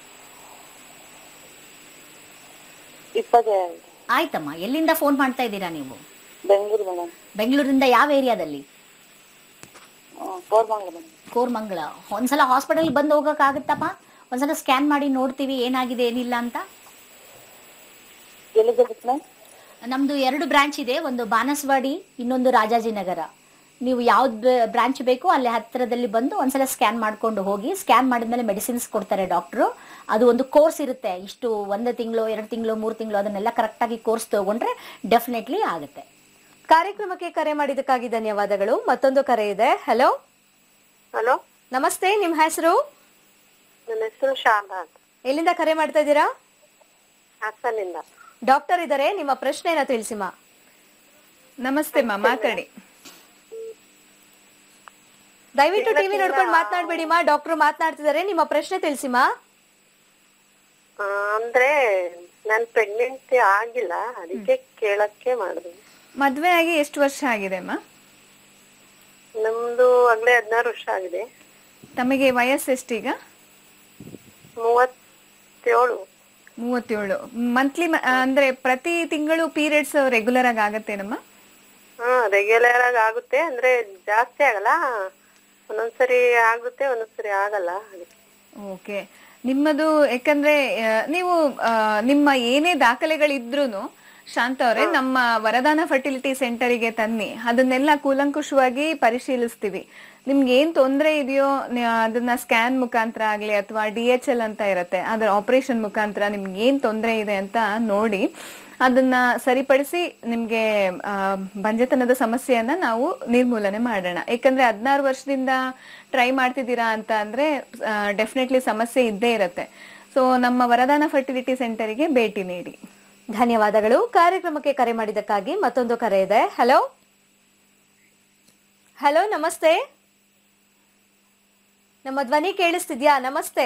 ಇಪ್ಪತ್ತೆರಡು ಆಯ್ತಮ್ಮ ಎಲ್ಲಿಂದ ಫೋನ್ ಮಾಡ್ತಾ ಇದ್ದೀರಾ ನೀವು ಬೆಂಗಳೂರು ಮೇಡಮ್ ಬೆಂಗಳೂರಿಂದ ಯಾವ ಏರಿಯಾದಲ್ಲಿ ಕೋರ್ಮಂಗ್ಲ ಮೇಡಮ್ ಕೋರ್ಮಂಗಲ ಒಂದ್ಸಲ ಹಾಸ್ಪಿಟಲ್ ಬಂದು ಹೋಗಕ್ಕಾಗತ್ತಪ್ಪ ಒಂದ್ಸಲ ಸ್ಕ್ಯಾನ್ ಮಾಡಿ ನೋಡ್ತೀವಿ ಏನಾಗಿದೆ ಏನಿಲ್ಲ ಅಂತ ಎಲ್ಲಿಗೆ ಮ್ಯಾಮ್ ನಮ್ದು ಎರಡು ಬ್ರಾಂಚ್ ಇದೆ ಒಂದು ಬಾನಸವಾಡಿ ಇನ್ನೊಂದು ರಾಜಾಜಿನಗರ ನೀವು ಯಾವ್ದು ಬ್ರಾಂಚ್ ಬೇಕೋ ಅಲ್ಲಿ ಹತ್ತಿರದಲ್ಲಿ ಬಂದು ಒಂದ್ಸಲ ಸ್ಕ್ಯಾನ್ ಮಾಡ್ಕೊಂಡು ಹೋಗಿ ಸ್ಕ್ಯಾನ್ ಮಾಡಿದ್ಮೇಲೆ ಮೆಡಿಸಿನ್ಸ್ ಕೊಡ್ತಾರೆ ಡಾಕ್ಟ್ರು ಅದು ಒಂದು ಕೋರ್ಸ್ ಇರುತ್ತೆ ಇಷ್ಟು ಒಂದು ತಿಂಗಳು ಎರಡು ತಿಂಗಳು ಮೂರು ತಿಂಗಳು ಅದನ್ನೆಲ್ಲ ಕರೆಕ್ಟಾಗಿ ಕೋರ್ಸ್ ತಗೊಂಡ್ರೆ ಡೆಫಿನೆಟ್ಲಿ ಆಗುತ್ತೆ ಕಾರ್ಯಕ್ರಮಕ್ಕೆ ಕರೆ ಮಾಡಿದ್ದಕ್ಕಾಗಿ ಧನ್ಯವಾದಗಳು ಮತ್ತೊಂದು ಕರೆ ಇದೆ ಹಲೋ ಹಲೋ ನಮಸ್ತೆ ನಿಮ್ಮ ಹೆಸರು ನನ್ನ ಹೆಸರು ಶಾರದಾ ಅಂತ ಎಲ್ಲಿಂದ ಕರೆ ಮಾಡ್ತಾ ಇದ್ದೀರಾ ಹಾಸನಿಂದ ಡಾಕ್ಟರ್ ಇದ್ದಾರೆ ನಿಮ್ಮ ಪ್ರಶ್ನೆನ ತಿಳಿಸಿ ಮಾ ನಮಸ್ತೆ ಮಾ ಮಾತಾಡಿ ದಯವಿಟ್ಟು ಟಿವಿ ನೋಡ್ಕೊಂಡು ಮಾತನಾಡ್ಬೇಡಿ ಮಾ ಡಾಕ್ಟರ್ ಮಾತನಾಡ್ತಿದ್ದಾರೆ ನಿಮ್ಮ ಪ್ರಶ್ನೆ ತಿಳಿಸಿ ಮಾ ಆ, ಅಂದ್ರೆ ನಾನ್ ಪ್ರೆಗ್ನೆನ್ಸಿ ಆಗಿಲ್ಲ ಅದಕ್ಕೆ ಕೇಳಕ್ಕೆ ಮಾಡಿದೆ ಮದ್ವೆ ಆಗಿ ಎಷ್ಟು ವರ್ಷ ಆಗಿದೆ ಅಮ್ಮ ನಮ್ದು ಆಗ್ಲೇ ಹದಿನಾರು ವರ್ಷ ಆಗಿದೆ ತಮಗೆ ವಯಸ್ಸು ಎಷ್ಟೀಗ ಮೂವತ್ತೇಳು ಮೂವತ್ತೇಳು ಮಂತ್ಲಿ ಅಂದ್ರೆ ಪ್ರತಿ ತಿಂಗಳು ಪೀರಿಯಡ್ಸ್ ರೆಗ್ಯುಲರ್ ಆಗಿ ಆಗತ್ತೇನಮ್ಮ ಹಾ ರೆಗ್ಯುಲರ್ ಆಗಿ ಆಗುತ್ತೆ ಅಂದ್ರೆ ಜಾಸ್ತಿ ಆಗಲ್ಲ ಒಂದೊಂದ್ಸರಿ ಆಗುತ್ತೆ ಒಂದೊಂದ್ಸರಿ ಆಗಲ್ಲ ಹಾಗೆ. ಓಕೆ ನಿಮ್ಮದು ಯಾಕಂದ್ರೆ ಆ, ನೀವು ಆ, ನಿಮ್ಮ ಏನೇ ದಾಖಲೆಗಳಿದ್ರೂನು ಶಾಂತ ಅವರೇ ನಮ್ಮ ವರದಾನ ಫರ್ಟಿಲಿಟಿ ಸೆಂಟರಿಗೆ ತನ್ನಿ ಅದನ್ನೆಲ್ಲ ಕೂಲಂಕುಷವಾಗಿ ಪರಿಶೀಲಿಸ್ತೀವಿ ನಿಮ್ಗೆ ಏನ್ ತೊಂದರೆ ಇದೆಯೋ ನ- ಅದನ್ನ ಸ್ಕ್ಯಾನ್ ಮುಖಾಂತರ ಆಗ್ಲಿ ಅಥವಾ ಡಿ ಎಚ್ ಎಲ್ ಅಂತ ಇರುತ್ತೆ ಅದರ ಆಪರೇಷನ್ ಮುಖಾಂತರ ನಿಮ್ಗೆ ಏನ್ ತೊಂದರೆ ಇದೆ ಅಂತ ನೋಡಿ ಅದನ್ನ ಸರಿಪಡಿಸಿ ನಿಮ್ಗೆ ಆ, ಬಂಜೆತನದ ಸಮಸ್ಯೆಯನ್ನ ನಾವು ನಿರ್ಮೂಲನೆ ಮಾಡೋಣ ಯಾಕಂದ್ರೆ ಹದಿನಾರು ವರ್ಷದಿಂದ ಟ್ರೈ ಮಾಡ್ತಿದ್ದೀರಾ ಅಂತ ಅಂದ್ರೆ ಡೆಫಿನೆಟ್ಲಿ ಸಮಸ್ಯೆ ಇದ್ದೇ ಇರತ್ತೆ ಸೊ ನಮ್ಮ ವರದಾನ ಫರ್ಟಿಲಿಟಿ ಸೆಂಟರಿಗೆ ಭೇಟಿ ನೀಡಿ ಧನ್ಯವಾದಗಳು ಕಾರ್ಯಕ್ರಮಕ್ಕೆ ಕರೆ ಮಾಡಿದ್ದಕ್ಕಾಗಿ ಮತ್ತೊಂದು ಕರೆ ಇದೆ ಹಲೋ ಹಲೋ ನಮಸ್ತೆ ನಮ್ಮ ಧ್ವನಿ ಕೇಳಿಸ್ತಿದ್ಯಾ ನಮಸ್ತೆ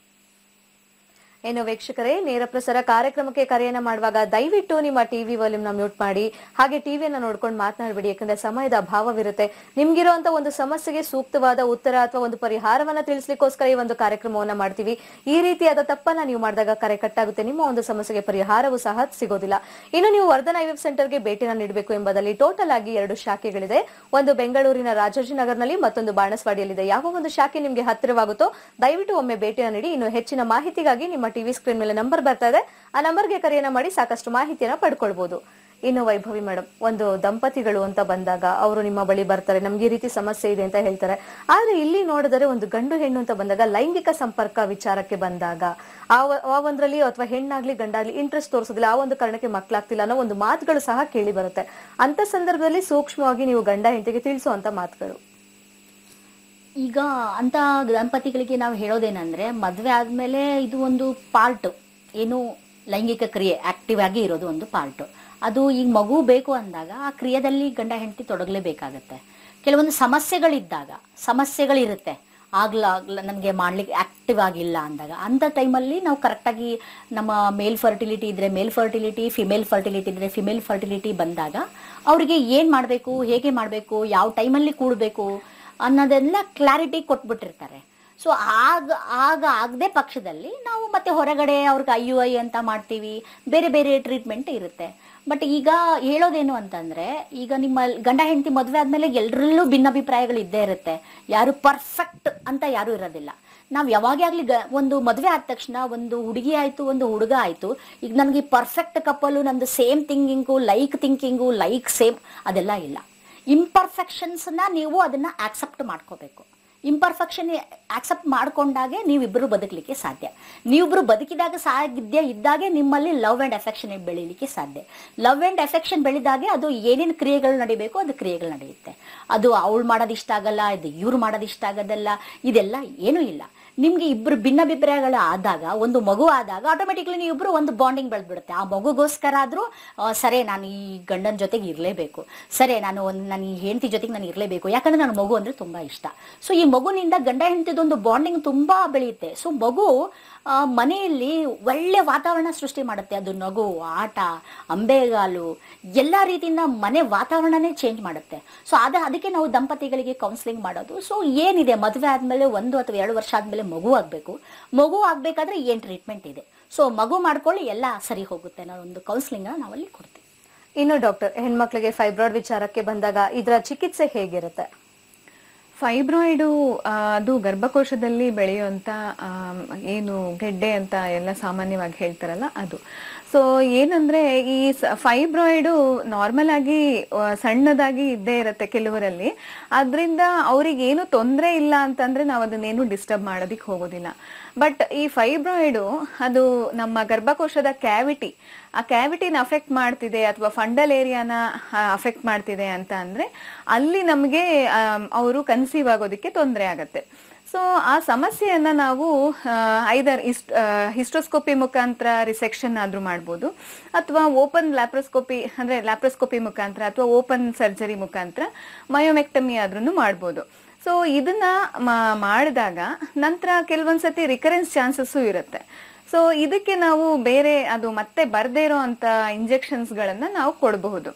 ಏನು ವೀಕ್ಷಕರೇ ನೇರ ಪ್ರಸಾರ ಕಾರ್ಯಕ್ರಮಕ್ಕೆ ಕರೆಯನ್ನ ಮಾಡುವಾಗ ದಯವಿಟ್ಟು ನಿಮ್ಮ ಟಿವಿ ವಾಲ್ಯೂಮ್ನ ಮ್ಯೂಟ್ ಮಾಡಿ ಹಾಗೆ ಟಿವಿಯನ್ನ ನೋಡ್ಕೊಂಡು ಮಾತನಾಡಬೇಡಿ ಯಾಕಂದ್ರೆ ಸಮಯದ ಅಭಾವವಿರುತ್ತೆ ನಿಮ್ಗಿರುವಂತ ಒಂದು ಸಮಸ್ಯೆಗೆ ಸೂಕ್ತವಾದ ಉತ್ತರ ಅಥವಾ ಒಂದು ಪರಿಹಾರವನ್ನ ತಿಳಿಸ್ಲಿಕ್ಕೋಸ್ಕರ ಈ ಒಂದು ಕಾರ್ಯಕ್ರಮವನ್ನ ಮಾಡ್ತೀವಿ ಈ ರೀತಿಯಾದ ತಪ್ಪನ್ನ ನೀವು ಮಾಡಿದಾಗ ಕರೆ ಕಟ್ಟಾಗುತ್ತೆ ನಿಮ್ಮ ಒಂದು ಸಮಸ್ಯೆಗೆ ಪರಿಹಾರವೂ ಸಹ ಸಿಗೋದಿಲ್ಲ ಇನ್ನು ನೀವು ವರ್ಧನ ಐವಿಎಫ್ ಸೆಂಟರ್ಗೆ ಭೇಟಿನ ನೀಡಬೇಕು ಎಂಬುದರಲ್ಲಿ ಟೋಟಲ್ ಆಗಿ ಎರಡು ಶಾಖೆಗಳಿದೆ ಒಂದು ಬೆಂಗಳೂರಿನ ರಾಜಾಜಿನಗರ್ನಲ್ಲಿ ಮತ್ತೊಂದು ಬಾಣಸ್ವಾಡಿಯಲ್ಲಿದೆ ಯಾವ ಒಂದು ಶಾಖೆ ನಿಮ್ಗೆ ಹತ್ತಿರವಾಗುತ್ತೋ ದಯವಿಟ್ಟು ಒಮ್ಮೆ ಭೇಟಿನ ನೀಡಿ ಇನ್ನು ಹೆಚ್ಚಿನ ಮಾಹಿತಿಗಾಗಿ ನಿಮ್ಮ ಟಿವಿ ಸ್ಕ್ರೀನ್ ಮೇಲೆ ನಂಬರ್ ಬರ್ತಾ ಇದೆ ಆ ನಂಬರ್ಗೆ ಕರೆಯನ್ನ ಮಾಡಿ ಸಾಕಷ್ಟು ಮಾಹಿತಿಯನ್ನ ಪಡ್ಕೊಳ್ಬಹುದು ಇನ್ನು ವೈಭವಿ ಮೇಡಮ್ ಒಂದು ದಂಪತಿಗಳು ಅಂತ ಬಂದಾಗ ಅವರು ನಿಮ್ಮ ಬಳಿ ಬರ್ತಾರೆ ನಮ್ಗೆ ಈ ರೀತಿ ಸಮಸ್ಯೆ ಇದೆ ಅಂತ ಹೇಳ್ತಾರೆ ಆದ್ರೆ ಇಲ್ಲಿ ನೋಡಿದರೆ ಒಂದು ಗಂಡು ಹೆಣ್ಣು ಅಂತ ಬಂದಾಗ ಲೈಂಗಿಕ ಸಂಪರ್ಕ ವಿಚಾರಕ್ಕೆ ಬಂದಾಗ ಆ ವ- ಆ ಒಂದ್ರಲ್ಲಿ ಅಥವಾ ಹೆಣ್ಣಾಗ್ಲಿ ಗಂಡಾಗ್ಲಿ ಇಂಟ್ರೆಸ್ಟ್ ತೋರಿಸೋದಿಲ್ಲ ಆ ಒಂದು ಕಾರಣಕ್ಕೆ ಮಕ್ಕಳಾಗ್ತಿಲ್ಲ ಅನ್ನೋ ಒಂದು ಮಾತುಗಳು ಸಹ ಕೇಳಿ ಬರುತ್ತೆ ಅಂತ ಸಂದರ್ಭದಲ್ಲಿ ಸೂಕ್ಷ್ಮವಾಗಿ ನೀವು ಗಂಡ ಹೆಂಡತಿಗೆ ತಿಳಿಸುವಂತ ಮಾತುಗಳು ಈಗ ಅಂತ ದಂಪತಿಗಳಿಗೆ ನಾವು ಹೇಳೋದೇನಂದ್ರೆ ಮದುವೆ ಆದ್ಮೇಲೆ ಇದು ಒಂದು ಪಾರ್ಟ್ ಏನು ಲೈಂಗಿಕ ಕ್ರಿಯೆ ಆಕ್ಟಿವ್ ಆಗಿ ಇರೋದು ಒಂದು ಪಾರ್ಟ್ ಅದು ಈಗ ಮಗು ಬೇಕು ಅಂದಾಗ ಆ ಕ್ರಿಯೆದಲ್ಲಿ ಗಂಡ ಹೆಂಡತಿ ತೊಡಗಲೇಬೇಕಾಗತ್ತೆ ಕೆಲವೊಂದು ಸಮಸ್ಯೆಗಳಿದ್ದಾಗ ಸಮಸ್ಯೆಗಳಿರುತ್ತೆ ಆಗ್ಲ ಆಗ್ಲ ನನಗೆ ಮಾಡ್ಲಿಕ್ಕೆ ಆಕ್ಟಿವ್ ಆಗಿಲ್ಲ ಅಂದಾಗ ಅಂಥ ಟೈಮಲ್ಲಿ ನಾವು ಕರೆಕ್ಟಾಗಿ ನಮ್ಮ ಮೇಲ್ ಫರ್ಟಿಲಿಟಿ ಇದ್ರೆ ಮೇಲ್ ಫರ್ಟಿಲಿಟಿ ಫಿಮೇಲ್ ಫರ್ಟಿಲಿಟಿ ಇದ್ರೆ ಫಿಮೇಲ್ ಫರ್ಟಿಲಿಟಿ ಬಂದಾಗ ಅವರಿಗೆ ಏನು ಮಾಡಬೇಕು ಹೇಗೆ ಮಾಡಬೇಕು ಯಾವ ಟೈಮಲ್ಲಿ ಕೂಡಬೇಕು ಅನ್ನೋದೆಲ್ಲ ಕ್ಲಾರಿಟಿ ಕೊಟ್ಬಿಟ್ಟಿರ್ತಾರೆ ಸೊ ಆಗ ಆಗ ಆಗದೆ ಪಕ್ಷದಲ್ಲಿ ನಾವು ಮತ್ತೆ ಹೊರಗಡೆ ಅವ್ರಿಗೆ ಐ ಯು ಐ ಅಂತ ಮಾಡ್ತೀವಿ ಬೇರೆ ಬೇರೆ ಟ್ರೀಟ್ಮೆಂಟ್ ಇರುತ್ತೆ ಬಟ್ ಈಗ ಹೇಳೋದೇನು ಅಂತಂದ್ರೆ ಈಗ ನಿಮ್ಮ ಗಂಡ ಹೆಂಡತಿ ಮದುವೆ ಆದ್ಮೇಲೆ ಎಲ್ಲರಲ್ಲೂ ಭಿನ್ನಾಭಿಪ್ರಾಯಗಳು ಇದ್ದೇ ಇರುತ್ತೆ ಯಾರು ಪರ್ಫೆಕ್ಟ್ ಅಂತ ಯಾರು ಇರೋದಿಲ್ಲ ನಾವು ಯಾವಾಗೇ ಆಗಲಿ ಗ ಒಂದು ಮದುವೆ ಆದ ತಕ್ಷಣ ಒಂದು ಹುಡುಗಿ ಆಯಿತು ಒಂದು ಹುಡುಗ ಆಯಿತು ಈಗ ನನಗೆ ಪರ್ಫೆಕ್ಟ್ ಕಪ್ಪಲು ನಂದು same thinking like thinking like same ಅದೆಲ್ಲ ಇಲ್ಲ ಇಂಪರ್ಫೆಕ್ಷನ್ಸ್ನ ನೀವು ಅದನ್ನ ಆಕ್ಸೆಪ್ಟ್ ಮಾಡ್ಕೋಬೇಕು ಇಂಪರ್ಫೆಕ್ಷನ್ ಆಕ್ಸೆಪ್ಟ್ ಮಾಡ್ಕೊಂಡಾಗೆ ನೀವಿಬ್ಬರು ಬದುಕಲಿಕ್ಕೆ ಸಾಧ್ಯ ನೀವಿಬ್ಬರು ಬದುಕಿದಾಗ ಸಾಧ್ಯ ಇದ್ದಾಗೆ ನಿಮ್ಮಲ್ಲಿ ಲವ್ ಆ್ಯಂಡ್ ಅಫೆಕ್ಷನ್ ಬೆಳೀಲಿಕ್ಕೆ ಸಾಧ್ಯ ಲವ್ ಆ್ಯಂಡ್ ಅಫೆಕ್ಷನ್ ಬೆಳೆದಾಗೆ ಅದು ಏನೇನು ಕ್ರಿಯೆಗಳು ನಡಿಬೇಕು ಅದು ಕ್ರಿಯೆಗಳು ನಡೆಯುತ್ತೆ ಅದು ಅವಳು ಮಾಡೋದು ಇಷ್ಟ ಆಗಲ್ಲ ಇದು ಇವ್ರು ಮಾಡೋದು ಇಷ್ಟ ಆಗೋದಲ್ಲ ಇದೆಲ್ಲ ಏನೂ ಇಲ್ಲ ನಿಮ್ಗೆ ಇಬ್ರು ಭಿನ್ನಾಭಿಪ್ರಾಯಗಳು ಆದಾಗ ಒಂದು ಮಗು ಆದಾಗ ಆಟೋಮೆಟಿಕ್ಲಿ ನೀವಿಬ್ರು ಒಂದು ಬಾಂಡಿಂಗ್ ಬೆಳೆದ್ಬಿಡುತ್ತೆ ಆ ಮಗುಗೋಸ್ಕರ ಆದರೂ ಸರಿ ನಾನು ಈ ಗಂಡನ ಜೊತೆಗೆ ಇರಲೇಬೇಕು ಸರಿ ನಾನು ಒಂದು ನನ್ನ ಈ ಹೆಂಡತಿ ಜೊತೆಗೆ ನಾನು ಇರಲೇಬೇಕು ಯಾಕಂದ್ರೆ ನನ್ನ ಮಗು ಅಂದರೆ ತುಂಬ ಇಷ್ಟ ಸೊ ಈ ಮಗುನಿಂದ ಗಂಡ ಹೆಂಡತಿದೊಂದು ಬಾಂಡಿಂಗ್ ತುಂಬ ಬೆಳೆಯುತ್ತೆ ಸೊ ಮಗು ಆ, ಮನೆಯಲ್ಲಿ ಒಳ್ಳೆ ವಾತಾವರಣ ಸೃಷ್ಟಿ ಮಾಡುತ್ತೆ ಅದು ನಗು ಆಟ ಅಂಬೆಗಾಲು ಎಲ್ಲ ರೀತಿಯಿಂದ ಮನೆ ವಾತಾವರಣನೇ ಚೇಂಜ್ ಮಾಡುತ್ತೆ ಸೊ ಅದ ಅದಕ್ಕೆ ನಾವು ದಂಪತಿಗಳಿಗೆ ಕೌನ್ಸಿಲಿಂಗ್ ಮಾಡೋದು ಸೊ ಏನಿದೆ ಮದುವೆ ಆದಮೇಲೆ ಒಂದು ಅಥವಾ ಎರಡು ವರ್ಷ ಆದಮೇಲೆ ಮಗು ಆಗಬೇಕು ಮಗು ಆಗಬೇಕಾದ್ರೆ ಏನು ಟ್ರೀಟ್ಮೆಂಟ್ ಇದೆ ಸೊ ಮಗು ಮಾಡ್ಕೊಳ್ಳಿ ಎಲ್ಲ ಸರಿ ಹೋಗುತ್ತೆ ಅನ್ನೋ ಒಂದು ಕೌನ್ಸಿಲಿಂಗ್ನ ನಾವಲ್ಲಿ ಕೊಡ್ತೀವಿ ಇನ್ನು ಡಾಕ್ಟರ್ ಹೆಣ್ಮಕ್ಳಿಗೆ ಫೈಬ್ರಾಯ್ಡ್ ವಿಚಾರಕ್ಕೆ ಬಂದಾಗ ಇದರ ಚಿಕಿತ್ಸೆ ಹೇಗಿರುತ್ತೆ ಫೈಬ್ರಾಯ್ಡು ಆ, ಅದು ಗರ್ಭಕೋಶದಲ್ಲಿ ಬೆಳೆಯುವಂತ ಆಮ್, ಏನು ಗೆಡ್ಡೆ ಅಂತ ಎಲ್ಲ ಸಾಮಾನ್ಯವಾಗಿ ಹೇಳ್ತಾರಲ್ಲ ಅದು ಸೊ ಏನಂದ್ರೆ ಈ ಫೈಬ್ರಾಯ್ಡು ನಾರ್ಮಲ್ ಆಗಿ ಆ, ಸಣ್ಣದಾಗಿ ಇದ್ದೇ ಇರುತ್ತೆ ಕೆಲವರಲ್ಲಿ ಅದರಿಂದ ಅವ್ರಿಗೆ ಏನು ತೊಂದರೆ ಇಲ್ಲ ಅಂತಂದ್ರೆ ನಾವು ಅದನ್ನೇನು ಡಿಸ್ಟರ್ಬ್ ಮಾಡೋದಿಕ್ ಹೋಗೋದಿಲ್ಲ ಬಟ್ ಈ ಫೈಬ್ರಾಯ್ಡು ಅದು ನಮ್ಮ ಗರ್ಭಕೋಶದ ಕ್ಯಾವಿಟಿ ಆ ಕ್ಯಾವಿಟಿನ ಅಫೆಕ್ಟ್ ಮಾಡ್ತಿದೆ ಅಥವಾ ಫಂಡಲ್ ಏರಿಯಾನ ಅಫೆಕ್ಟ್ ಮಾಡ್ತಿದೆ ಅಂತ ಅಂದ್ರೆ ಅಲ್ಲಿ ನಮಗೆ ಅವರು ಕನ್ಸೀವ್ ಆಗೋದಕ್ಕೆ ತೊಂದರೆ ಆಗತ್ತೆ ಸೊ ಆ ಸಮಸ್ಯೆಯನ್ನ ನಾವು ಐದರ್ ಇಸ್ಟ್ ಹಿಸ್ಟೋಸ್ಕೋಪಿ ಮುಖಾಂತರ ರಿಸೆಕ್ಷನ್ ಆದ್ರೂ ಮಾಡ್ಬೋದು ಅಥವಾ ಓಪನ್ ಲ್ಯಾಪ್ರೋಸ್ಕೋಪಿ ಅಂದ್ರೆ ಲ್ಯಾಪ್ರೋಸ್ಕೋಪಿ ಮುಖಾಂತರ ಅಥವಾ ಓಪನ್ ಸರ್ಜರಿ ಮುಖಾಂತರ ಮಯೋಮೆಕ್ಟಮಿ ಆದ್ರೂ ಮಾಡ್ಬೋದು ಸೊ ಇದನ್ನ ಮಾ- ಮಾಡಿದಾಗ ನಂತರ ಕೆಲವೊಂದ್ಸತಿ ರಿಕರೆನ್ಸ್ ಚಾನ್ಸಸ್ಸು ಇರುತ್ತೆ ಸೊ ಇದಕ್ಕೆ ನಾವು ಬೇರೆ ಅದು ಮತ್ತೆ ಬರ್ದೇ ಇರೋ ಅಂತ ಇಂಜೆಕ್ಷನ್ಸ್ಗಳನ್ನ ನಾವು ಕೊಡಬಹುದು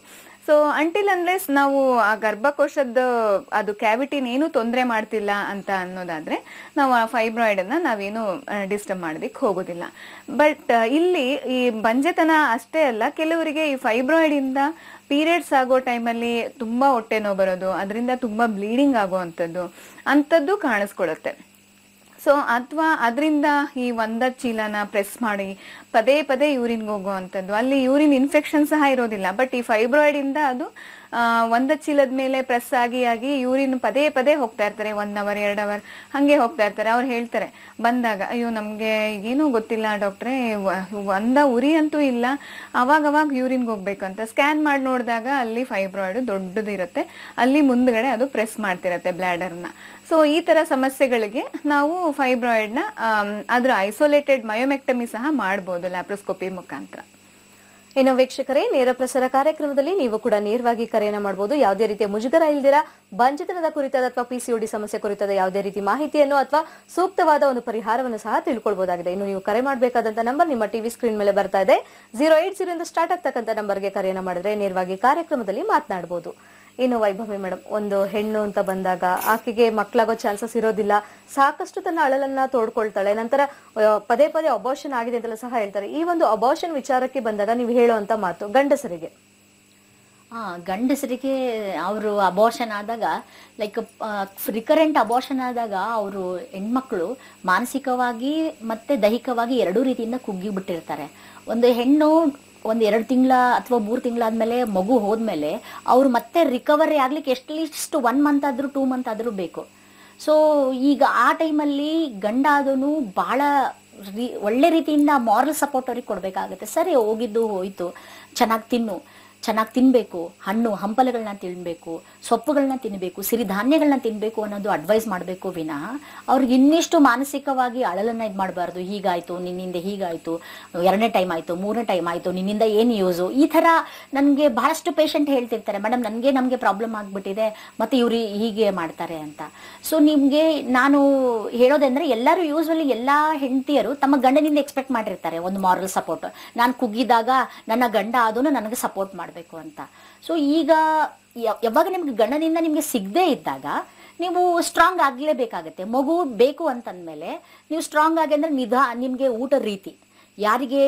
ಸೊ ಅಂಟಿಲ್ ಅನ್ಲೆಸ್ ನಾವು ಆ ಗರ್ಭಕೋಶದ ಅದು ಕ್ಯಾವಿಟಿನ ಏನು ತೊಂದರೆ ಮಾಡ್ತಿಲ್ಲ ಅಂತ ಅನ್ನೋದಾದ್ರೆ ನಾವು ಆ ಫೈಬ್ರಾಯ್ಡ್ ಅನ್ನ ನಾವೇನು ಡಿಸ್ಟರ್ಬ್ ಮಾಡೋದಕ್ಕೆ ಹೋಗೋದಿಲ್ಲ ಬಟ್ ಇಲ್ಲಿ ಈ ಬಂಜೆತನ ಅಷ್ಟೇ ಅಲ್ಲ ಕೆಲವರಿಗೆ ಈ ಫೈಬ್ರಾಯ್ಡ್ ಇಂದ ಪೀರಿಯಡ್ಸ್ ಆಗೋ ಟೈಮಲ್ಲಿ ತುಂಬಾ ಹೊಟ್ಟೆ ನೋವು ಬರೋದು ಅದರಿಂದ ತುಂಬಾ ಬ್ಲೀಡಿಂಗ್ ಆಗುವಂಥದ್ದು ಅಂಥದ್ದು ಕಾಣಿಸ್ಕೊಳುತ್ತೆ ಸೊ ಅಥವಾ ಅದರಿಂದ ಈ ಒಂದ ಚೀಲನ ಪ್ರೆಸ್ ಮಾಡಿ ಪದೇ ಪದೇ ಯೂರಿನ್ಗೆ ಹೋಗುವಂಥದ್ದು ಅಲ್ಲಿ ಯೂರಿನ್ ಇನ್ಫೆಕ್ಷನ್ ಸಹ ಇರೋದಿಲ್ಲ ಬಟ್ ಈ ಫೈಬ್ರಾಯ್ಡ್ ಇಂದ ಅದು ಆ, ಒಂದ ಚೀಲದ ಮೇಲೆ ಪ್ರೆಸ್ ಆಗಿ ಆಗಿ ಯೂರಿನ್ ಪದೇ ಪದೇ ಹೋಗ್ತಾ ಇರ್ತಾರೆ ಒನ್ ಅವರ್ ಎರಡು ಅವರ್ ಹಾಗೆ ಹೋಗ್ತಾ ಇರ್ತಾರೆ ಅವ್ರು ಹೇಳ್ತಾರೆ ಬಂದಾಗ ಅಯ್ಯೋ ನಮಗೆ ಏನೂ ಗೊತ್ತಿಲ್ಲ ಡಾಕ್ಟ್ರೆ ಒಂದ ಉರಿ ಅಂತೂ ಇಲ್ಲ ಅವಾಗ ಅವಾಗ ಯೂರಿನ್ಗೆ ಹೋಗ್ಬೇಕಂತ ಸ್ಕ್ಯಾನ್ ಮಾಡಿ ನೋಡಿದಾಗ ಅಲ್ಲಿ ಫೈಬ್ರಾಯ್ಡ್ ದೊಡ್ಡದಿರುತ್ತೆ ಅಲ್ಲಿ ಮುಂದ್ಗಡೆ ಅದು ಪ್ರೆಸ್ ಮಾಡ್ತಿರತ್ತೆ ಬ್ಲ್ಯಾಡರ್ನ ಸೊ ಈ ತರ ಸಮಸ್ಯೆಗಳಿಗೆ ನಾವು ಫೈಬ್ರಾಯ್ಡ್ನ ಅದ್ರ ಐಸೋಲೇಟೆಡ್ ಮಯೋಮೆಕ್ಟಮಿ ಸಹ ಮಾಡ್ಬೋದು ಲ್ಯಾಪ್ರೋಸ್ಕೋಪಿ ಮುಖಾಂತರ ಇನ್ನು ವೀಕ್ಷಕರೇ ನೇರ ಪ್ರಸಾರ ಕಾರ್ಯಕ್ರಮದಲ್ಲಿ ನೀವು ಕೂಡ ನೇರವಾಗಿ ಕರೆಯನ್ನ ಮಾಡಬಹುದು ಯಾವುದೇ ರೀತಿಯ ಮುಜುಗರ ಇಲ್ದಿರ ಬಂಜತನದ ಕುರಿತಾದ ಅಥವಾ ಪಿಸಿಒಡಿ ಸಮಸ್ಯೆ ಕುರಿತಾದ ಯಾವುದೇ ರೀತಿ ಮಾಹಿತಿಯನ್ನು ಅಥವಾ ಸೂಕ್ತವಾದ ಒಂದು ಪರಿಹಾರವನ್ನು ಸಹ ತಿಳ್ಕೊಳ್ಬಹುದಾಗಿದೆ ಇನ್ನು ನೀವು ಕರೆ ಮಾಡಬೇಕಾದಂತ ನಂಬರ್ ನಿಮ್ಮ ಟಿವಿ ಸ್ಕ್ರೀನ್ ಮೇಲೆ ಬರ್ತಾ ಇದೆ ಜೀರೋ ಏಟ್ ಜೀರೋ ಇಂದ ಸ್ಟಾರ್ಟ್ ಆಗ್ತಕ್ಕಂಥ ನಂಬರ್ಗೆ ಕರೆಯನ್ನ ಮಾಡಿದ್ರೆ ನೇರವಾಗಿ ಕಾರ್ಯಕ್ರಮದಲ್ಲಿ ಮಾತನಾಡಬಹುದು ಇನ್ನು ವೈಭವಿ ಮೇಡಮ್ ಒಂದು ಹೆಣ್ಣು ಅಂತ ಬಂದಾಗ ಆಕೆಗೆ ಮಕ್ಕಳಾಗೋ ಚಾನ್ಸಸ್ ಇರೋದಿಲ್ಲ ಸಾಕಷ್ಟು ತನ್ನ ಅಳಲನ್ನ ತೋಡ್ಕೊಳ್ತಾಳೆ ನಂತರ ಆ, ಪದೇ ಪದೇ ಅಬಾರ್ಷನ್ ಆಗಿದೆ ಅಂತೆಲ್ಲ ಸಹ ಹೇಳ್ತಾರೆ ಈ ಒಂದು ಅಬಾರ್ಷನ್ ವಿಚಾರಕ್ಕೆ ಬಂದಾಗ ನೀವು ಹೇಳುವಂತ ಮಾತು ಗಂಡಸರಿಗೆ ಆ ಗಂಡಸರಿಗೆ ಅವರು ಅಬಾರ್ಷನ್ ಆದಾಗ ಲೈಕ್ ರಿಕರೆಂಟ್ ಅಬಾರ್ಷನ್ ಆದಾಗ ಅವರು ಹೆಣ್ಮಕ್ಳು ಮಾನಸಿಕವಾಗಿ ಮತ್ತೆ ದೈಹಿಕವಾಗಿ ಎರಡೂ ರೀತಿಯಿಂದ ಕುಗ್ಗಿ ಬಿಟ್ಟಿರ್ತಾರೆ ಒಂದು ಹೆಣ್ಣು ಒಂದು ಎರಡು ತಿಂಗಳ ಅಥವಾ ಮೂರು ತಿಂಗಳಾದ್ಮೇಲೆ ಮಗು ಹೋದ್ಮೇಲೆ ಅವ್ರು ಮತ್ತೆ ರಿಕವರಿ ಆಗ್ಲಿಕ್ಕೆ ಎಷ್ಟ್ಲೀಸ್ಟ್ ಒನ್ ಮಂತ್ ಆದ್ರೂ ಟೂ ಮಂತ್ ಆದ್ರೂ ಬೇಕು ಸೊ ಈಗ ಆ ಟೈಮಲ್ಲಿ ಗಂಡ ಆದನು ಬಹಳ ರೀ ಒಳ್ಳೆ ರೀತಿಯಿಂದ ಮಾರಲ್ ಸಪೋರ್ಟ್ ಅವ್ರಿಗೆ ಕೊಡಬೇಕಾಗುತ್ತೆ ಸರಿ ಹೋಗಿದ್ದು ಹೋಯ್ತು ಚೆನ್ನಾಗಿ ತಿನ್ನು ಚೆನ್ನಾಗಿ ತಿನ್ನಬೇಕು ಹಣ್ಣು ಹಂಪಲುಗಳನ್ನ ತಿನ್ನಬೇಕು ಸೊಪ್ಪುಗಳನ್ನ ತಿನ್ನಬೇಕು ಸಿರಿಧಾನ್ಯಗಳನ್ನ ತಿನ್ನಬೇಕು ಅನ್ನೋದು ಅಡ್ವೈಸ್ ಮಾಡಬೇಕು ವಿನಃ ಅವ್ರಿಗೆ ಇನ್ನಿಷ್ಟು ಮಾನಸಿಕವಾಗಿ ಅಳಲನ್ನ ಇದು ಮಾಡಬಾರ್ದು ಹೀಗಾಯ್ತು ನಿನ್ನಿಂದ ಹೀಗಾಯ್ತು ಎರಡನೇ ಟೈಮ್ ಆಯ್ತು ಮೂರನೇ ಟೈಮ್ ಆಯ್ತು ನಿನ್ನಿಂದ ಏನು ಯೂಸು ಈ ಥರ ನನಗೆ ಬಹಳಷ್ಟು ಪೇಷಂಟ್ ಹೇಳ್ತಿರ್ತಾರೆ ಮೇಡಮ್ ನನಗೆ ನಮಗೆ ಪ್ರಾಬ್ಲಮ್ ಆಗಿಬಿಟ್ಟಿದೆ ಮತ್ತು ಇವ್ರು ಹೀಗೆ ಮಾಡ್ತಾರೆ ಅಂತ ಸೊ ನಿಮಗೆ ನಾನು ಹೇಳೋದಂದ್ರೆ ಎಲ್ಲರೂ ಯೂಸ್ವಲಿ ಎಲ್ಲ ಹೆಂಡತಿಯರು ತಮ್ಮ ಗಂಡನಿಂದ ಎಕ್ಸ್ಪೆಕ್ಟ್ ಮಾಡಿರ್ತಾರೆ ಒಂದು ಮಾರಲ್ ಸಪೋರ್ಟ್ ನಾನು ಕುಗ್ಗಿದಾಗ ನನ್ನ ಗಂಡ ಆದೂ ನನಗೆ ಸಪೋರ್ಟ್ ಮಾಡಬೇಕು ಅಂತ ಸೊ ಈಗ ಯ- ಯಾವಾಗ ನಿಮ್ಗೆ ಗಂಡನಿಂದ ನಿಮಗೆ ಸಿಗದೇ ಇದ್ದಾಗ ನೀವು ಸ್ಟ್ರಾಂಗ್ ಆಗಲೇಬೇಕಾಗತ್ತೆ ಮಗು ಬೇಕು ಅಂತಂದ್ಮೇಲೆ ನೀವು ಸ್ಟ್ರಾಂಗ್ ಆಗಿ ಅಂದ್ರೆ ನಿಧಾ ನಿಮಗೆ ಊಟದ ರೀತಿ ಯಾರಿಗೆ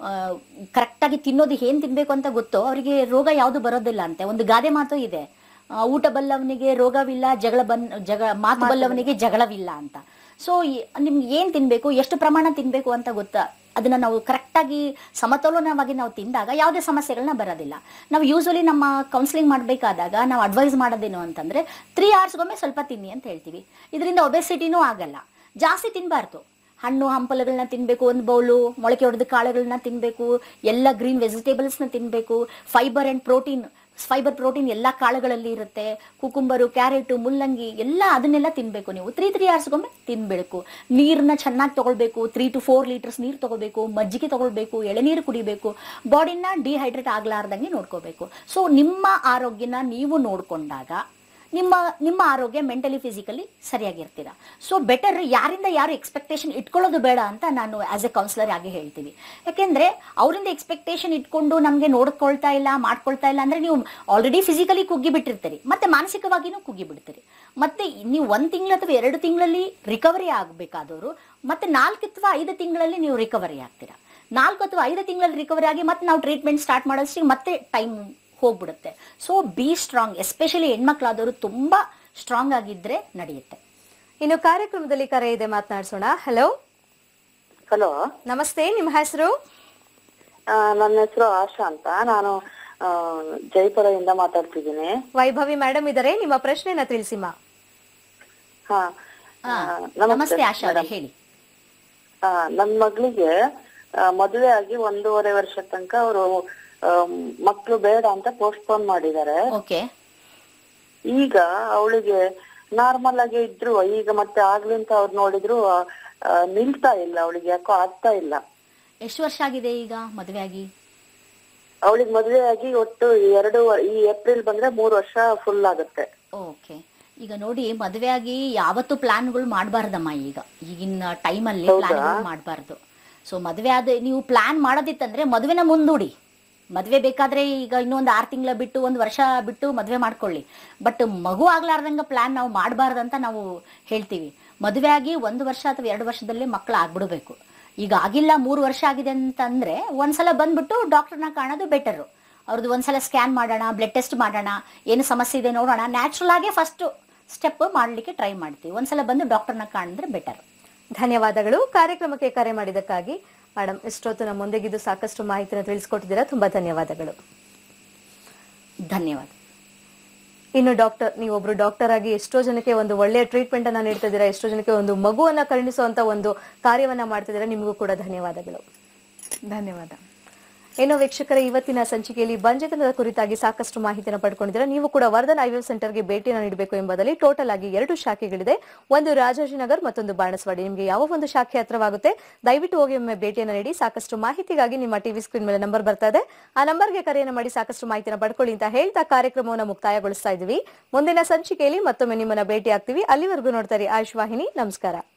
ಕರೆಕ್ಟಾಗಿ ತಿನ್ನೋದು ಏನು ತಿನ್ನಬೇಕು ಅಂತ ಗೊತ್ತೋ ಅವರಿಗೆ ರೋಗ ಯಾವುದು ಬರೋದಿಲ್ಲ ಅಂತೆ ಒಂದು ಗಾದೆ ಮಾತು ಇದೆ ಆ, ಊಟ ಬಲ್ಲವನಿಗೆ ರೋಗವಿಲ್ಲ ಜಗಳ ಬನ್ ಜಗ ಮಾತು ಬಲ್ಲವನಿಗೆ ಜಗಳವಿಲ್ಲ ಅಂತ ಸೊ ನಿಮ್ಗೆ ಏನ್ ತಿನ್ಬೇಕು ಎಷ್ಟು ಪ್ರಮಾಣ ತಿನ್ಬೇಕು ಅಂತ ಗೊತ್ತಾ ಅದನ್ನ ನಾವು ಕರೆಕ್ಟಾಗಿ ಸಮತೋಲನವಾಗಿ ನಾವು ತಿಂದಾಗ ಯಾವುದೇ ಸಮಸ್ಯೆಗಳನ್ನ ಬರೋದಿಲ್ಲ ನಾವು ಯೂಸ್ವಲಿ ನಮ್ಮ ಕೌನ್ಸಿಲಿಂಗ್ ಮಾಡಬೇಕಾದಾಗ ನಾವು ಅಡ್ವೈಸ್ ಮಾಡೋದೇನು ಅಂತಂದ್ರೆ ತ್ರೀ ಅವರ್ಸ್ಗೊಮ್ಮೆ ಸ್ವಲ್ಪ ತಿನ್ನಿ ಅಂತ ಹೇಳ್ತೀವಿ ಇದರಿಂದ ಒಬೆಸಿಟಿನೂ ಆಗಲ್ಲ ಜಾಸ್ತಿ ತಿನ್ನಬಾರ್ದು ಹಣ್ಣು ಹಂಪಲುಗಳನ್ನ ತಿನ್ನಬೇಕು ಒಂದು ಬೌಲು ಮೊಳಕೆ ಹೊಡೆದ ಕಾಳುಗಳನ್ನ ತಿನ್ನಬೇಕು ಎಲ್ಲ ಗ್ರೀನ್ ವೆಜಿಟೇಬಲ್ಸ್ನ ತಿನ್ನಬೇಕು fibre and protein fibre protein ಎಲ್ಲ ಕಾಳುಗಳಲ್ಲಿ ಇರುತ್ತೆ ಕುಕುಂಬರು ಕ್ಯಾರೆಟು ಮುಲ್ಲಂಗಿ ಎಲ್ಲ ಅದನ್ನೆಲ್ಲ ತಿನ್ನಬೇಕು ನೀವು ತ್ರೀ ತ್ರೀ ಅವರ್ಸ್ಗೊಮ್ಮೆ ತಿನ್ಬೇಕು ನೀರನ್ನ ಚೆನ್ನಾಗಿ ತಗೊಳ್ಬೇಕು ತ್ರೀ ಟು ಫೋರ್ ಲೀಟರ್ಸ್ ನೀರು ತಗೊಳ್ಬೇಕು ಮಜ್ಜಿಗೆ ತಗೊಳ್ಬೇಕು ಎಳೆನೀರು ಕುಡಿಬೇಕು ಬಾಡಿನ ಡಿಹೈಡ್ರೇಟ್ ಆಗ್ಲಾರ್ದಂಗೆ ನೋಡ್ಕೋಬೇಕು ಸೊ ನಿಮ್ಮ ಆರೋಗ್ಯನ ನೀವು ನೋಡ್ಕೊಂಡಾಗ ನಿಮ್ಮ ನಿಮ್ಮ ಆರೋಗ್ಯ ಮೆಂಟಲಿ ಫಿಸಿಕಲಿ ಸರಿಯಾಗಿರ್ತೀರ ಸೊ ಬೆಟರ್ ಯಾರಿಂದ ಯಾರು ಎಕ್ಸ್ಪೆಕ್ಟೇಷನ್ ಇಟ್ಕೊಳ್ಳೋದು ಬೇಡ ಅಂತ ನಾನು ಆಸ್ ಎ ಕೌನ್ಸಿಲರ್ ಆಗಿ ಹೇಳ್ತೀವಿ ಯಾಕೆಂದ್ರೆ ಅವರಿಂದ ಎಕ್ಸ್ಪೆಕ್ಟೇಷನ್ ಇಟ್ಕೊಂಡು ನಮಗೆ ನೋಡ್ಕೊಳ್ತಾ ಇಲ್ಲ ಮಾಡ್ಕೊಳ್ತಾ ಇಲ್ಲ ಅಂದ್ರೆ ನೀವು ಆಲ್ರೆಡಿ ಫಿಸಿಕಲಿ ಕುಗ್ಗಿ ಬಿಟ್ಟಿರ್ತೀರಿ ಮತ್ತೆ ಮಾನಸಿಕವಾಗಿನೂ ಕುಗ್ಗಿ ಬಿಡ್ತೀರಿ ಮತ್ತೆ ನೀವು ಒಂದು ತಿಂಗಳು ಅಥವಾ ಎರಡು ತಿಂಗಳಲ್ಲಿ ರಿಕವರಿ ಆಗಬೇಕಾದವರು ಮತ್ತೆ ನಾಲ್ಕು ಅಥವಾ ಐದು ತಿಂಗಳಲ್ಲಿ ನೀವು ರಿಕವರಿ ಆಗ್ತೀರಾ ನಾಲ್ಕು ಅಥವಾ ಐದು ತಿಂಗಳಲ್ಲಿ ರಿಕವರಿ ಆಗಿ ಮತ್ತೆ ನಾವು ಟ್ರೀಟ್ಮೆಂಟ್ ಸ್ಟಾರ್ಟ್ ಮಾಡೋಷ್ಟಿಗೆ ಮತ್ತೆ ಟೈಮ್ ಹೋಗ್ಬಿಡುತ್ತೆ ಸೊ ಬಿ ಸ್ಟ್ರಾಂಗ್ ಎಸ್ಪೆಷಲಿ ಹೆಣ್ಮಕ್ಳಾದವರು ತುಂಬಾ ಸ್ಟ್ರಾಂಗ್ ಆಗಿದ್ರೆ ನಡೆಯುತ್ತೆ ಇನ್ನು ಕಾರ್ಯಕ್ರಮದಲ್ಲಿ ಕರೆ ಇದೆ ಮಾತನಾಡಿಸೋಣ ಹಲೋ ಹಲೋ ನಮಸ್ತೆ ನಿಮ್ಮ ಹೆಸರು ನನ್ನ ಹೆಸರು ಆಶಾ ಅಂತ ನಾನು ಆ, ಜೈಪುರದಿಂದ ಮಾತಾಡ್ತಿದ್ದೀನಿ ವೈಭವಿ ಮೇಡಮ್ ಇದ್ದಾರೆ ನಿಮ್ಮ ಪ್ರಶ್ನೆನ ತಿಳಿಸಿಮಾ ಹಾ ಹಾ, ಆ, ನಮಸ್ತೆ ಆಶಾ ಅವರೇ madam. ಹೇಳಿ ಆ, ನನ್ ಮಗಳಿಗೆ ಆ, ಮದುವೆ ಆಗಿ ಒಂದೂವರೆ ವರ್ಷ ತನಕ ಅವರು ಮಕ್ಳು ಬೇಡ ಅಂತ ಪೋಸ್ಟ್ಪೋನ್ ಮಾಡಿದ್ದಾರೆ ಓಕೆ ಈಗ ಅವಳಿಗೆ ನಾರ್ಮಲ್ ಆಗಿ ಇದ್ರು ಈಗ ಮತ್ತೆ ಆಗ್ಲಿಂತ ಅವ್ರು ನೋಡಿದ್ರು ಆ, ಆ, ನಿಲ್ತಾ ಇಲ್ಲ ಅವಳಿಗೆ ಯಾಕೋ ಆಗ್ತಾ ಇಲ್ಲ ಎಷ್ಟು ವರ್ಷ ಆಗಿದೆ ಈಗ ಮದುವೆ ಆಗಿ ಅವಳಿಗೆ ಮದುವೆ ಆಗಿ ಒಟ್ಟು ಎರಡು ವ- ಈ ಏಪ್ರಿಲ್ ಬಂದ್ರೆ ಮೂರು ವರ್ಷ ಫುಲ್ ಆಗುತ್ತೆ ಓಕೆ ಈಗ ನೋಡಿ ಮದುವೆ ಆಗಿ ಯಾವತ್ತು ಪ್ಲಾನ್ಗಳು ಮಾಡಬಾರ್ದಮ್ಮ ಈಗ ಈಗಿನ ಟೈಮಲ್ಲಿ ಹೌದಾ? ಪ್ಲಾನ್ಗಳು ಮಾಡಬಾರ್ದು ಸೊ ಮದುವೆ ಆದ ನೀವು ಪ್ಲಾನ್ ಮಾಡೋದಿತ್ತಂದ್ರೆ ಮದುವೆನ ಮುಂದೂಡಿ ಮದುವೆ ಬೇಕಾದ್ರೆ ಈಗ ಇನ್ನೊಂದು ಆರು ತಿಂಗಳ ಬಿಟ್ಟು ಒಂದು ವರ್ಷ ಬಿಟ್ಟು ಮದುವೆ ಮಾಡ್ಕೊಳ್ಳಿ ಬಟ್ ಮಗು ಆಗ್ಲಾರ್ದಂಗೆ ಪ್ಲಾನ್ ನಾವು ಮಾಡಬಾರ್ದಂತ ನಾವು ಹೇಳ್ತೀವಿ ಮದುವೆ ಆಗಿ ಒಂದು ವರ್ಷ ಅಥವಾ ಎರಡು ವರ್ಷದಲ್ಲೇ ಮಕ್ಕಳು ಆಗ್ಬಿಡ್ಬೇಕು ಈಗ ಆಗಿಲ್ಲ ಮೂರು ವರ್ಷ ಆಗಿದೆ ಅಂತಂದ್ರೆ ಒಂದ್ಸಲ ಬಂದ್ಬಿಟ್ಟು ಡಾಕ್ಟರ್ನ ಕಾಣೋದು ಬೆಟರು ಅವ್ರದ್ದು ಒಂದ್ಸಲ ಸ್ಕ್ಯಾನ್ ಮಾಡೋಣ ಬ್ಲಡ್ ಟೆಸ್ಟ್ ಮಾಡೋಣ ಏನು ಸಮಸ್ಯೆ ಇದೆ ನೋಡೋಣ ನ್ಯಾಚುರಲ್ ಆಗೇ ಫಸ್ಟ್ ಸ್ಟೆಪ್ ಮಾಡಲಿಕ್ಕೆ ಟ್ರೈ ಮಾಡ್ತೀವಿ ಒಂದ್ಸಲ ಬಂದು ಡಾಕ್ಟರ್ನ ಕಾಣಿದ್ರೆ ಬೆಟರ್ ಧನ್ಯವಾದಗಳು ಕಾರ್ಯಕ್ರಮಕ್ಕೆ ಕರೆ ಮಾಡಿದ್ದಕ್ಕಾಗಿ ಮೇಡಮ್ ಇಷ್ಟೊತ್ತು ನಮ್ಮ ಮುಂದೆಗಿದ್ದು ಸಾಕಷ್ಟು ಮಾಹಿತಿನ ತಿಳಿಸ್ಕೊಟ್ಟಿದ್ದೀರಾ ತುಂಬಾ ಧನ್ಯವಾದಗಳು ಧನ್ಯವಾದ ಇನ್ನು ಡಾಕ್ಟರ್ ನೀವೊಬ್ರು ಡಾಕ್ಟರ್ ಆಗಿ ಎಷ್ಟೋ ಜನಕ್ಕೆ ಒಂದು ಒಳ್ಳೆಯ ಟ್ರೀಟ್ಮೆಂಟ್ ಅನ್ನ ನೀಡ್ತಾ ಇದ್ದೀರಾ ಎಷ್ಟೋ ಜನಕ್ಕೆ ಒಂದು ಮಗುವನ್ನ ಕರುಣಿಸುವಂತ ಒಂದು ಕಾರ್ಯವನ್ನ ಮಾಡ್ತಿದ್ದೀರಾ ನಿಮಗೂ ಕೂಡ ಧನ್ಯವಾದಗಳು ಧನ್ಯವಾದ ಇನ್ನು ವೀಕ್ಷಕರ ಇವತ್ತಿನ ಸಂಚಿಕೆಯಲ್ಲಿ ಬಂಜೆತನದ ಕುರಿತಾಗಿ ಸಾಕಷ್ಟು ಮಾಹಿತಿಯನ್ನು ಪಡ್ಕೊಂಡಿದ್ದೀರಾ ನೀವು ಕೂಡ ವರ್ಧನ್ ಐವಿಎಫ್ ಸೆಂಟರ್ಗೆ ಭೇಟಿಯನ್ನು ನೀಡಬೇಕು ಎಂಬುದರಲ್ಲಿ ಟೋಟಲ್ ಆಗಿ ಎರಡು ಶಾಖೆಗಳಿದೆ ಒಂದು ರಾಜಾಜಿನಗರ್ ಮತ್ತೊಂದು ಬಾಣಸ್ವಾಡಿ ನಿಮಗೆ ಯಾವ ಒಂದು ಶಾಖೆ ಹತ್ರವಾಗುತ್ತೆ ದಯವಿಟ್ಟು ಹೋಗಿ ಒಮ್ಮೆ ಭೇಟಿಯನ್ನು ನೀಡಿ ಸಾಕಷ್ಟು ಮಾಹಿತಿಗಾಗಿ ನಿಮ್ಮ ಟಿವಿ ಸ್ಕ್ರೀನ್ ಮೇಲೆ ನಂಬರ್ ಬರ್ತಾ ಇದೆ ಆ ನಂಬರ್ಗೆ ಕರೆಯನ್ನು ಮಾಡಿ ಸಾಕಷ್ಟು ಮಾಹಿತಿಯನ್ನು ಪಡ್ಕೊಳ್ಳಿ ಅಂತ ಹೇಳ್ತಾ ಕಾರ್ಯಕ್ರಮವನ್ನು ಮುಕ್ತಾಯಗೊಳಿಸ್ತಾ ಇದ್ದೀವಿ ಮುಂದಿನ ಸಂಚಿಕೆಯಲ್ಲಿ ಮತ್ತೊಮ್ಮೆ ನಿಮ್ಮನ್ನ ಭೇಟಿ ಆಗ್ತೀವಿ ಅಲ್ಲಿವರೆಗೂ ನೋಡ್ತಾರೆ ಆಯುಷ್ ವಾಹಿನಿ ನಮಸ್ಕಾರ